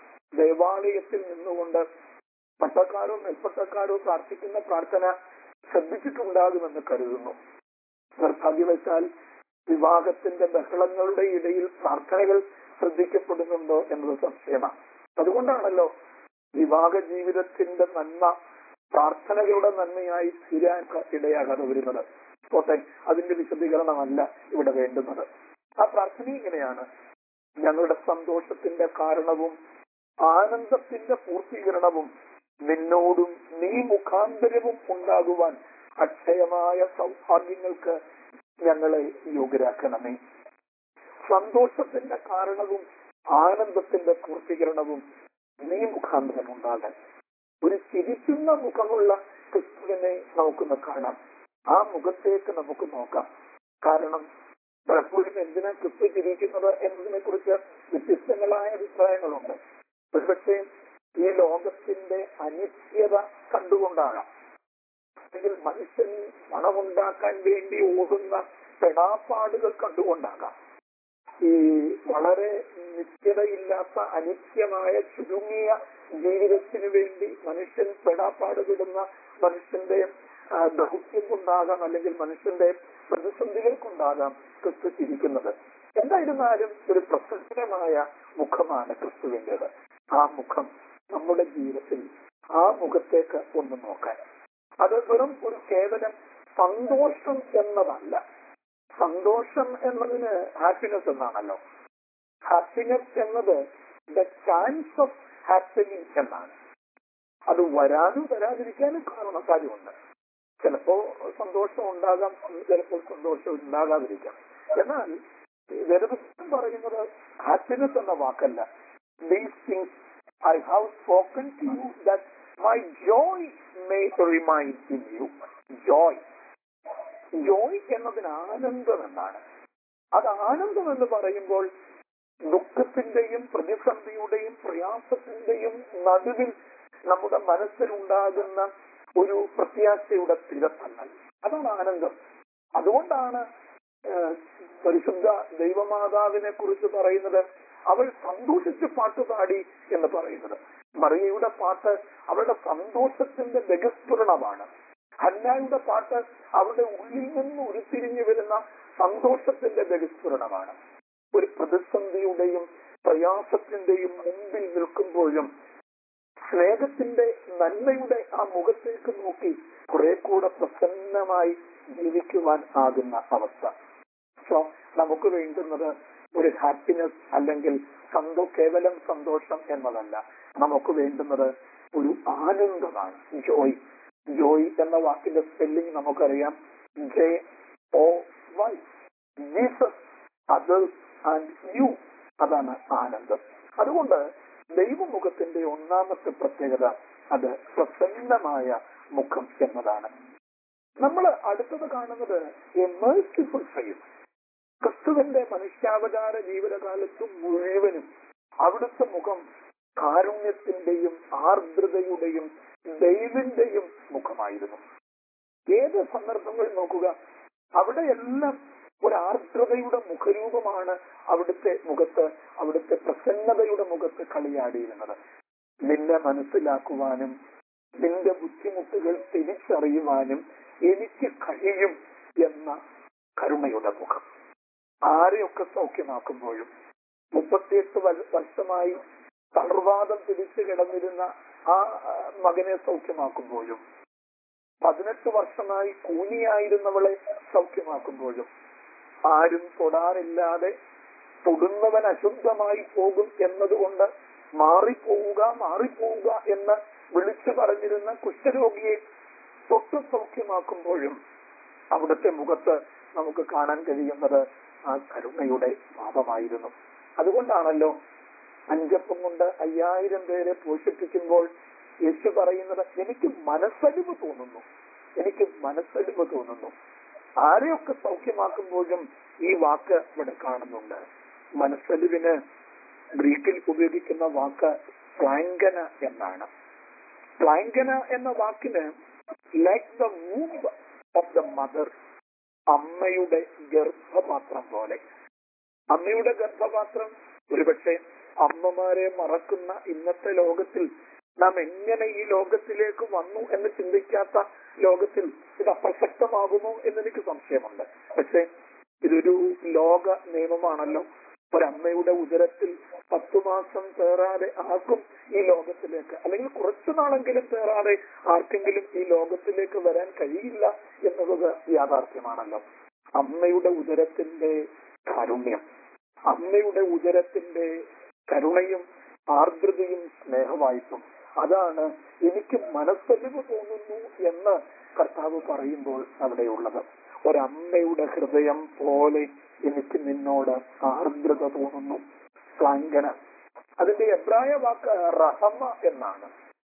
ദേവാലയത്തിൽ നിന്നുകൊണ്ട് പട്ടക്കാരോ നെൽപ്പട്ടക്കാരോ പ്രാർത്ഥിക്കുന്ന പ്രാർത്ഥന ശ്രദ്ധിച്ചിട്ടുണ്ടാകുമെന്ന് കരുതുന്നു നിർഭാഗ്യവശാൽ വിവാഹത്തിന്റെ ബഹളങ്ങളുടെ ഇടയിൽ പ്രാർത്ഥനകൾ ശ്രദ്ധിക്കപ്പെടുന്നുണ്ടോ എന്നത് സംശയമാണ് അതുകൊണ്ടാണല്ലോ വിവാഹ ജീവിതത്തിന്റെ നന്മ പ്രാർത്ഥനകളുടെ നന്മയായി തീരാൻ ഇടയാകാതെ വരുന്നത് പോട്ടെ അതിന്റെ വിശദീകരണമല്ല ഇവിടെ വേണ്ടുന്നത് ആ പ്രാർത്ഥന ഇങ്ങനെയാണ് ഞങ്ങളുടെ സന്തോഷത്തിന്റെ കാരണവും ആനന്ദത്തിന്റെ പൂർത്തീകരണവും നിന്നോടും നീ മുഖാന്തരവും ഉണ്ടാകുവാൻ അക്ഷയമായ സൗഭാഗ്യങ്ങൾക്ക് ഞങ്ങളെ യോഗ്യരാക്കണമേ സന്തോഷത്തിന്റെ കാരണവും ആനന്ദത്തിന്റെ പൂർത്തീകരണവും നീ മുഖാന്തരം ഉണ്ടാകാൻ ഒരു ചിരിക്കുന്ന മുഖമുള്ള ക്രിസ്തുവിനെ നമുക്കൊന്ന് കാണാം ആ മുഖത്തേക്ക് നമുക്ക് നോക്കാം കാരണം പലപ്പോഴും എന്തിനാ ക്രിസ്തു ചിരിക്കുന്നത് എന്നതിനെ കുറിച്ച് വ്യത്യസ്തങ്ങളായ അഭിപ്രായങ്ങളുണ്ട് ഒരുപക്ഷെ ഈ ലോകത്തിന്റെ അനിശ്ചയത കണ്ടുകൊണ്ടാകാം അല്ലെങ്കിൽ മനുഷ്യൻ പണമുണ്ടാക്കാൻ വേണ്ടി ഓടുന്ന പെടാപ്പാടുകൾ കണ്ടുകൊണ്ടാകാം ഈ വളരെ നിത്യതയില്ലാത്ത അനിത്യമായ ചുരുങ്ങിയ ജീവിതത്തിന് വേണ്ടി മനുഷ്യൻ പെടാപ്പാടുപെടുന്ന മനുഷ്യന്റെ ആ, ദൗത്യം കൊണ്ടാകാം അല്ലെങ്കിൽ മനുഷ്യന്റെ പ്രതിസന്ധികൾ കൊണ്ടാകാം ക്രിസ്തു ചിരിക്കുന്നത് എന്തായിരുന്നാലും ഒരു പ്രസന്നമായ മുഖമാണ് ക്രിസ്തുവിൻ്റെത് ആ മുഖം നമ്മുടെ ജീവിതത്തിൽ ആ മുഖത്തേക്ക് ഒന്ന് നോക്കാൻ അത് വെറും ഒരു കേവലം സന്തോഷം എന്നതല്ല സന്തോഷം എന്നതിന് ഹാപ്പിനെസ് എന്നാണല്ലോ ഹാപ്പിനെസ് എന്നത് ദ ചാൻസ് ഓഫ് ഹാപ്പിനിങ് എന്നാണ് അത് വരാനും വരാതിരിക്കാനും കാരണം കാര്യമുണ്ട് ചിലപ്പോ സന്തോഷം ഉണ്ടാകാം ചിലപ്പോൾ സന്തോഷം ഉണ്ടാകാതിരിക്കാം എന്നാൽ വേദപുസ്തകം പറയുന്നത് ഹാപ്പിനെസ് എന്ന വാക്കല്ല these things I have spoken to you that my joy may remain in you joy joy എന്നതിന് ആനന്ദം എന്നാണ് അത് ആനന്ദം എന്ന് പറയുമ്പോൾ ദുഃഖത്തിന്റെയും പ്രതിസന്ധിയുടെയും പ്രയാസത്തിന്റെയും നടുവിൽ നമ്മുടെ മനസ്സിലുണ്ടാകുന്ന ഒരു പ്രത്യാശയുടെ തിരത്തങ്ങൾ അതാണ് ആനന്ദം അതുകൊണ്ടാണ് ഏഹ്, പരിശുദ്ധ ദൈവമാതാവിനെ കുറിച്ച് പറയുന്നത് അവൾ സന്തോഷിച്ച് പാട്ടുപാടി എന്ന് പറയുന്നത് മറിയയുടെ പാട്ട് അവളുടെ സന്തോഷത്തിന്റെ ബഹസ്ഫുരണമാണ് ഹന്നായുടെ പാട്ട് അവളുടെ ഉള്ളിൽ നിന്ന് ഉരുത്തിരിഞ്ഞു വരുന്ന സന്തോഷത്തിന്റെ ബഹസ്ഫുരണമാണ് ഒരു പ്രതിസന്ധിയുടെയും പ്രയാസത്തിന്റെയും മുമ്പിൽ നിൽക്കുമ്പോഴും സ്നേഹത്തിന്റെ നന്മയുടെ ആ മുഖത്തേക്ക് നോക്കി കുറെ കൂടെ പ്രസന്നമായി ജീവിക്കുവാൻ ആകുന്ന അവസ്ഥ സോ നമുക്ക് വേണ്ടുന്നത് ഒരു ഹാപ്പിനെസ് അല്ലെങ്കിൽ സന്തോ കേവലം സന്തോഷം എന്നതല്ല നമുക്ക് വേണ്ടുന്നത് ഒരു ആനന്ദമാണ് ജോയ് ജോയ് എന്ന വാക്കിന്റെ സ്പെല്ലിംഗ് നമുക്കറിയാം J O Y Jesus others and you അതാണ് ആനന്ദം അതുകൊണ്ട് ദൈവമുഖത്തിന്റെ ഒന്നാമത്തെ പ്രത്യേകത അത് പ്രസന്നമായ മുഖം എന്നതാണ് നമ്മൾ അടുത്തത് കാണുന്നത് എ മേഴ്സിഫുൾ ഫെയ്സ് ക്രിസ്തുവിന്റെ മനുഷ്യാവതാര ജീവിതകാലത്തും മുഴുവനും അവിടുത്തെ മുഖം കാരുണ്യത്തിന്റെയും ആർദ്രതയുടെയും ദൈവിന്റെയും മുഖമായിരുന്നു ഏത് സന്ദർഭങ്ങൾ നോക്കുക അവിടെയെല്ലാം ഒരു ആർദ്രതയുടെ മുഖരൂപമാണ് അവിടുത്തെ മുഖത്ത് അവിടുത്തെ പ്രസന്നതയുടെ മുഖത്ത് കളിയാടിയിരുന്നത് നിന്നെ മനസ്സിലാക്കുവാനും നിന്റെ ബുദ്ധിമുട്ടുകൾ തിരിച്ചറിയുവാനും എനിക്ക് കഴിയും എന്ന കരുണയുടെ മുഖം ആരെയൊക്കെ സൗഖ്യമാക്കുമ്പോഴും മുപ്പത്തിയെട്ട് വ- വർഷമായി തളർവാദം പിടിച്ചു കിടന്നിരുന്ന ആ ആ, മകനെ സൗഖ്യമാക്കുമ്പോഴും പതിനെട്ട് വർഷമായി കൂനിയായിരുന്നവളെ സൗഖ്യമാക്കുമ്പോഴും ആരും തൊടാനില്ലാതെ തൊടുന്നവൻ അശുദ്ധമായി പോകും എന്നതുകൊണ്ട് മാറിപ്പോവുക മാറിപ്പോവുക എന്ന് വിളിച്ചു പറഞ്ഞിരുന്ന കുഷ്ഠരോഗിയെ തൊട്ട് സൗഖ്യമാക്കുമ്പോഴും അവിടുത്തെ മുഖത്ത് നമുക്ക് കാണാൻ കഴിയുന്നത് ആ കരുണയുടെ ഭാവമായിരുന്നു അതുകൊണ്ടാണല്ലോ അഞ്ചപ്പം കൊണ്ട് അയ്യായിരം പേരെ പോഷിപ്പിക്കുമ്പോൾ യേശു പറയുന്നത് എനിക്ക് മനസ്സലിവ് തോന്നുന്നു എനിക്ക് മനസ്സലിവ് തോന്നുന്നു ആരെയൊക്കെ സൗഖ്യമാക്കുമ്പോഴും ഈ വാക്ക് ഇവിടെ കാണുന്നുണ്ട് മനസ്സലിവിന് ഗ്രീക്കിൽ ഉപയോഗിക്കുന്ന വാക്ക് പ്ലാങ്കന എന്നാണ് പ്ലാങ്കന എന്ന വാക്കിന് like the womb of the mother അമ്മയുടെ ഗർഭപാത്രം പോലെ അമ്മയുടെ ഗർഭപാത്രം ഒരുപക്ഷെ അമ്മമാരെ മറക്കുന്ന ഇന്നത്തെ ലോകത്തിൽ നാം എങ്ങനെ ഈ ലോകത്തിലേക്ക് വന്നു എന്ന് ചിന്തിക്കാത്ത ലോകത്തിൽ ഇത് അപ്രസക്തമാകുമോ എന്നെനിക്ക് സംശയമുണ്ട് പക്ഷെ ഇതൊരു ലോക നിയമമാണല്ലോ ഒരമ്മയുടെ ഉദരത്തിൽ പത്തു മാസം പേറാതെ ആർക്കും ഈ ലോകത്തിലേക്ക് അല്ലെങ്കിൽ കുറച്ചു നാളെങ്കിലും പേറാതെ ആർക്കെങ്കിലും ഈ ലോകത്തിലേക്ക് വരാൻ കഴിയില്ല എന്നുള്ളത് യാഥാർത്ഥ്യമാണല്ലോ അമ്മയുടെ ഉദരത്തിന്റെ കാരുണ്യം അമ്മയുടെ ഉദരത്തിന്റെ കരുണയും ആർദ്രതയും സ്നേഹവായ്പും അതാണ് എനിക്ക് മനസ്സലിവ് തോന്നുന്നു എന്ന് കർത്താവ് പറയുമ്പോൾ അവിടെയുള്ളത് ഒരമ്മയുടെ ഹൃദയം പോലെ എനിക്ക് നിന്നോട് ആർദ്രത തോന്നുന്നു ശ്ലാങ്കന അതിന്റെ എബ്രായ വാക്ക് റഹമ എന്നാണ്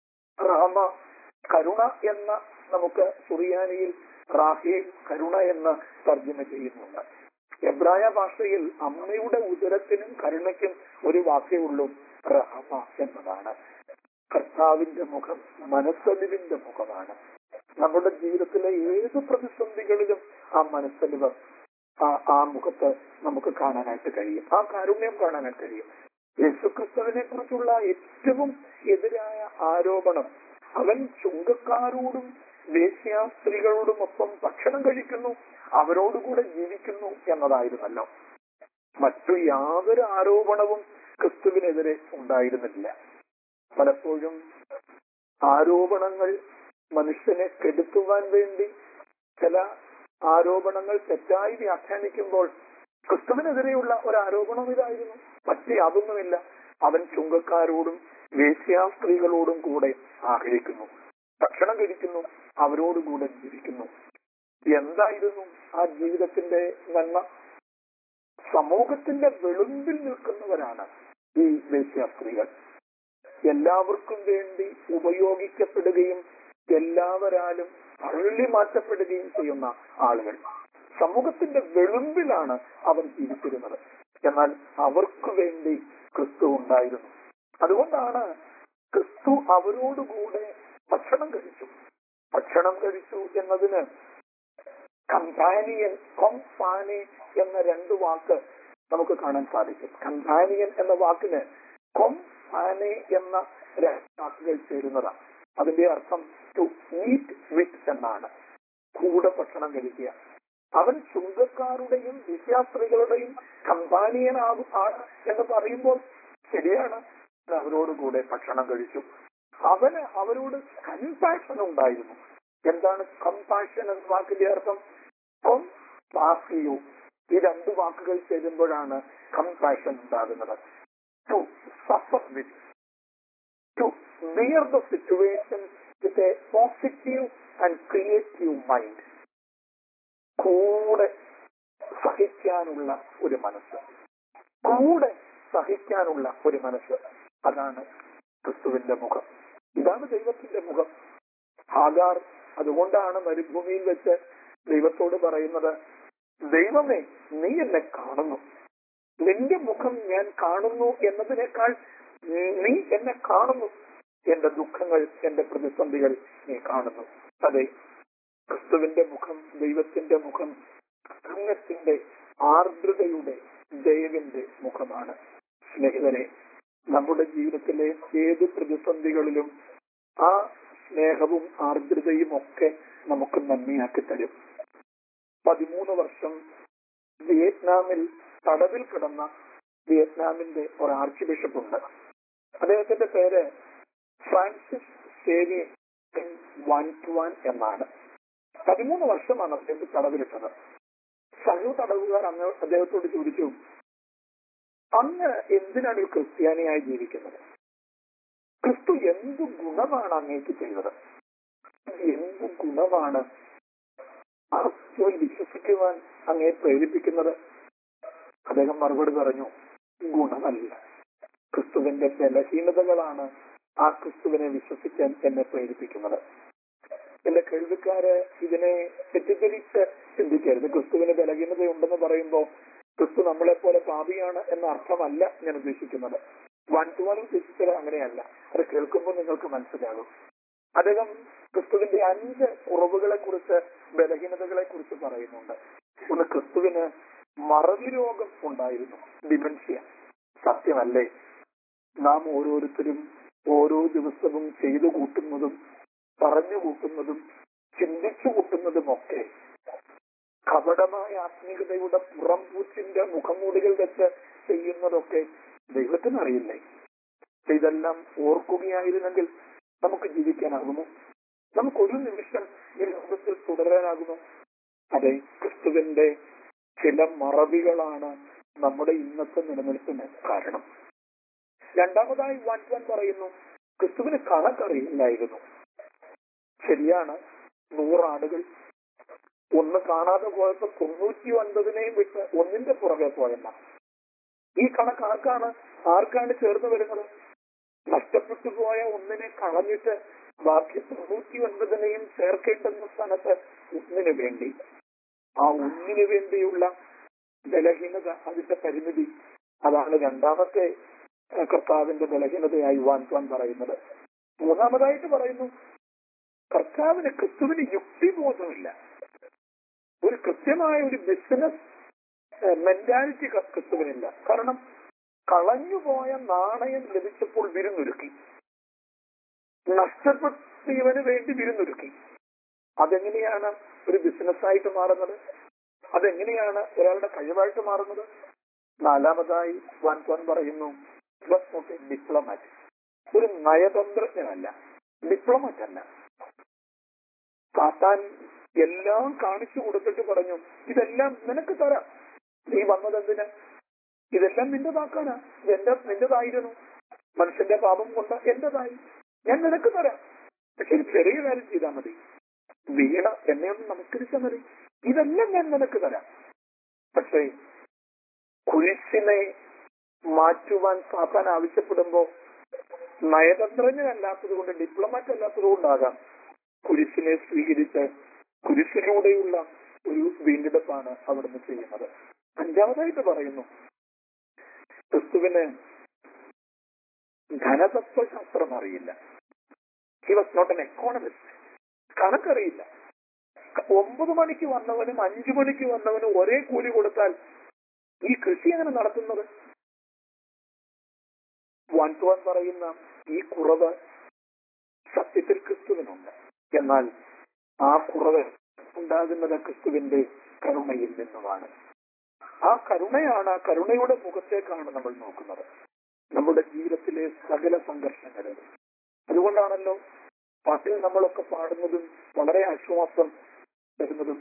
റഹമ കരുണ എന്ന നമുക്ക് സുറിയാനിയിൽ റാഹീം കരുണ എന്ന് തർജ്ജമ ചെയ്യുന്നുണ്ട് എബ്രായ ഭാഷയിൽ അമ്മയുടെ ഉദരത്തിനും കരുണയ്ക്കും ഒരു വാക്കേ ഉള്ളൂ റഹമ എന്നതാണ് കർത്താവിന്റെ മുഖം മനസ്സലിവിന്റെ മുഖമാണ് നമ്മുടെ ജീവിതത്തിലെ ഏത് പ്രതിസന്ധികളിലും ആ മനസ്സലിവ് ആ ആ മുഖത്ത് നമുക്ക് കാണാനായിട്ട് കഴിയും ആ കാരുണ്യം കാണാനായിട്ട് കഴിയും യേശുക്രിസ്തുവിനെ കുറിച്ചുള്ള ഏറ്റവും എതിരായ ആരോപണം അവൻ ചുങ്കക്കാരോടും വേശ്യാസ്ത്രീകളോടും ഒപ്പം ഭക്ഷണം കഴിക്കുന്നു അവരോടുകൂടെ ജീവിക്കുന്നു എന്നതായിരുന്നല്ലോ മറ്റു യാതൊരു ആരോപണവും ക്രിസ്തുവിനെതിരെ ഉണ്ടായിരുന്നില്ല പലപ്പോഴും ആരോപണങ്ങൾ മനുഷ്യനെ കെടുത്തുവാൻ വേണ്ടി ചില ആരോപണങ്ങൾ തെറ്റായി വ്യാഖ്യാനിക്കുമ്പോൾ ക്രിസ്തുവിനെതിരെയുള്ള ഒരു ആരോപണം ഇതായിരുന്നു മറ്റ് യാതൊന്നുമില്ല അവൻ ചുങ്കക്കാരോടും വേശ്യാസ്ത്രീകളോടും കൂടെ ആഗ്രഹിക്കുന്നു ഭക്ഷണം കഴിക്കുന്നു അവരോടുകൂടെ ജീവിക്കുന്നു എന്തായിരുന്നു ആ ജീവിതത്തിന്റെ നന്മ സമൂഹത്തിന്റെ വെളുമ്പിൽ നിൽക്കുന്നവരാണ് ഈ വേശ്യാസ്ത്രീകൾ എല്ലാവർക്കും വേണ്ടി ഉപയോഗിക്കപ്പെടുകയും എല്ലാവരാലും തള്ളി മാറ്റപ്പെടുകയും ചെയ്യുന്ന ആളുകൾ സമൂഹത്തിന്റെ വെളുമ്പിലാണ് അവൻ ജീവിച്ചിരുന്നത് എന്നാൽ അവർക്ക് വേണ്ടി ക്രിസ്തു ഉണ്ടായിരുന്നു അതുകൊണ്ടാണ് ക്രിസ്തു അവരോടുകൂടെ ഭക്ഷണം കഴിച്ചു ഭക്ഷണം കഴിച്ചു എന്നതിന് കമ്പാനിയൻ കൊംപാനി എന്ന രണ്ട് വാക്ക് നമുക്ക് കാണാൻ സാധിക്കും കമ്പാനിയൻ എന്ന വാക്കിന് കൊംപാനെ എന്ന രണ്ട് വാക്കുകൾ ചേരുന്നതാണ് അതിന്റെ അർത്ഥം ടു ഈറ്റ് വിത്ത് എന്നാണ് കൂടെ ഭക്ഷണം കഴിക്കുക അവൻ ചുങ്കക്കാരുടെയും വിശ്വാസ്ത്രീകളുടെയും കമ്പാനിയനാകും ആണ് എന്ന് പറയുമ്പോൾ ശരിയാണ് അവരോടുകൂടെ ഭക്ഷണം കഴിച്ചു അവന് അവരോട് കൺപാഷൻ ഉണ്ടായിരുന്നു എന്താണ് കമ്പാഷൻ എന്ന വാക്കിന്റെ അർത്ഥം കൊം പാസിയോ ഈ രണ്ട് വാക്കുകൾ ചേരുമ്പോഴാണ് കമ്പാഷൻ ഉണ്ടാകുന്നത് to suffer with to bear the situation with a positive and creative mind കൂടെ സഹിക്കാനുള്ള ഒരു മനസ്സ് കൂടെ സഹിക്കാനുള്ള ഒരു മനസ്സ് അതാണ് ക്രിസ്തുവിന്റെ മുഖം ഇതാണ് ദൈവത്തിന്റെ മുഖം ഹാഗാർ അതുകൊണ്ടാണ് മരുഭൂമിയിൽ വെച്ച് ദൈവത്തോട് പറയുന്നത് ദൈവമേ നീ എന്നെ കാണുന്നു നിന്റെ മുഖം ഞാൻ കാണുന്നു എന്നതിനേക്കാൾ നീ എന്നെ കാണുന്നു എന്റെ ദുഃഖങ്ങൾ എന്റെ പ്രതിസന്ധികൾ നീ കാണുന്നു അതെ ക്രിസ്തുവിന്റെ മുഖം ദൈവത്തിന്റെ മുഖം കാരുണ്യത്തിന്റെ ആർദ്രതയുടെ ദൈവന്റെ മുഖമാണ് സ്നേഹിതരെ നമ്മുടെ ജീവിതത്തിലെ ഏത് പ്രതിസന്ധികളിലും ആ സ്നേഹവും ആർദ്രതയും ഒക്കെ നമുക്ക് നന്ദിയാക്കി തരും പതിമൂന്ന് വർഷം വിയറ്റ്നാമിൽ തടവിൽ കിടന്ന വിയറ്റ്നാമിന്റെ ഒരു ആർച്ച് ബിഷപ്പ് ഉണ്ട് അദ്ദേഹത്തിന്റെ പേര് ഫ്രാൻസിസ് സേവിയൻ വൺ ടു വൺ എന്നാണ് പതിമൂന്ന് വർഷമാണ് അദ്ദേഹത്തെ തടവിലിട്ടത് സഹു തടവുകാർ അന്ന് അദ്ദേഹത്തോട് ചോദിച്ചു അങ്ങ് എന്തിനാണ് ഒരു ക്രിസ്ത്യാനിയായി ജീവിക്കുന്നത് ക്രിസ്തു എന്ത് ഗുണമാണ് അങ്ങേക്ക് ചെയ്തത് എന്ത് ഗുണമാണ് ആ ക്രിസ്തുവിൽ വിശ്വസിക്കുവാൻ അങ്ങേ പ്രേരിപ്പിക്കുന്നത് അദ്ദേഹം മറുപടി പറഞ്ഞു ഗുണമല്ല ക്രിസ്തുവിന്റെ ബലഹീനതകളാണ് ആ ക്രിസ്തുവിനെ വിശ്വസിക്കാൻ എന്നെ പ്രേരിപ്പിക്കുന്നത് എന്റെ കേൾവിക്കാര് ഇതിനെ തെറ്റിദ്ധരിച്ച് ചിന്തിക്കരുത് ക്രിസ്തുവിന് ബലഹീനതയുണ്ടെന്ന് പറയുമ്പോൾ ക്രിസ്തു നമ്മളെ പോലെ പാപിയാണ് എന്ന അർത്ഥമല്ല ഞാൻ ഉദ്ദേശിക്കുന്നത് വൺ ടു വൺ ഉദ്ദേശിച്ചത് അങ്ങനെയല്ല അത് കേൾക്കുമ്പോൾ നിങ്ങൾക്ക് മനസ്സിലാകും അദ്ദേഹം ക്രിസ്തുവിന്റെ അഞ്ച് കുറവുകളെ കുറിച്ച് ബലഹീനതകളെ കുറിച്ച് പറയുന്നുണ്ട് ഒന്ന് ക്രിസ്തുവിന് മറവി രോഗം ഉണ്ടായിരുന്നു ഡിമെൻഷ്യ സത്യമല്ലേ നാം ഓരോരുത്തരും ഓരോ ദിവസവും ചെയ്തു കൂട്ടുന്നതും പറഞ്ഞു കൂട്ടുന്നതും ചിന്തിച്ചു കൂട്ടുന്നതും ഒക്കെ കപടമായ ആത്മീയതയുടെ പുറംപൂച്ചിന്റെ മുഖംമൂടികൾ വെച്ച് ചെയ്യുന്നതൊക്കെ ദൈവത്തിനറിയില്ലേ ഇതെല്ലാം ഓർക്കുകയായിരുന്നെങ്കിൽ നമുക്ക് ജീവിക്കാനാകുമോ നമുക്ക് ഒരു നിമിഷം ഈ ലോകത്തിൽ തുടരാനാകുമോ അതെ ക്രിസ്തുവിന്റെ ചില മറവികളാണ് നമ്മുടെ ഇന്നത്തെ നിലനിൽപ്പിന് കാരണം രണ്ടാമതായി വൻ വൻ പറയുന്നു ക്രിസ്തുവിന് കണക്കറിയില്ലായിരുന്നു ശരിയാണ് നൂറാടുകൾ ഒന്ന് കാണാതെ പോയപ്പോ തൊണ്ണൂറ്റി ഒൻപതിനെയും വിട്ട് ഒന്നിന്റെ പുറകെ പോയല്ല ഈ കണക്ക് ആർക്കാണ് ആർക്കാണ് ചേർന്ന് വരുന്നത് നഷ്ടപ്പെട്ടു പോയ ഒന്നിനെ കളഞ്ഞിട്ട് ബാക്കി തൊണ്ണൂറ്റി ഒൻപതിനെയും ചേർക്കേണ്ടുന്ന സ്ഥാനത്ത് ഒന്നിനു വേണ്ടി ആ ഒന്നിനു വേണ്ടിയുള്ള ബലഹീനത അതിന്റെ പരിമിതി അതാണ് രണ്ടാമത്തെ ഏഹ്, കർത്താവിന്റെ ബലഹീനതയായി വാൻവാൻ പറയുന്നത് മൂന്നാമതായിട്ട് പറയുന്നു കർത്താവിന് ക്രിസ്തുവിന് യുക്തിബോധമില്ല ഒരു കൃത്യമായ ഒരു ബിസിനസ് മെന്റാലിറ്റി ക്രിസ്തുവിനില്ല കാരണം കളഞ്ഞുപോയ നാണയം ലഭിച്ചപ്പോൾ വിരുന്നൊരുക്കി നഷ്ടപ്പെട്ടവന് വേണ്ടി വിരുന്നൊരുക്കി അതെങ്ങനെയാണ് ഒരു ബിസിനസ്സായിട്ട് മാറുന്നത് അതെങ്ങനെയാണ് ഒരാളുടെ കഴിവായിട്ട് മാറുന്നത് നാലാമതായി വാൻ വാൻ പറയുന്നു ഡിപ്ലോമാറ്റ് ഒരു നയതന്ത്രജ്ഞനല്ല ഡിപ്ലോമാറ്റ് അല്ല സാത്താൻ എല്ലാം കാണിച്ചു കൊടുത്തിട്ട് പറഞ്ഞു ഇതെല്ലാം നിനക്ക് തരാം നീ വന്നതെന്തിന് ഇതെല്ലാം നിന്റേതാക്കാനാ ഇതെന്റെ നിന്റേതായിരുന്നു മനുഷ്യന്റെ പാപം കൊണ്ട് എന്റേതായി ഞാൻ നിനക്ക് തരാം പക്ഷെ ഒരു ചെറിയ കാര്യം ചെയ്താൽ മതി വീണ എന്നെ ഒന്ന് നമസ്കരിച്ചാൽ മതി ഇതെല്ലാം ഞാൻ നിനക്ക് തരാം പക്ഷേ കുരിശിനെ മാറ്റുവാൻ സാത്താൻ ആവശ്യപ്പെടുമ്പോ നയതന്ത്രജ്ഞനല്ലാത്തത് കൊണ്ട് ഡിപ്ലോമാറ്റ് അല്ലാത്തത് കൊണ്ടാകാം കുരിശിനെ സ്വീകരിച്ച് കുരിശിലൂടെയുള്ള ഒരു വീണ്ടെടുപ്പാണ് അവിടുന്ന് ചെയ്യുന്നത് അഞ്ചാമതായിട്ട് പറയുന്നു ക്രിസ്തുവിന് ധനതത്വശാസ്ത്രം അറിയില്ല he was not an economist കണക്കറിയില്ല ഒമ്പത് മണിക്ക് വന്നവനും അഞ്ചു മണിക്ക് വന്നവനും ഒരേ കൂലി കൊടുത്താൽ ഈ കൃഷി എങ്ങനെ നടത്തുന്നത് വൺ ടു വൺ പറയുന്ന ഈ കുറവ് സത്യത്തിൽ ക്രിസ്തുവിനുണ്ട് എന്നാൽ ആ കുറവ് ഉണ്ടാകുന്നത് ക്രിസ്തുവിന്റെ കരുണയിൽ നിന്നുമാണ് ആ കരുണയാണ് ആ കരുണയുടെ മുഖത്തേക്കാണ് നമ്മൾ നോക്കുന്നത് നമ്മുടെ ജീവിതത്തിലെ സകല സംഘർഷങ്ങളും അതുകൊണ്ടാണല്ലോ പാട്ടിൽ നമ്മളൊക്കെ പാടുന്നതും വളരെ ആശ്വാസം തരുന്നതും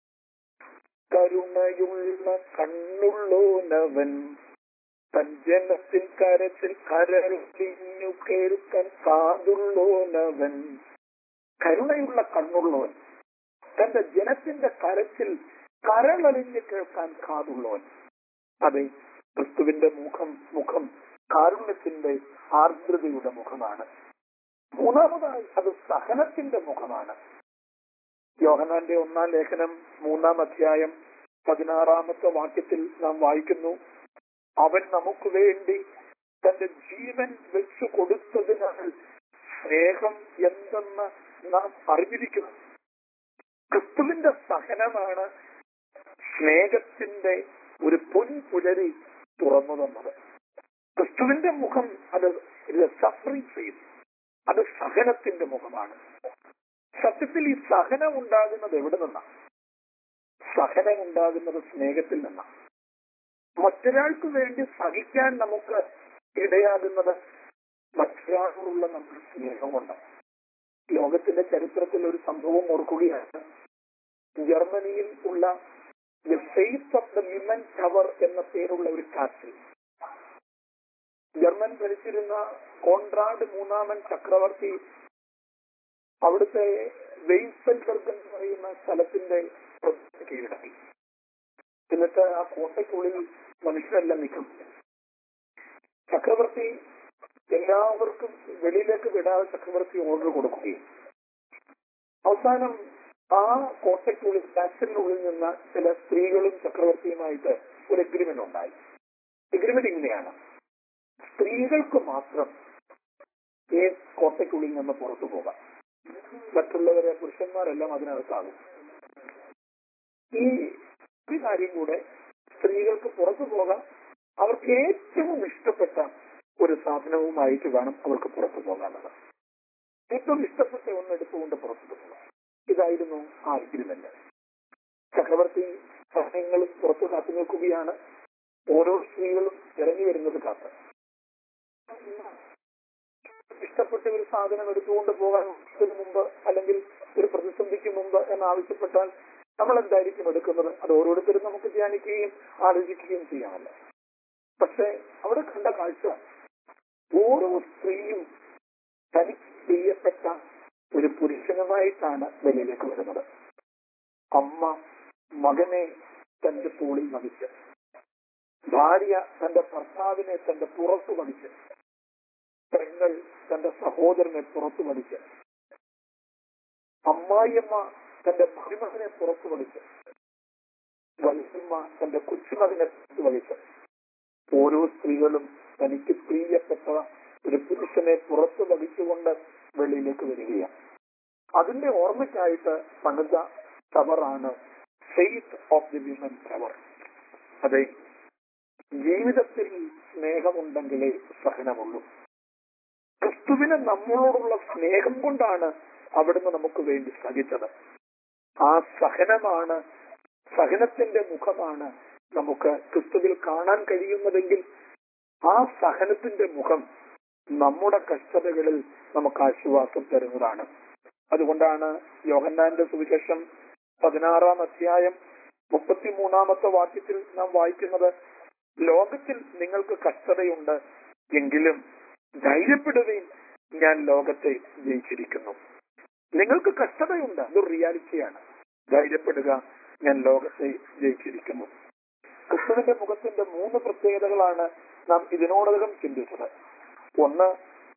കരുണയുള്ള കണ്ണുള്ളോനവൻ തൻ ജനത്തിൽ കരച്ചിൽ കരളിഞ്ഞു കേൾക്കാൻ കാതുള്ളോനവൻ കരുണയുള്ള കണ്ണുള്ളവൻ തന്റെ ജനത്തിന്റെ കരച്ചിൽ കരളറിഞ്ഞ് കേൾക്കാൻ കാതുള്ളവൻ അതെ ക്രിസ്തുവിന്റെ മുഖം മുഖം കാരുണ്യത്തിന്റെ ആർദ്രതയുടെ മുഖമാണ് മൂന്നാമതായി അത് സഹനത്തിന്റെ മുഖമാണ് യോഹനാന്റെ ഒന്നാം ലേഖനം മൂന്നാം അധ്യായം പതിനാറാമത്തെ വാക്യത്തിൽ നാം വായിക്കുന്നു അവൻ നമുക്ക് വേണ്ടി തന്റെ ജീവൻ വെച്ചു കൊടുത്തതിനാൽ സ്നേഹം എന്തെന്ന് നാം അറിഞ്ഞിരിക്കുന്നു ക്രിസ്തുവിന്റെ സഹനമാണ് സ്നേഹത്തിന്റെ ഒരു പൊൻപുലരി തുറന്നു തന്നത് ക്രിസ്തുവിന്റെ മുഖം അത് സഫറിങ് ഫേസ് അത് സഹനത്തിന്റെ മുഖമാണ് സത്യത്തിൽ ഈ സഹനം ഉണ്ടാകുന്നത് എവിടെ നിന്നാണ് സഹനം ഉണ്ടാകുന്നത് സ്നേഹത്തിൽ നിന്നാണ് മറ്റൊരാൾക്ക് വേണ്ടി സഹിക്കാൻ നമുക്ക് ഇടയാകുന്നത് മറ്റൊരാളോടുള്ള നമ്മുടെ സ്നേഹം കൊണ്ടാണ് ലോകത്തിന്റെ ചരിത്രത്തിൽ ഒരു സംഭവം ഓർക്കുകയാണ് ജർമ്മനിയിൽ ഉള്ള the face of the women tower എന്ന പേരുള്ള ഒരു കാസിൽ ജർമ്മൻ ഭരിച്ചിരുന്ന കോൺറാഡ് മൂന്നാമൻ ചക്രവർത്തി അവിടുത്തെ വെയ്സൽബർഗ് എന്ന് പറയുന്ന സ്ഥലത്തിന്റെ കീഴടക്കി എന്നിട്ട് ആ കോട്ടയ്ക്കുള്ളിൽ മനുഷ്യരെല്ലാം നിൽക്കും ചക്രവർത്തി എല്ലാവർക്കും വെളിയിലേക്ക് വിടാതെ ചക്രവർത്തി ഓർഡർ കൊടുക്കുകയും അവസാനം ആ കോട്ടയ്ക്കുള്ളിൽ കാസിനുള്ളിൽ നിന്ന ചില സ്ത്രീകളും ചക്രവർത്തിയുമായിട്ട് ഒരു എഗ്രിമെന്റ് ഉണ്ടായി എഗ്രിമെന്റ് ഇങ്ങനെയാണ് സ്ത്രീകൾക്ക് മാത്രം ഈ കോട്ടയ്ക്കുള്ളിൽ നിന്ന് പുറത്തു പോകാം മറ്റുള്ളവരെ പുരുഷന്മാരെല്ലാം അതിനകത്താകും ഈ ഒരു കാര്യം കൂടെ സ്ത്രീകൾക്ക് പുറത്തു പോകാം അവർക്ക് ഏറ്റവും ഇഷ്ടപ്പെട്ട ഒരു സാധനവുമായിട്ട് വേണം അവർക്ക് പുറത്തു പോകാനുള്ളത് ഏറ്റവും ഇഷ്ടപ്പെട്ട ഒന്ന് എടുത്തുകൊണ്ട് പുറത്തു പോകാം ഇതായിരുന്നു ആ അഗ്രിമെന്റ് ചക്രവർത്തി സൈന്യങ്ങൾ പുറത്തു കാത്തു നിൽക്കുകയാണ് ഓരോ സ്ത്രീകളും ഇറങ്ങി വരുന്നത് കാത്ത് ഇഷ്ടപ്പെട്ട ഒരു സാധനം എടുത്തുകൊണ്ട് പോകാൻ മുമ്പ് അല്ലെങ്കിൽ ഒരു പ്രതിസന്ധിക്ക് മുമ്പ് എന്ന് ആവശ്യപ്പെട്ടാൽ നമ്മൾ എന്തായിരിക്കും എടുക്കുന്നത് അത് ഓരോരുത്തരും നമുക്ക് ധ്യാനിക്കുകയും ആലോചിക്കുകയും ചെയ്യാമല്ലോ പക്ഷെ അവിടെ കണ്ട കാഴ്ച ഓരോ സ്ത്രീയും തനിക്ക് പ്രിയപ്പെട്ട ഒരു പുരുഷനുമായിട്ടാണ് വെളിയിലേക്ക് വരുന്നത് അമ്മ മകനെ തന്റെ തോളിൽ വഹിച്ച് ഭാര്യ തന്റെ ഭർത്താവിനെ തന്റെ പുറത്തു വഹിച്ച് പെങ്ങൾ തന്റെ സഹോദരനെ പുറത്തു വഹിച്ച് അമ്മായിയമ്മ തന്റെ മരുമകനെ പുറത്തു വഹിച്ച് വലുമ്മ തന്റെ കൊച്ചുമകനെ പുറത്തു വഹിച്ച് ഓരോ സ്ത്രീകളും തനിക്ക് പ്രിയപ്പെട്ട ഒരു പുരുഷനെ പുറത്തു വഹിച്ചുകൊണ്ട് വെളിയിലേക്ക് വരികയാണ് അതിന്റെ ഓർമ്മയ്ക്കായിട്ട് പണിത ടവറാണ് faith of the women tower അതെ ജീവിതത്തിൽ സ്നേഹമുണ്ടെങ്കിലേ സഹനമുള്ളൂ ക്രിസ്തുവിന് നമ്മളോടുള്ള സ്നേഹം കൊണ്ടാണ് അവിടുന്ന് നമുക്ക് വേണ്ടി സഹിച്ചത് ആ സഹനമാണ് സഹനത്തിന്റെ മുഖമാണ് നമുക്ക് ക്രിസ്തുവിൽ കാണാൻ കഴിയുന്നതെങ്കിൽ ആ സഹനത്തിന്റെ മുഖം നമ്മുടെ കഷ്ടതകളിൽ നമുക്ക് ആശ്വാസം തരുന്നതാണ് അതുകൊണ്ടാണ് യോഹന്നാന്റെ സുവിശേഷം പതിനാറാം അധ്യായം മുപ്പത്തിമൂന്നാമത്തെ വാക്യത്തിൽ നാം വായിക്കുന്നത് ലോകത്തിൽ നിങ്ങൾക്ക് കഷ്ടതയുണ്ട് എങ്കിലും ധൈര്യപ്പെടുകയും ഞാൻ ലോകത്തെ ജയിച്ചിരിക്കുന്നു നിങ്ങൾക്ക് കഷ്ടതയുണ്ട് അതൊരു റിയാലിറ്റിയാണ് ധൈര്യപ്പെടുക ഞാൻ ലോകത്തെ ജയിച്ചിരിക്കുന്നു ക്രിസ്തുവിന്റെ മുഖത്തിന്റെ മൂന്ന് പ്രത്യേകതകളാണ് നാം ഇതിനോടകം ചിന്തിച്ചത് ഒന്ന്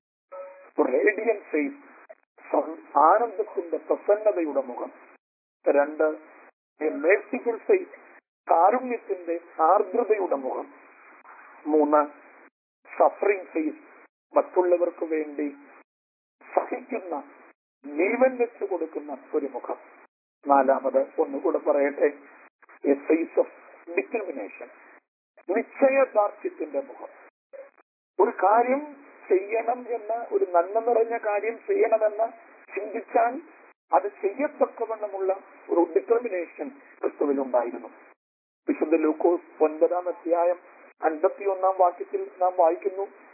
റേഡിയൻ ഫേസ് ആനന്ദത്തിന്റെ പ്രസന്നതയുടെ മുഖം രണ്ട് മേഴ്സിഫുൾ ഫേസ് കാരുണ്യത്തിന്റെ ആർദ്രതയുടെ മുഖം മൂന്ന് സഫറിംഗ് ഫേസ് മറ്റുള്ളവർക്ക് വേണ്ടി സഹിക്കുന്ന ജീവൻ വെച്ചു കൊടുക്കുന്ന ഒരു മുഖം നാലാമത് ഒന്നുകൂടെ പറയട്ടെ എ ഫേസ് ഓഫ് ഡിറ്റർമിനേഷൻ നിശ്ചയദാർഢ്യത്തിന്റെ മുഖം ഒരു കാര്യം ചെയ്യണം എന്ന് ഒരു നന്മ നിറഞ്ഞ കാര്യം ചെയ്യണമെന്ന് ചിന്തിച്ചാൽ അത് ചെയ്യത്തക്കവണ്ണമുള്ള ഒരു ഡിറ്റർമിനേഷൻ ക്രിസ്തുവിലുണ്ടായിരുന്നു വിശുദ്ധ ലൂക്കോസ് ഒൻപതാം അധ്യായം അൻപത്തിയൊന്നാം വാക്യത്തിൽ നാം വായിക്കുന്നു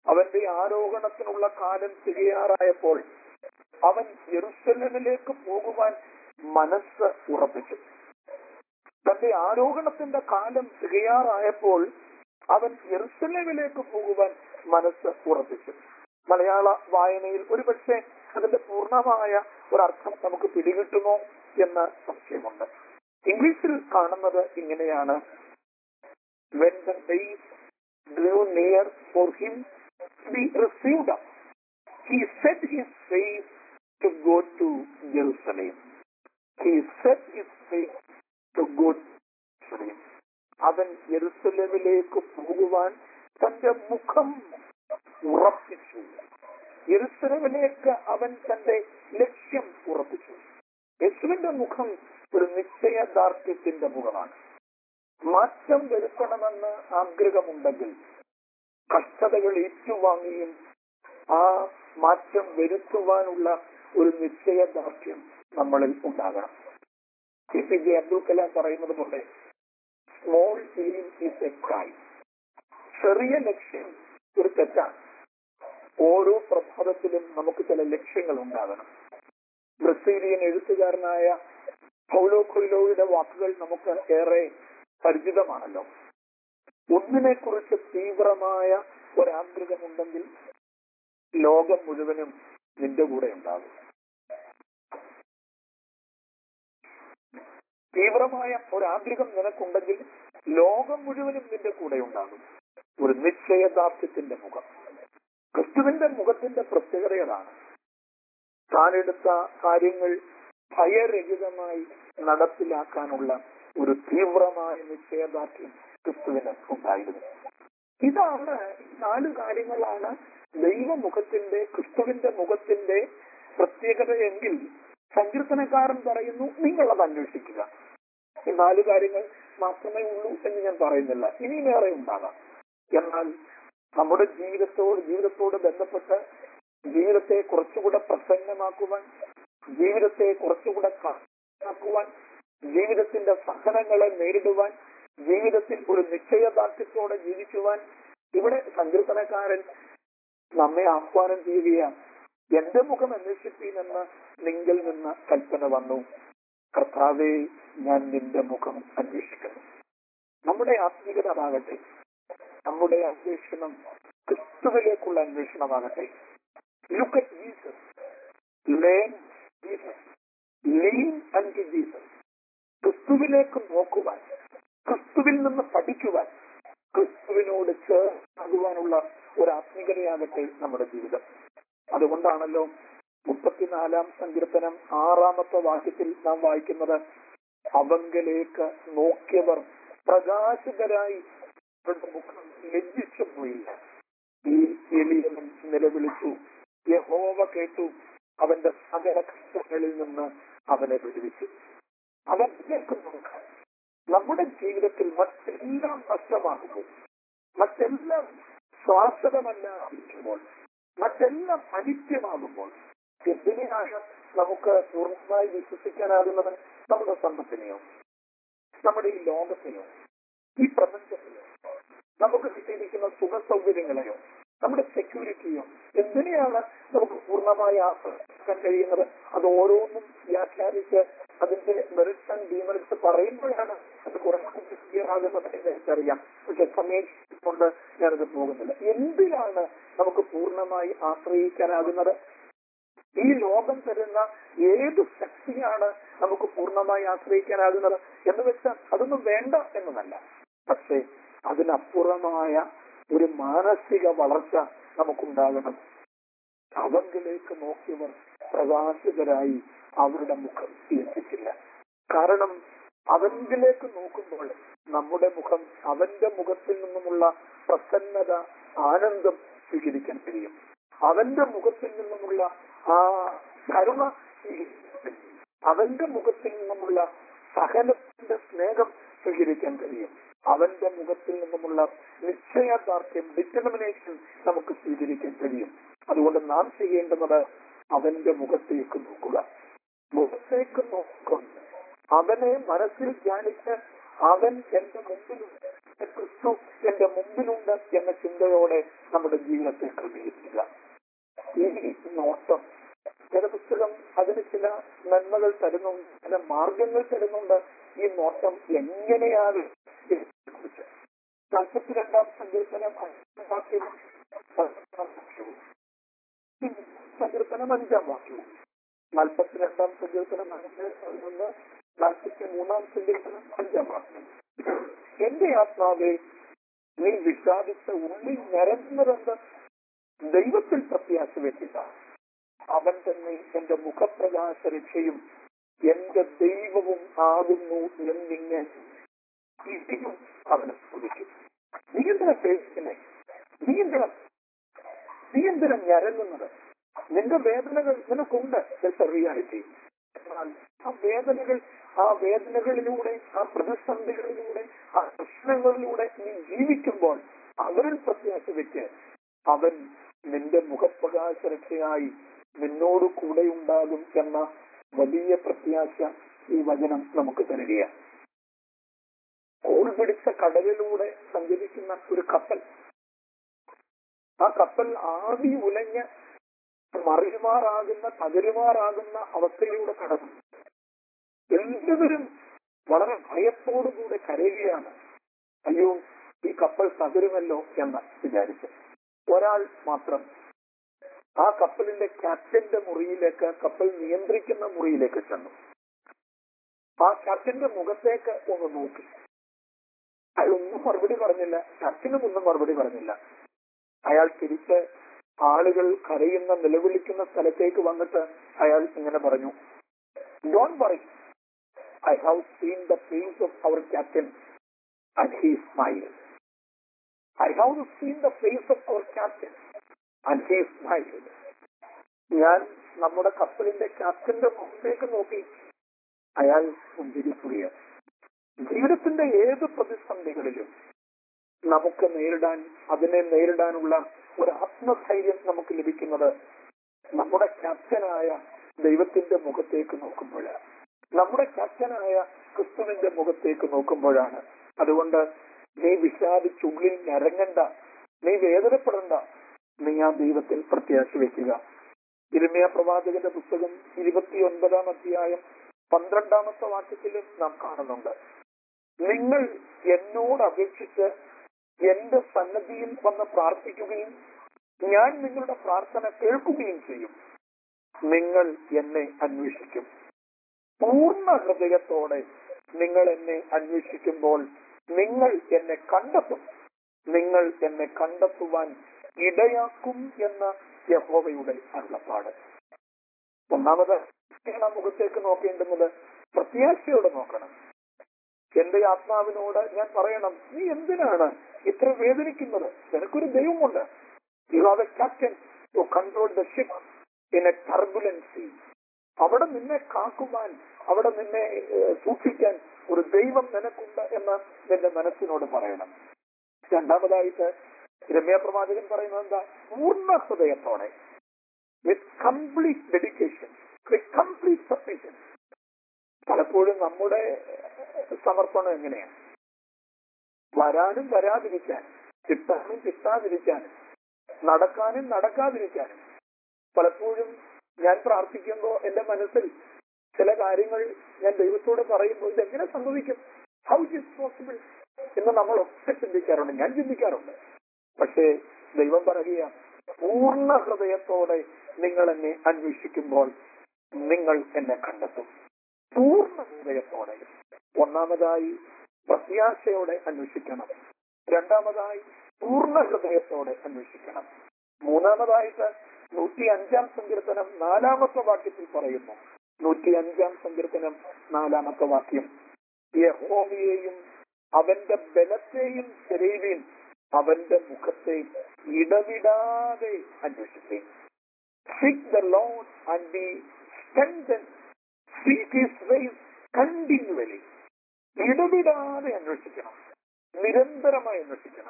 അവന്റെ ആരോഹണത്തിനുള്ള കാലം തികയാറായപ്പോൾ അവൻ യെറുസലമിലേക്ക് പോകുവാൻ മനസ്സ് ഉറപ്പിച്ചു തന്റെ ആരോഹണത്തിന്റെ കാലം തികയാറായപ്പോൾ അവൻ യെറുസലേമിലേക്ക് പോകുവാൻ മനസ്സ് ഉറപ്പിച്ചു മലയാള വായനയിൽ ഒരുപക്ഷെ അതിന്റെ പൂർണ്ണമായ ഒരർത്ഥം നമുക്ക് പിടികിട്ടുമോ എന്ന സംശയമുണ്ട് ഇംഗ്ലീഷിൽ കാണുന്നത് ഇങ്ങനെയാണ് when the days drew near for him to be received up, he set his face to go to Jerusalem. He set his face to go to Jerusalem. അവൻ യെരുസലേമിലേക്ക് പോകുവാൻ തന്റെ മുഖം ഉറപ്പിച്ചു യെരുസലേമിലേക്ക് അവൻ തന്റെ ലക്ഷ്യം ഉറപ്പിച്ചു യേശുവിന്റെ മുഖം ഒരു നിശ്ചയദാർഢ്യത്തിന്റെ മുഖമാണ് മാറ്റം വരുത്തണമെന്ന് ആഗ്രഹമുണ്ടെങ്കിൽ കഷ്ടതകൾ ഏറ്റുവാങ്ങിയും ആ മാറ്റം വരുത്തുവാനുള്ള ഒരു നിശ്ചയദാർഢ്യം നമ്മളിൽ ഉണ്ടാകണം A P J Abdul Kalam പറയുന്നത് പോലെ small aim is a crime ചെറിയ ലക്ഷ്യം ഒരു തെറ്റാണ് ഓരോ പ്രഭാതത്തിലും നമുക്ക് ചില ലക്ഷ്യങ്ങൾ ഉണ്ടാകണം ബ്രസീലിയൻ എഴുത്തുകാരനായ പൗലോ കൊയിലോയുടെ വാക്കുകൾ നമുക്ക് ഏറെ പരിചിതമാണല്ലോ ഒന്നിനെ കുറിച്ച് തീവ്രമായ ഒരാഗ്രഹമുണ്ടെങ്കിൽ ലോകം മുഴുവനും നിന്റെ കൂടെ ഉണ്ടാകും തീവ്രമായ ഒരാഗ്രഹം നിനക്കുണ്ടെങ്കിൽ ലോകം മുഴുവനും നിന്റെ കൂടെ ഉണ്ടാകും ഒരു നിശ്ചയദാർഢ്യത്തിന്റെ മുഖം ക്രിസ്തുവിന്റെ മുഖത്തിന്റെ പ്രത്യേകതകളാണ് താനെടുത്ത കാര്യങ്ങൾ ഭയരഹിതമായി നടപ്പിലാക്കാനുള്ള ഒരു തീവ്രമായ നിശ്ചയദാർഢ്യം ക്രിസ്തുവിന് ഉണ്ടായിരുന്നു ഇതാണ് ഈ നാല് കാര്യങ്ങളാണ് ദൈവമുഖത്തിന്റെ ക്രിസ്തുവിന്റെ മുഖത്തിന്റെ പ്രത്യേകതയെങ്കിൽ സങ്കീർത്തനക്കാരൻ പറയുന്നു നിങ്ങളത് അന്വേഷിക്കുക ഈ നാല് കാര്യങ്ങൾ മാത്രമേ ഉള്ളൂ എന്ന് ഞാൻ പറയുന്നില്ല ഇനിയും ഏറെ ഉണ്ടാകാം എന്നാൽ നമ്മുടെ ജീവിതത്തോട് ജീവിതത്തോട് ബന്ധപ്പെട്ട് ജീവിതത്തെ കുറച്ചുകൂടെ പ്രസന്നമാക്കുവാൻ ജീവിതത്തെ കുറച്ചുകൂടെ ആക്കുവാൻ ജീവിതത്തിന്റെ സഹനങ്ങളെ നേരിടുവാൻ ജീവിതത്തിൽ ഒരു നിശ്ചയദാർഢ്യത്തോടെ ജീവിക്കുവാൻ ഇവിടെ സങ്കീർത്തനക്കാരൻ നമ്മെ ആഹ്വാനം ചെയ്യുകയാണ് എന്റെ മുഖം അന്വേഷിപ്പീനെന്ന് നിങ്കിൽ നിന്ന് കൽപ്പന വന്നു കർത്താവെ ഞാൻ നിന്റെ മുഖം അന്വേഷിക്കുന്നു നമ്മുടെ ആത്മീയത അതാകട്ടെ നമ്മുടെ അന്വേഷണം ക്രിസ്തുവിലേക്കുള്ള അന്വേഷണമാകട്ടെ look at Jesus learn Jesus lean and Jesus ക്രിസ്തുവിലേക്ക് നോക്കുവാൻ ക്രിസ്തുവിൽ നിന്ന് പഠിക്കുവാൻ ക്രിസ്തുവിനോട് ചേർന്നാകുവാനുള്ള ഒരു ആത്മീയതയാകട്ടെ നമ്മുടെ ജീവിതം അതുകൊണ്ടാണല്ലോ മുപ്പത്തിനാലാം സങ്കീർത്തനം ആറാമത്തെ വാക്യത്തിൽ നാം വായിക്കുന്നത് അവങ്കലേക്ക് നോക്കിയവർ പ്രകാശകരായി അവരുടെ മുഖം ലജ്ജിച്ചു പോയില്ല ഈ എളിയവൻ നിലവിളിച്ചു യഹോവ കേട്ടു അവന്റെ സകല കഷ്ടങ്ങളിൽ നിന്ന് അവനെ വിടുവിച്ചു അവനിലേക്ക് നോക്കാം നമ്മുടെ ജീവിതത്തിൽ മറ്റെല്ലാം നഷ്ടമാകുമ്പോൾ മറ്റെല്ലാം ശ്വാസകമല്ലാതിരിക്കുമ്പോൾ മറ്റെല്ലാം അനിത്യമാകുമ്പോൾ എന്തിനെയാണ് നമുക്ക് പൂർണ്ണമായി വിശ്വസിക്കാനാകുന്നത് നമ്മുടെ സമ്പത്തിനെയോ നമ്മുടെ ഈ ലോകത്തെയോ ഈ പ്രപഞ്ചത്തെയോ നമുക്ക് കിട്ടിയിരിക്കുന്ന സുഖ സൗകര്യങ്ങളെയോ നമ്മുടെ സെക്യൂരിറ്റിയോ എന്തിനെയാണ് നമുക്ക് പൂർണ്ണമായി ആശ്രയിക്കാൻ കഴിയുന്നത് അത് ഓരോന്നും വ്യാഖ്യാനിച്ച് അതിന്റെ മെറിറ്റ്സ് ആൻഡ് ഡിമെറിറ്റ്സ് പറയുമ്പോഴാണ് അത് കുറച്ചുകൂടി ക്ലിയർ ആകുന്നത് എന്ന് എനിക്കറിയാം പക്ഷെ സമയം കൊണ്ട് ഞാനത് പോകുന്നില്ല എന്തിനാണ് നമുക്ക് പൂർണ്ണമായി ആശ്രയിക്കാനാകുന്നത് ഈ ലോകം തരുന്ന ഏത് ശക്തിയാണ് നമുക്ക് പൂർണ്ണമായി ആശ്രയിക്കാനാകുന്നത് എന്ന് വെച്ചാൽ അതൊന്നും വേണ്ട എന്നതല്ല പക്ഷേ അതിനപ്പുറമായ ഒരു മാനസിക വളർച്ച നമുക്കുണ്ടാകണം അവങ്കിലേക്ക് നോക്കിയവർ പ്രകാശകരായി അവരുടെ മുഖം ലഭിച്ചില്ല കാരണം അവങ്കിലേക്ക് നോക്കുമ്പോൾ നമ്മുടെ മുഖം അവന്റെ മുഖത്തിൽ നിന്നുമുള്ള പ്രസന്നത ആനന്ദം സ്വീകരിക്കാൻ കഴിയും അവന്റെ മുഖത്തിൽ നിന്നുമുള്ള ആ കരുണ സ്വീകരിക്കാൻ കഴിയും അവന്റെ മുഖത്തിൽ നിന്നുമുള്ള സഹനത്തിന്റെ സ്നേഹം സ്വീകരിക്കാൻ കഴിയും അവന്റെ മുഖത്തിൽ നിന്നുമുള്ള നിശ്ചയദാർഢ്യം ഡിറ്റർമിനേഷൻ നമുക്ക് സ്വീകരിക്കാൻ കഴിയും അതുകൊണ്ട് നാം ചെയ്യേണ്ടുന്നത് അവന്റെ മുഖത്തേക്ക് നോക്കുക മുഖത്തേക്ക് നോക്കുക അവനെ മനസ്സിൽ ധ്യാനിച്ച് അവൻ എന്റെ മുമ്പിലുണ്ട് ക്രിസ്തു എന്റെ മുമ്പിലുണ്ട് എന്ന ചിന്തയോടെ നമ്മുടെ ജീവിതത്തെ ക്രമീകരിക്കുക ഈ നോട്ടം വേദപുസ്തകം അതിന് ചില നന്മകൾ തരുന്നുണ്ട് ചില മാർഗങ്ങൾ തരുന്നുണ്ട് ഈ നോട്ടം എങ്ങനെയാണ് ഇതിനെക്കുറിച്ച് നാൽപ്പത്തിരണ്ടാം സങ്കീർത്തനം അഞ്ചാം വാക്യവും പതിനൊന്നാം വാക്യവും സങ്കീർത്തനം അഞ്ചാം വാക്യവും നാൽപ്പത്തിരണ്ടാം സങ്കീർത്തനം അഞ്ച് പതിനൊന്ന് നാൽപ്പത്തി മൂന്നാം സങ്കീർത്തനം അഞ്ചാം വാക്യം എന്റെ ആത്മാവെ നീ വിഷാദിച്ച ഉള്ളിൽ ഞരങ്ങുന്നതെന്ത് ദൈവത്തിൽ പ്രത്യാശ വെക്കുക അവൻ തന്നെ എന്റെ മുഖപ്രകാശ രക്ഷയും എന്റെ ദൈവവും ആകുന്നു എന്നിങ്ങനെ ഇടിയും അവനെ സ്തുതിക്കും നീ എന്തിനാ പേടിക്കുന്നേ നീ എന്തിനാ നീ എന്തിനാ ഞരങ്ങുന്നത് നിന്റെ വേദനകൾ നിനക്കുണ്ട് റിയാലിറ്റി എന്നാൽ ആ വേദനകൾ ആ വേദനകളിലൂടെ ആ പ്രതിസന്ധികളിലൂടെ ആ പ്രശ്നങ്ങളിലൂടെ നീ ജീവിക്കുമ്പോൾ അവരിൽ പ്രത്യാശ വെച്ച് അവൻ നിന്റെ മുഖപ്രകാശ രക്ഷയായി നിന്നോട് കൂടെ ഉണ്ടാകും എന്ന വലിയ പ്രത്യാശ ഈ വചനം നമുക്ക് തരികയാണ് കോൾ പിടിച്ച കടലിലൂടെ സഞ്ചരിക്കുന്ന ഒരു കപ്പൽ ആ കപ്പൽ ആവി ഉലഞ്ഞ് മറിയുമാറാകുന്ന തകരുമാറാകുന്ന അവസ്ഥയിലൂടെ കടന്നു എല്ലാവരും വളരെ ഭയത്തോടുകൂടെ കരയുകയാണ് അയ്യോ ഈ കപ്പൽ തകരുമല്ലോ എന്ന് വിചാരിച്ചു ഒരാൾ മാത്രം ആ കപ്പലിന്റെ ക്യാപ്റ്റന്റെ മുറിയിലേക്ക് കപ്പൽ നിയന്ത്രിക്കുന്ന മുറിയിലേക്ക് ചെന്നു ആ ക്യാപ്റ്റന്റെ മുഖത്തേക്ക് ഒന്ന് നോക്കി അയാൾ ഒന്നും മറുപടി പറഞ്ഞില്ല ക്യാപ്റ്റനും ഒന്നും മറുപടി പറഞ്ഞില്ല അയാൾ തിരിച്ച് ആളുകൾ കരയുന്ന നിലവിളിക്കുന്ന സ്ഥലത്തേക്ക് വന്നിട്ട് അയാൾ ഇങ്ങനെ പറഞ്ഞു don't worry I have seen the face of our captain and he smile I have seen the face of our captain and he smile ഞാൻ നമ്മുടെ കപ്പലിന്റെ ക്യാപ്റ്റന്റെ മുഖത്തേക്ക് നോക്കി അയാൾ പുഞ്ചിരിക്കുകയാണ് ജീവിതത്തിന്റെ ഏത് പ്രതിസന്ധികളിലും നമുക്ക് നേരിടാൻ അതിനെ നേരിടാനുള്ള ഒരു ആത്മധൈര്യം നമുക്ക് ലഭിക്കുന്നത് നമ്മുടെ ക്യാപ്റ്റനായ ദൈവത്തിന്റെ മുഖത്തേക്ക് നോക്കുമ്പോഴാണ് നമ്മുടെ ക്യാപ്റ്റനായ ക്രിസ്തുവിന്റെ മുഖത്തേക്ക് നോക്കുമ്പോഴാണ് അതുകൊണ്ട് നീ വിഷാദിച്ചുള്ളിൽ ഞരങ്ങണ്ട നീ വേദനപ്പെടണ്ട നീ ആ ദൈവത്തിൽ പ്രത്യാശ വെക്കുക ഇരമയ പ്രവാചകന്റെ പുസ്തകം ഇരുപത്തിയൊൻപതാം അധ്യായം പന്ത്രണ്ടാമത്തെ വാക്യത്തിലും നാം കാണുന്നുണ്ട് നിങ്ങൾ എന്നോട് അപേക്ഷിച്ച് എന്റെ സന്നദ്ധിയിൽ വന്ന് പ്രാർത്ഥിക്കുകയും ഞാൻ നിങ്ങളുടെ പ്രാർത്ഥന കേൾക്കുകയും ചെയ്യും നിങ്ങൾ എന്നെ അന്വേഷിക്കും പൂർണ്ണ ഹൃദയത്തോടെ നിങ്ങൾ എന്നെ അന്വേഷിക്കുമ്പോൾ നിങ്ങൾ എന്നെ കണ്ടെത്തും നിങ്ങൾ എന്നെ കണ്ടെത്തുവാൻ ഇടയാക്കും എന്ന യഹോവയുടെ അരുളപ്പാട് ഒന്നാമത് ആ മുഖത്തേക്ക് നോക്കേണ്ടുന്നത് പ്രത്യാശയോടെ നോക്കണം എന്റെ ആത്മാവിനോട് ഞാൻ പറയണം നീ എന്തിനാണ് ഇത്ര വേദനിക്കുന്നത് നിനക്കൊരു ദൈവമുണ്ട് you have a captain to control the ship in a turbulence അവിടെ നിന്നെ കാക്കുവാൻ അവിടെ നിന്നെ ഏഹ്, സൂക്ഷിക്കാൻ ഒരു ദൈവം നിനക്കുണ്ട് എന്ന് നിന്റെ മനസ്സിനോട് പറയണം രണ്ടാമതായിട്ട് രമ്യ പ്രവാചകൻ പറയുന്നത് എന്താ പൂർണ്ണ ഹൃദയത്തോടെ with complete dedication with complete sufficient പലപ്പോഴും നമ്മുടെ ഏഹ്, സമർപ്പണം എങ്ങനെയാണ് വരാനും വരാതിരിക്കാനും കിട്ടാനും കിട്ടാതിരിക്കാനും നടക്കാനും നടക്കാതിരിക്കാനും പലപ്പോഴും ഞാൻ പ്രാർത്ഥിക്കുമ്പോൾ എന്റെ മനസ്സിൽ ചില കാര്യങ്ങൾ ഞാൻ ദൈവത്തോട് പറയുമ്പോൾ ഇതെങ്ങനെ സംഭവിക്കും ഹൗ ഇസ് പോസിബിൾ എന്ന് നമ്മളൊക്കെ ചിന്തിക്കാറുണ്ട് ഞാൻ ചിന്തിക്കാറുണ്ട് പക്ഷേ ദൈവം പറയുക പൂർണ്ണ ഹൃദയത്തോടെ നിങ്ങൾ എന്നെ അന്വേഷിക്കുമ്പോൾ നിങ്ങൾ എന്നെ കണ്ടെത്തും പൂർണ്ണ ഹൃദയത്തോടെ ഒന്നാമതായി പ്രത്യാശയോടെ അന്വേഷിക്കണം രണ്ടാമതായി പൂർണ്ണ ഹൃദയത്തോടെ അന്വേഷിക്കണം മൂന്നാമതായിട്ട് നൂറ്റി അഞ്ചാം സങ്കീർത്തനം നാലാമത്തെ വാക്യത്തിൽ പറയുന്നു നൂറ്റി അഞ്ചാം സങ്കീർത്തനം നാലാമത്തെ വാക്യം യഹോവയെയും അവന്റെ ബലത്തെയും ശരീരയും അവന്റെ മുഖത്തെ ഇടവിടാതെ അന്വേഷിച്ചേ seek the Lord and be strengthen seek his ways continually ഇടവിടാതെ അന്വേഷിക്കണം നിരന്തരമായി അന്വേഷിക്കണം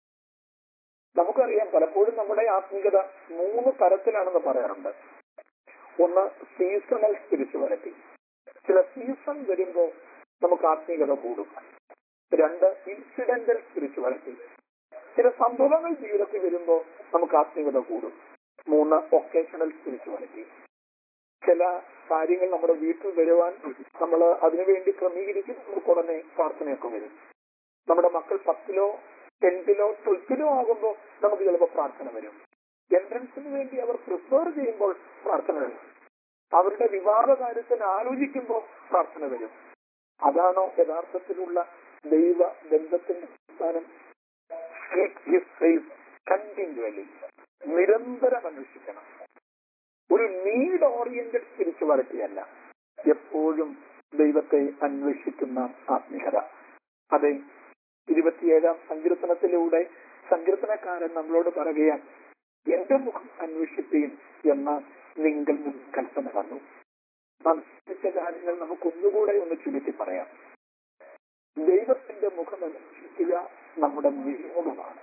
നമുക്കറിയാം പലപ്പോഴും നമ്മുടെ ആത്മീയത മൂന്ന് തരത്തിലാണെന്ന് പറയാറുണ്ട് ഒന്ന് സീസണൽ സ്പിരിച്വാലിറ്റി ചില സീസൺ വരുമ്പോൾ നമുക്ക് ആത്മീയത കൂടും രണ്ട് ഇൻസിഡന്റൽ സ്പിരിച്വാലിറ്റി ചില സംഭവങ്ങൾ ജീവിതത്തിൽ വരുമ്പോൾ നമുക്ക് ആത്മീയത കൂടും മൂന്ന് ഒക്കേഷണൽ സ്പിരിച്വാലിറ്റി ചില കാര്യങ്ങൾ നമ്മുടെ വീട്ടിൽ വരുവാൻ നമ്മൾ അതിനുവേണ്ടി ക്രമീകരിക്കും നമുക്ക് ഉടനെ പ്രാർത്ഥനയൊക്കെ വരും നമ്മുടെ മക്കൾ പത്തിലോ ടെൻത്തിലോ ട്വൽത്തിലോ ആകുമ്പോൾ നമുക്ക് ചിലപ്പോൾ പ്രാർത്ഥന വരും എൻട്രൻസിന് വേണ്ടി അവർ പ്രിപ്പയർ ചെയ്യുമ്പോൾ പ്രാർത്ഥന വരും അവരുടെ വിവാഹ കാര്യത്തിന് ആലോചിക്കുമ്പോൾ പ്രാർത്ഥന വരും അതാണോ യഥാർത്ഥത്തിലുള്ള ദൈവ ബന്ധത്തിന്റെ സ്ഥാനം കണ്ടിന്യൂലി നിരന്തരം അന്വേഷിക്കണം ഒരു നീഡ് ഓറിയന്റഡ് സ്പിരിച്വാലിറ്റി അല്ല എപ്പോഴും ദൈവത്തെ അന്വേഷിക്കുന്ന ആത്മീയത അതെ ഇരുപത്തിയേഴാം സങ്കീർത്തനത്തിലൂടെ സങ്കീർത്തനക്കാരൻ നമ്മളോട് പറയുകയാണ് എന്റെ മുഖം അന്വേഷിപ്പീൻ എന്ന് നിങ്ങൾ നിന്ന് കൽപ്പന വന്നു സംസ്കരിച്ച കാര്യങ്ങൾ നമുക്ക് ഒന്നുകൂടെ ഒന്ന് ചുരുക്കി പറയാം ദൈവത്തിന്റെ മുഖം അന്വേഷിക്കുക നമ്മുടെ നിയോഗമാണ്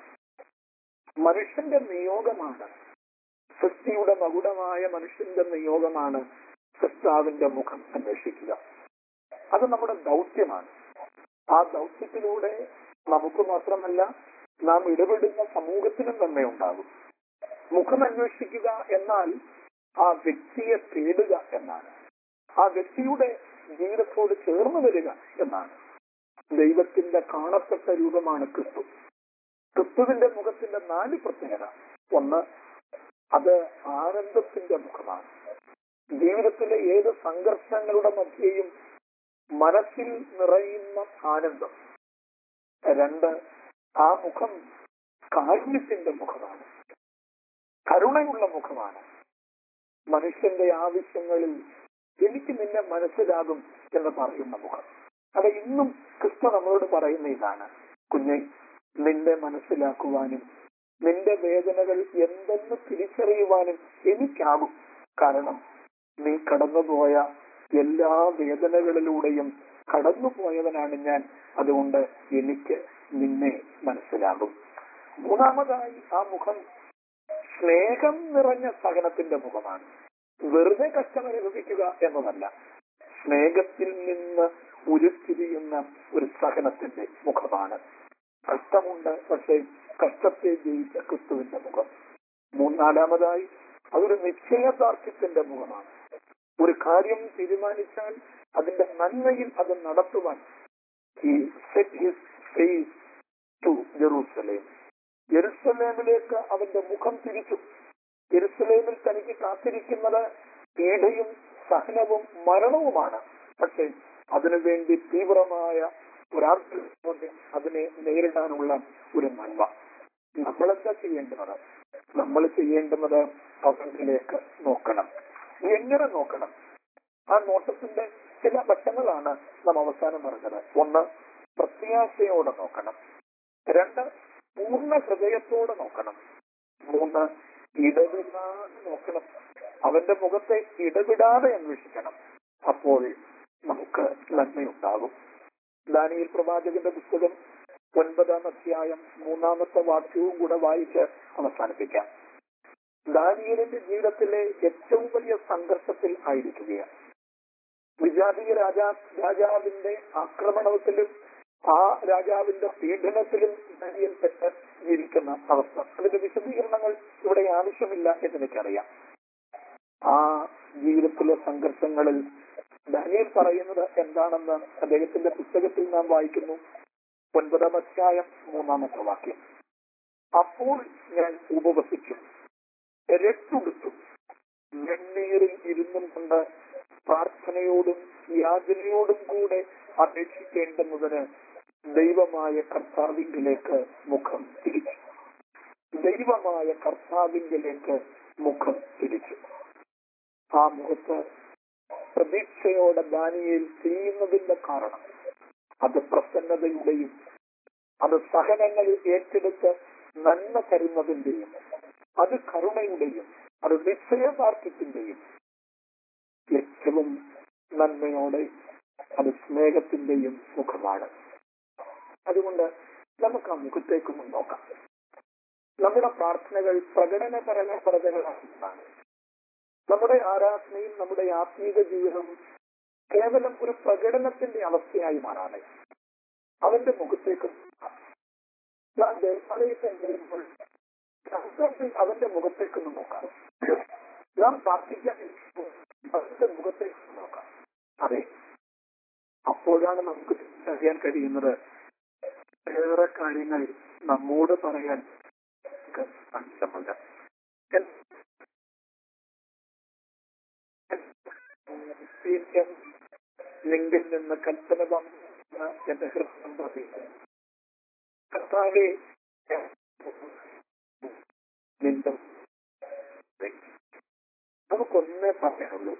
മനുഷ്യന്റെ നിയോഗമാണ് സൃഷ്ടിയുടെ മകുടമായ മനുഷ്യന്റെ നിയോഗമാണ് സൃഷ്ടാവിന്റെ മുഖം അന്വേഷിക്കുക അത് നമ്മുടെ ദൗത്യമാണ് ആ ദൗത്യത്തിലൂടെ നമുക്ക് മാത്രമല്ല നാം ഇടപെടുന്ന സമൂഹത്തിനും നന്മ ഉണ്ടാകും മുഖം അന്വേഷിക്കുക എന്നാൽ ആ വ്യക്തിയെ തേടുക എന്നാണ് ആ വ്യക്തിയുടെ ജീവിതത്തോട് ചേർന്ന് വരിക എന്നാണ് ദൈവത്തിന്റെ കാണപ്പെട്ട രൂപമാണ് ക്രിസ്തു ക്രിസ്തുവിന്റെ മുഖത്തിന്റെ നാല് പ്രത്യേകത ഒന്ന് അത് ആനന്ദത്തിന്റെ മുഖമാണ് ജീവിതത്തിലെ ഏത് സംഘർഷങ്ങളുടെ മധ്യയും മനസ്സിൽ നിറയുന്ന ആനന്ദം രണ്ട് ആ മുഖം കാരുണ്യത്തിന്റെ മുഖമാണ് കരുണയുള്ള മുഖമാണ് മനുഷ്യന്റെ ആവശ്യങ്ങളിൽ എനിക്ക് നിന്നെ മനസ്സിലാകും എന്ന് പറയുന്ന മുഖം അത് ഇന്നും ക്രിസ്തു നമ്മളോട് പറയുന്ന ഇതാണ് കുഞ്ഞെ നിന്നെ മനസ്സിലാക്കുവാനും നിന്റെ വേദനകൾ എന്തെന്ന് തിരിച്ചറിയുവാനും എനിക്കാകും കാരണം നീ കടന്നുപോയ എല്ലാ വേദനകളിലൂടെയും കടന്നുപോയവനാണ് ഞാൻ അതുകൊണ്ട് എനിക്ക് നിന്നെ മനസ്സിലാകും മൂന്നാമതായി ആ മുഖം സ്നേഹം നിറഞ്ഞ സഹനത്തിന്റെ മുഖമാണ് വെറുതെ കഷ്ടം അനുഭവിക്കുക എന്നതല്ല സ്നേഹത്തിൽ നിന്ന് ഉരുത്തിരിയുന്ന ഒരു സഹനത്തിന്റെ മുഖമാണ് കഷ്ടമുണ്ട് പക്ഷേ കഷ്ടത്തെ ജയിച്ച ക്രിസ്തുവിന്റെ മുഖം മൂന്നാലാമതായി അതൊരു നിശ്ചയദാർഢ്യത്തിന്റെ മുഖമാണ് ഒരു കാര്യം തീരുമാനിച്ചാൽ അതിന്റെ നന്മയിൽ അത് നടത്തുവാൻ he set his face to Jerusalem ജെറുസലേമിലേക്ക് അവന്റെ മുഖം തിരിച്ചു ജെറുസലേമിൽ തനിക്ക് കാത്തിരിക്കുന്നത് പീഡയും സഹനവും മരണവുമാണ് പക്ഷെ അതിനുവേണ്ടി തീവ്രമായ ഒരാൾക്ക് അതിനെ നേരിടാനുള്ള ഒരു നന്മ നമ്മളെന്താ ചെയ്യേണ്ടത് നമ്മൾ ചെയ്യേണ്ടുന്നത് അവരിലേക്ക് നോക്കണം എങ്ങനെ നോക്കണം ആ നോട്ടത്തിന്റെ ചില വശങ്ങളാണ് നാം അവസാനം പറഞ്ഞത് ഒന്ന് പ്രത്യാശയോടെ നോക്കണം രണ്ട് പൂർണ്ണ ഹൃദയത്തോടെ നോക്കണം മൂന്ന് ഇടവിടാതെ നോക്കണം അവന്റെ മുഖത്തെ ഇടവിടാതെ അന്വേഷിക്കണം അപ്പോൾ നമുക്ക് നന്മയുണ്ടാകും ദാനിയിൽ പ്രവാചകന്റെ പുസ്തകം ഒൻപതാം അധ്യായം മൂന്നാമത്തെ വാക്യവും കൂടെ വായിച്ച് അവസാനിപ്പിക്കാം ദാനിയലിന്റെ ജീവിതത്തിലെ ഏറ്റവും വലിയ സംഘർഷത്തിൽ ആയിരിക്കുകയാണ് വിജാതീയ രാജാ രാജാവിന്റെ ആക്രമണത്തിലും ആ രാജാവിന്റെ പീഡനത്തിലും ദാനിയൽ പെട്ട് ജീവിക്കുന്ന അവസ്ഥ അതിന്റെ വിശദീകരണങ്ങൾ ഇവിടെ ആവശ്യമില്ല എന്ന് എനിക്കറിയാം ആ ജീവിതത്തിലെ സംഘർഷങ്ങളിൽ ദാനിയൽ പറയുന്നത് എന്താണെന്ന് അദ്ദേഹത്തിന്റെ പുസ്തകത്തിൽ നാം വായിക്കുന്നു ഒൻപതാം അധ്യായം മൂന്നാമത്തെ വാക്യം അപ്പോൾ ഞാൻ ഉപവസിച്ചു രട്ടുടുത്തു വെണ്ണീറിൽ ഇരുന്നും കൊണ്ട് പ്രാർത്ഥനയോടും യാചനയോടും കൂടെ അപേക്ഷിക്കേണ്ടുന്നതിന് ദൈവമായ കർത്താവിങ്കിലേക്ക് മുഖം തിരിച്ചു ദൈവമായ കർത്താവിങ്കിലേക്ക് മുഖം തിരിച്ചു ആ മുഖത്ത് പ്രതീക്ഷയോടെ ദാനിയേൽ ചെയ്യുന്നതിന്റെ കാരണം അത് പ്രസന്നതയുടെയും അത് സഹനങ്ങൾ ഏറ്റെടുത്ത് നന്മ തരുന്നതിന്റെയും അത് കരുണയുടെയും അത് നിശ്ചയദാർഢ്യത്തിന്റെയും ഏറ്റവും നന്മയോടെ അത് സ്നേഹത്തിന്റെയും മുഖമാണ് അതുകൊണ്ട് നമുക്ക് ആ മുഖത്തേക്കൊന്ന് നോക്കാം നമ്മുടെ പ്രാർത്ഥനകൾ പ്രകടനപരമപരതകളാണ് നമ്മുടെ ആരാധനയും നമ്മുടെ ആത്മീക ജീവിതവും കേവലം ഒരു പ്രകടനത്തിന്റെ അവസ്ഥയായി മാറാതെ അവന്റെ മുഖത്തേക്ക് നോക്കാം. ഞാൻ ദേവാലയത്തിൽ വരുമ്പോൾ കർത്താവിൽ അവന്റെ മുഖത്തേക്കൊന്ന് നോക്കാം നാം പ്രാർത്ഥിക്കാൻ ഇരിക്കുമ്പോൾ അവന്റെ മുഖത്തേക്ക് നോക്കാം അതെ അപ്പോഴാണ് നമുക്ക് അറിയാൻ കഴിയുന്നത് ഏറെ കാര്യങ്ങൾ നമ്മോട് പറയാൻ സാധ്യമല്ല നിങ്കിൽ നിന്ന് കൽപ്പന വന്ന എന്റെ ഹൃദയം പറയുന്നു കർത്താവെ നിന്റെ നമുക്കൊന്നേ പറയാനുള്ളൂ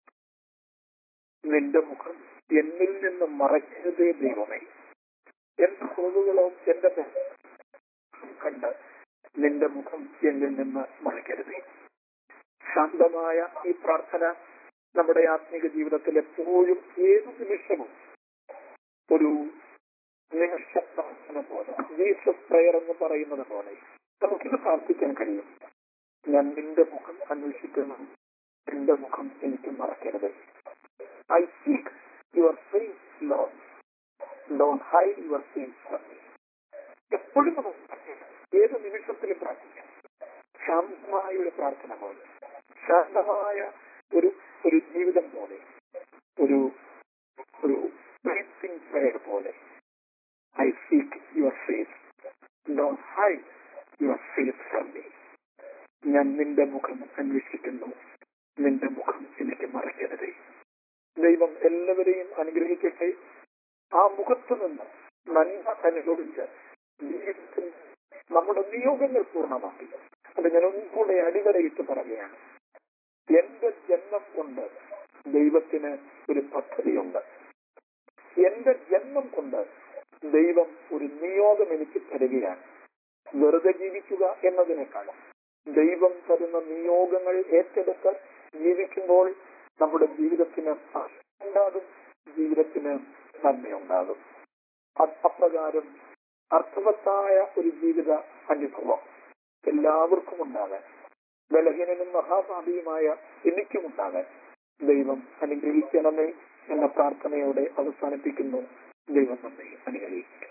നിന്റെ മുഖം എന്നിൽ നിന്ന് മറയ്ക്കരുതേ ദൈവമേ എന്റെ കുറവുകളോ എന്റെ തെറ്റും കണ്ട് നിന്റെ മുഖം എന്നിൽ നിന്ന് മറയ്ക്കരുതേ ശാന്തമായ ഈ പ്രാർത്ഥന നമ്മുടെ ആത്മീക ജീവിതത്തിൽ എപ്പോഴും ഏതു നിമിഷവും ഒരു നിമിഷ പ്രാർത്ഥന പോലെ ജീസസ് പ്രയർ എന്ന് പറയുന്നത് പോലെ നമുക്കിത് പ്രാർത്ഥിക്കാൻ കഴിയും ഞാൻ നിന്റെ മുഖം അന്വേഷിക്കുന്നു നിന്റെ മുഖം എനിക്ക് മറക്കരുത് I seek your face Lord don't hide your face from me എപ്പോഴും നമുക്ക് പ്രാർത്ഥിക്കാം. ഏത് നിമിഷത്തിലും പ്രാർത്ഥിക്കാം ശാന്തമായ ഒരു പ്രാർത്ഥന പോലെ ശാന്തമായ ഒരു ഒരു ജീവിതം പോലെ ഒരു ഒരു പ്രയർ പോലെ I seek your face don't hide your face from me ഞാൻ നിന്റെ മുഖം അന്വേഷിക്കുന്നു നിന്റെ മുഖം എനിക്ക് മറക്കരുത് ദൈവം എല്ലാവരെയും അനുഗ്രഹിക്കട്ടെ ആ മുഖത്ത് നിന്ന് നന്മ അനുഭവിച്ച് ജീവിതത്തിൽ നമ്മുടെ നിയോഗങ്ങൾ പൂർണ്ണമാക്കി അത് ഞാൻ ഒന്നുകൂടെ അടിവരയിട്ട് പറയുകയാണ് എന്റെ ജന്മം കൊണ്ട് ദൈവത്തിന് ഒരു പദ്ധതിയുണ്ട് എന്റെ ജന്മം കൊണ്ട് ദൈവം ഒരു നിയോഗം എനിക്ക് തരികയാണ് വെറുതെ ജീവിക്കുക എന്നതിനേക്കാളും ദൈവം തരുന്ന നിയോഗങ്ങൾ ഏറ്റെടുത്ത് ജീവിക്കുമ്പോൾ നമ്മുടെ ജീവിതത്തിന് ഉണ്ടാകും ജീവിതത്തിന് നന്മയുണ്ടാകും അത് അപ്രകാരം അർത്ഥവത്തായ ഒരു ജീവിത അനുഭവം എല്ലാവർക്കും ഉണ്ടാകാൻ ബലഹീനനും മഹാഭാവിയുമായ എനിക്കും ഉണ്ടാകാൻ ദൈവം അനുഗ്രഹിക്കണമേ എന്ന പ്രാർത്ഥനയോടെ അവസാനിപ്പിക്കുന്നു ദൈവം നമ്മെ അനുഗ്രഹിക്കും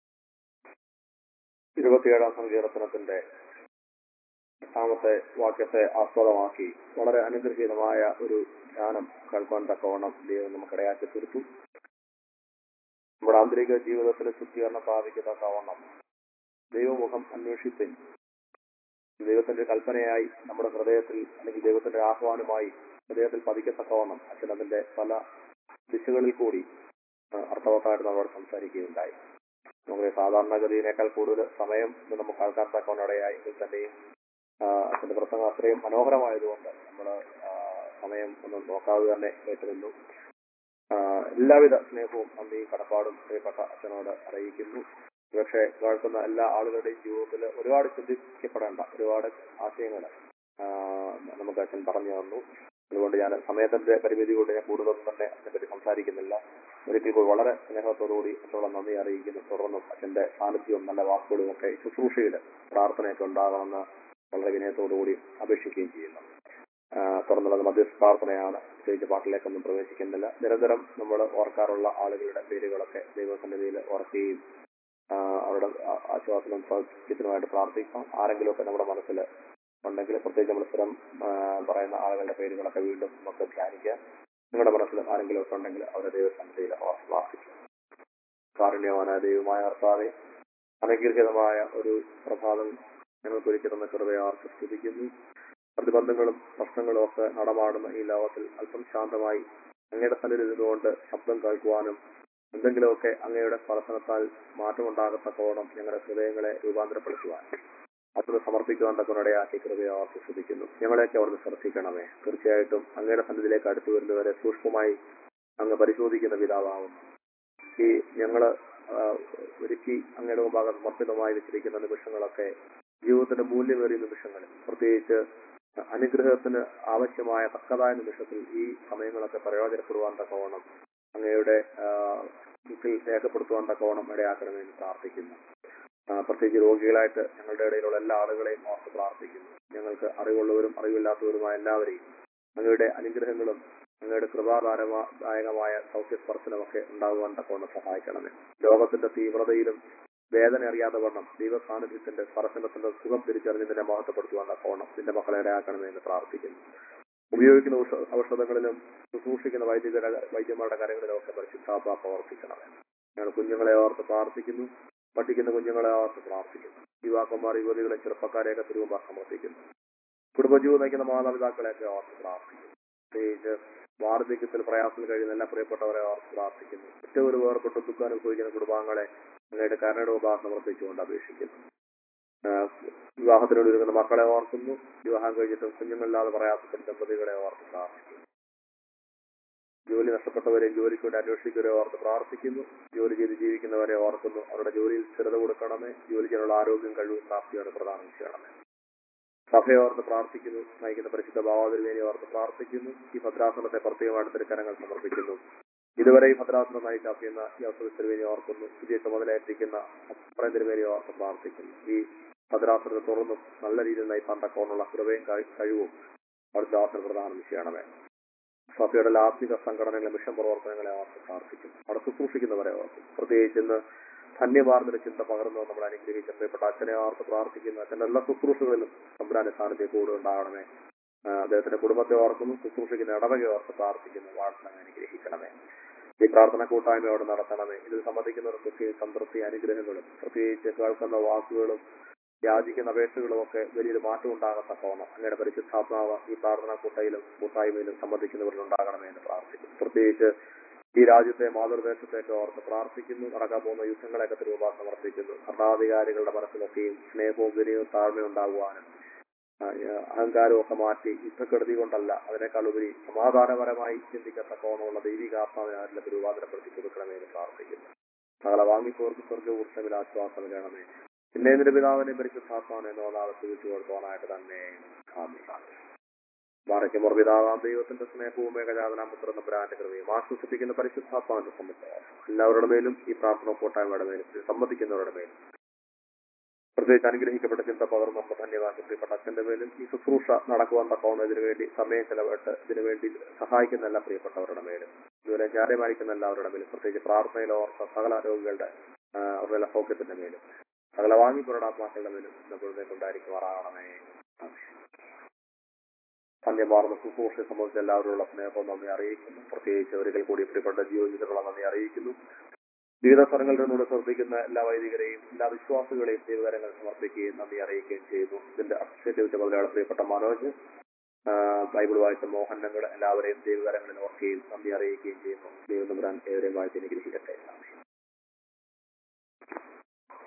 ഇരുപത്തിയേഴാം സങ്കീർത്തനത്തിന്റെ എട്ടാമത്തെ വാക്യത്തെ ആസ്പദമാക്കി വളരെ അനുഗ്രഹീതമായ ഒരു ധ്യാനം കേൾക്കാൻ തക്കവണ്ണം ദൈവം നമുക്കിടയാക്കി തീർത്തു നമ്മുടെ ആന്തരിക ജീവിതത്തിൽ ശുദ്ധീകരണം പ്രാപിക്കത്തക്കവണ്ണം ദൈവമുഖം അന്വേഷിപ്പിൻ ദൈവത്തിന്റെ കൽപ്പനയായി നമ്മുടെ ഹൃദയത്തിൽ അല്ലെങ്കിൽ ദൈവത്തിന്റെ ആഹ്വാനമായി ഹൃദയത്തിൽ പതിക്കത്തക്കവണ്ണം അച്ഛൻ അതിന്റെ പല ദിശകളിൽ കൂടി ആ, അർത്ഥവത്തായിട്ട് നമ്മളോട് സംസാരിക്കുകയുണ്ടായി നമുക്ക് സാധാരണഗതിയിനേക്കാൾ കൂടുതൽ സമയം ഇത് നമുക്ക് കേൾക്കാൻ തക്കവണ്ണം ഇടയായി എങ്കിൽ തന്നെയും ആ, അച്ഛന്റെ പ്രസംഗം അത്രയും മനോഹരമായതുകൊണ്ട് നമ്മൾ സമയം ഒന്നും നോക്കാതെ തന്നെ കേട്ടിരുന്നു ആ, എല്ലാവിധ സ്നേഹവും നന്ദിയും കടപ്പാടും പ്രിയപ്പെട്ട അച്ഛനോട് അറിയിക്കുന്നു പക്ഷേ കേൾക്കുന്ന എല്ലാ ആളുകളുടെയും ജീവിതത്തിൽ ഒരുപാട് ചിന്തിക്കപ്പെടേണ്ട ഒരുപാട് ആശയങ്ങൾ നമുക്ക് അച്ഛൻ പറഞ്ഞു തന്നു അതുകൊണ്ട് ഞാൻ സമയത്തിന്റെ പരിമിതി കൊണ്ട് ഞാൻ കൂടുതലൊന്നും തന്നെ അതിനെപ്പറ്റി സംസാരിക്കുന്നില്ല ഒരിക്കൽ കൂടി വളരെ സ്നേഹത്തോടുകൂടി അച്ഛനോട് നന്ദി അറിയിക്കുന്നു തുടർന്നും അച്ഛന്റെ സാന്നിധ്യവും നല്ല വാക്കുകളും ഒക്കെ ശുശ്രൂഷയിൽ പ്രാർത്ഥനയൊക്കെ ഉണ്ടാകണമെന്ന് വളരെ വിനയത്തോടുകൂടി അപേക്ഷിക്കുകയും ചെയ്യുന്നു ആ, തുടർന്നുള്ളത് മധ്യസ്ഥ പ്രാർത്ഥനയാണ് പ്രത്യേകിച്ച് പാട്ടിലേക്കൊന്നും പ്രവേശിക്കുന്നില്ല നിരന്തരം നമ്മൾ ഓർക്കാറുള്ള ആളുകളുടെ പേരുകളൊക്കെ ദൈവസന്നിധിയിൽ ഓർക്കുകയും ആ, അവരുടെ ആ- ആശ്വാസവും സൗഖ്യത്തിനുമായിട്ട് പ്രാർത്ഥിക്കാം ആരെങ്കിലുമൊക്കെ നമ്മുടെ മനസ്സിൽ ഉണ്ടെങ്കിൽ പ്രത്യേകിച്ച് നമ്മൾ സ്ഥിരം ആ, പറയുന്ന ആളുകളുടെ പേരുകളൊക്കെ വീണ്ടും നമുക്ക് ധ്യാനിക്കാം നിങ്ങളുടെ മനസ്സിൽ ആരെങ്കിലും ഒക്കെ ഉണ്ടെങ്കിൽ അവരുടെ ദൈവസന്നിധിയിൽ ഓർത്ത് പ്രാർത്ഥിക്കും കാരുണ്യവാനായ ദൈവമായ കർത്താവെ അനുഗ്രഹീതമായ ഒരു പ്രഭാതം ഞങ്ങൾക്ക് ഒരുക്കി തന്ന കൃപയാർക്ക് സ്തുതിക്കുന്നു പ്രതിബന്ധങ്ങളും പ്രശ്നങ്ങളും ഒക്കെ നടമാടുന്ന ഈ ലോകത്തിൽ അല്പം ശാന്തമായി അങ്ങയുടെ സന്നിധി നിന്നുകൊണ്ട് ശബ്ദം കേൾക്കുവാനും എന്തെങ്കിലുമൊക്കെ അങ്ങയുടെ സ്പർശനത്താൽ മാറ്റമുണ്ടാകത്തക്കോണം ഞങ്ങളുടെ ഹൃദയങ്ങളെ രൂപാന്തരപ്പെടുത്തുവാൻ അതിന് സമർപ്പിക്കുവാൻ തക്കനിടയാക്കി കൃപയാർക്ക് ശ്രദ്ധിക്കുന്നു ഞങ്ങളെയൊക്കെ അവിടുന്ന് ശ്രദ്ധിക്കണമേ തീർച്ചയായിട്ടും അങ്ങയുടെ സന്നിധിയിലേക്ക് അടുത്തു വരുന്നവരെ സൂക്ഷ്മമായി അങ്ങ് പരിശോധിക്കുന്ന പിതാവാകുന്നു ഈ ഞങ്ങള് ആ, ഒരുക്കി അങ്ങയുടെ മുമ്പാകെ സമർപ്പിതമായി വെച്ചിരിക്കുന്ന നിമിഷങ്ങളൊക്കെ ജീവിതത്തിന്റെ മൂല്യമേറിയ നിമിഷങ്ങളിൽ പ്രത്യേകിച്ച് അനുഗ്രഹത്തിന് ആവശ്യമായ തക്കതായ നിമിഷത്തിൽ ഈ സമയങ്ങളൊക്കെ പ്രയോജനപ്പെടുവാൻ തക്കവണ്ണം അങ്ങയുടെ ആ, ഇതിൽ രേഖപ്പെടുത്തുവാൻ തക്കവണ്ണം ഇടയാക്കണമെന്ന് പ്രാർത്ഥിക്കുന്നു ആ, പ്രത്യേകിച്ച് രോഗികളായിട്ട് ഞങ്ങളുടെ ഇടയിലുള്ള എല്ലാ ആളുകളെയും ഓർത്ത് പ്രാർത്ഥിക്കുന്നു ഞങ്ങൾക്ക് അറിവുള്ളവരും അറിവില്ലാത്തവരുമായ എല്ലാവരെയും അങ്ങയുടെ അനുഗ്രഹങ്ങളും അങ്ങയുടെ കൃപാദാനദായകമായ സൗഖ്യസ്പർശനമൊക്കെ ഉണ്ടാകുവാൻ തക്കവണ്ണം സഹായിക്കണമേ ലോകത്തിന്റെ തീവ്രതയിലും വേദന അറിയാതെ വണ്ണം ദൈവ സാന്നിധ്യത്തിന്റെ സ്പർശനത്തിന്റെ സുഖം തിരിച്ചറിഞ്ഞ് നിന്നെ മഹത്വപ്പെടുത്തുവാൻ തക്കവണ്ണം നിന്റെ മക്കളെ ഇടയാക്കണമേ എന്ന് പ്രാർത്ഥിക്കുന്നു ഉപയോഗിക്കുന്ന ഔഷ- ഔഷധങ്ങളിലും ശുശ്രൂഷിക്കുന്ന വൈദ്യുത വൈദ്യന്മാരുടെ കാര്യങ്ങളിലും ഒക്കെ പരിശുദ്ധാത്മ പ്രവർത്തിക്കണമേ ഞങ്ങൾ കുഞ്ഞുങ്ങളെ ഓർത്ത് പ്രാർത്ഥിക്കുന്നു പഠിക്കുന്ന കുഞ്ഞുങ്ങളെ ഓർത്ത് പ്രാർത്ഥിക്കുന്നു യുവാക്കന്മാർ യുവതികളെ ചെറുപ്പക്കാരെയൊക്കെ തിരുവുമ്പ സമർപ്പിക്കുന്നു കുടുംബജീവിതം നയിക്കുന്ന മാതാപിതാക്കളെയൊക്കെ ഓർത്ത് പ്രാർത്ഥിക്കുന്നു പ്രത്യേകിച്ച് വാർദ്ധക്യത്തിൽ പ്രയാസത്തിൽ കഴിയുന്ന എല്ലാ പ്രിയപ്പെട്ടവരെ ഓർത്ത് പ്രാർത്ഥിക്കുന്നു ഏറ്റവും ഒരു വേർപെട്ട് ദുഃഖം അനുഭവിക്കുന്ന കുടുംബാംഗങ്ങളെ അങ്ങയുടെ കരുണയുടെ ഉപ സമർപ്പിച്ചുകൊണ്ട് അപേക്ഷിക്കുന്നു ആഹ് വിവാഹത്തിനോട് ഒരുങ്ങുന്ന മക്കളെ ഓർക്കുന്നു വിവാഹം കഴിഞ്ഞിട്ടും കുഞ്ഞുങ്ങളില്ലാതെ പ്രയാസപ്പെടുന്ന ദമ്പതികളെ ഓർത്ത് പ്രാർത്ഥിക്കുന്നു ജോലി നഷ്ടപ്പെട്ടവരെയും ജോലിക്ക് വേണ്ടി അന്വേഷിക്കുന്നവരെ ഓർത്ത് പ്രാർത്ഥിക്കുന്നു ജോലി ചെയ്ത് ജീവിക്കുന്നവരെ ഓർക്കുന്നു അവരുടെ ജോലിയിൽ സ്ഥിരത കൊടുക്കണമേ ജോലി ചെയ്യാനുള്ള ആരോഗ്യം കഴിവും പ്രാപ്തിയോടെ പ്രദാനം ചെയ്യണമേ സഭയെ ഓർത്ത് പ്രാർത്ഥിക്കുന്നു നയിക്കുന്ന പരിശുദ്ധ ഭാവാതിരുവേനെ ഓർത്ത് പ്രാർത്ഥിക്കുന്നു ഈ ഭദ്രാസനത്തെ പ്രത്യേകമായിട്ട് തിരുക്കരങ്ങൾ സമർപ്പിക്കുന്നു ഇതുവരെ ഈ ഭദ്രാസനം നയിച്ച അഭിയുന്ന ഈ അവസരത്തിരുവേനെ ഓർക്കുന്നു പുതിയ ചുമതലയേറ്റിരിക്കുന്ന അപ്പുറം തിരുവേനെ ഓർത്ത് പ്രാർത്ഥിക്കുന്നു ഈ ഭദ്രാസനത്തെ തുറന്നും നല്ല രീതിയിൽ നയിപ്പാൻ തക്കോണുള്ള കൃപയും കഴി- കഴിവും അവിടുത്തെ ആസനം പ്രദാനം ചെയ്യണമേ സഭയുടെ എല്ലാ ആത്മിക സംഘടനകളെ മിഷൻ പ്രവർത്തനങ്ങളെ ഓർത്ത് പ്രാർത്ഥിക്കുന്നു അവിടെ ശുശ്രൂഷിക്കുന്നവരെ ഓർക്കും പ്രത്യേകിച്ച് ഇന്ന് ധന്യമാർന്നൊരു ചിന്ത പകർന്നു നമ്മൾ അനുഗ്രഹിച്ച പ്രിയപ്പെട്ട അച്ഛനെ ഓർത്ത് പ്രാർത്ഥിക്കുന്നു അച്ഛൻ്റെ എല്ലാ ശുശ്രൂഷകളിലും തമ്പുരാന്റെ സാന്നിധ്യം കൂടെ ഉണ്ടാകണമേ ആ, അദ്ദേഹത്തിന്റെ കുടുംബത്തെ ഓർക്കുന്നു ശുശ്രൂഷിക്കുന്ന ഇടവകയെ ഓർത്ത് പ്രാർത്ഥിക്കുന്നു വാഴ്ത്തണം അനുഗ്രഹിക്കണമേ ഈ പ്രാർത്ഥന കൂട്ടായ്മയോട് നടത്തണമേ ഇതിൽ സംബന്ധിക്കുന്നവർക്ക് സംതൃപ്തി അനുഗ്രഹങ്ങളും പ്രത്യേകിച്ച് കേൾക്കുന്ന വാക്കുകളും യാചിക്കുന്ന അപേക്ഷകളും ഒക്കെ വലിയൊരു മാറ്റം ഉണ്ടാകത്തക്കവണ്ണം അങ്ങയുടെ പരിശുദ്ധാത്മാവ് ഈ പ്രാർത്ഥന കൂട്ടയിലും കൂട്ടായ്മയിലും സംബന്ധിക്കുന്നവരിൽ ഉണ്ടാകണമേ എന്ന് പ്രാർത്ഥിക്കുന്നു പ്രത്യേകിച്ച് ഈ രാജ്യത്തെ മാതൃദേശത്തേക്ക് ഓർത്ത് പ്രാർത്ഥിക്കുന്നു നടക്കാൻ പോകുന്ന യുദ്ധങ്ങളെയൊക്കെ രൂപ സമർപ്പിക്കുന്നു ഭരണാധികാരികളുടെ മനസ്സിലൊക്കെയും സ്നേഹവും വിനയവും താഴ്മയും ഉണ്ടാകുവാനും ആ, ആ, അഹങ്കാരവും ഒക്കെ മാറ്റി യുദ്ധക്കെടുതി കൊണ്ടല്ല അതിനേക്കാൾ ഉപരി സമാധാനപരമായി ചിന്തിക്കത്തക്കോണമുള്ള ദൈവികാത്മാവിനെ രൂപാന്തരപ്പെടുത്തി കൊടുക്കണമേ എന്ന് പ്രാർത്ഥിക്കുന്നു സകല വാങ്ങിപ്പോർക്ക് സ്വർഗവൃക്ഷമിൽ ആശ്വാസം വേണമേ പിന്നെ നിന്റെ പിതാവിനെ പരിശുദ്ധാത്മാവിനെ എന്നോടാവ് തിരിച്ചു കൊടുക്കുവാനായിട്ട് തന്നെ ആമേൻ. മറയ്ക്കുമോർ പിതാവാം ദൈവത്തിന്റെ സ്നേഹവും ഏകജാതനാമൃന്ന പുരാന്റെ കൃപയും ആശ്വസിപ്പിക്കുന്ന പരിശുദ്ധാത്മാവിന്റെ സമ്മതം എല്ലാവരുടെ മേലും ഈ പ്രാർത്ഥന കൂട്ടായ്മയുടെ മേലും ഇത് സമ്മതിക്കുന്നവരുടെ മേലും പ്രത്യേകിച്ച് അനുഗ്രഹിക്കപ്പെട്ട ചിന്ത പകർന്ന് നമ്മൾ ധന്യവാദം പ്രിയപ്പെട്ട അച്ഛന്റെ മേലും ഈ ശുശ്രൂഷ നടക്കുവാൻ തക്കവണ്ണം ഇതിനു വേണ്ടി സമയം ചെലവിട്ട് ഇതിനു വേണ്ടി സഹായിക്കുന്ന എല്ലാ പ്രിയപ്പെട്ടവരുടെ മേലും ഇതുവരെ ജാരമായിരിക്കുന്ന എല്ലാവരുടെ മേലും പ്രത്യേകിച്ച് പ്രാർത്ഥനയിൽ ഓർത്ത സകല രോഗികളുടെ ആ, അവരുടെ എല്ലാ സൗഖ്യത്തിന്റെ മേലും സകല വാങ്ങിപ്പുരടാത്മാക്കളുടെ മേലും നമ്മളിലേക്ക് ഉണ്ടായിരിക്കുമാറാകണമേ ആമേൻ. ധന്യമാർന്ന ശുശ്രൂഷയെ സംബന്ധിച്ച് എല്ലാവരുള്ള സ്നേഹവും നന്ദി അറിയിക്കുന്നു പ്രത്യേകിച്ച് ഒരിക്കൽ കൂടി പ്രിയപ്പെട്ട ജീവിതത്തിലുള്ള നന്ദി അറിയിക്കുന്നു വിവിധ സ്ഥലങ്ങളിൽ നിന്നുകൂടെ ശ്രദ്ധിക്കുന്ന എല്ലാ വൈദികരെയും എല്ലാ വിശ്വാസികളെയും ദൈവകരങ്ങൾ സമർപ്പിക്കുകയും നന്ദി അറിയിക്കുകയും ചെയ്യുന്നു ഇതിന്റെ അക്ഷയത്തെ ചുമതലയുള്ള പ്രിയപ്പെട്ട മനോജ് ആ, ബൈബിൾ വായിച്ച മോഹനങ്ങൾ എല്ലാവരെയും ദൈവകരങ്ങളിൽ ഓർക്കുകയും നന്ദി അറിയിക്കുകയും ചെയ്യുന്നു ദൈവം നമ്പുരാൻ ഏവരെയും വായിച്ച് അനുഗ്രഹിക്കട്ടെ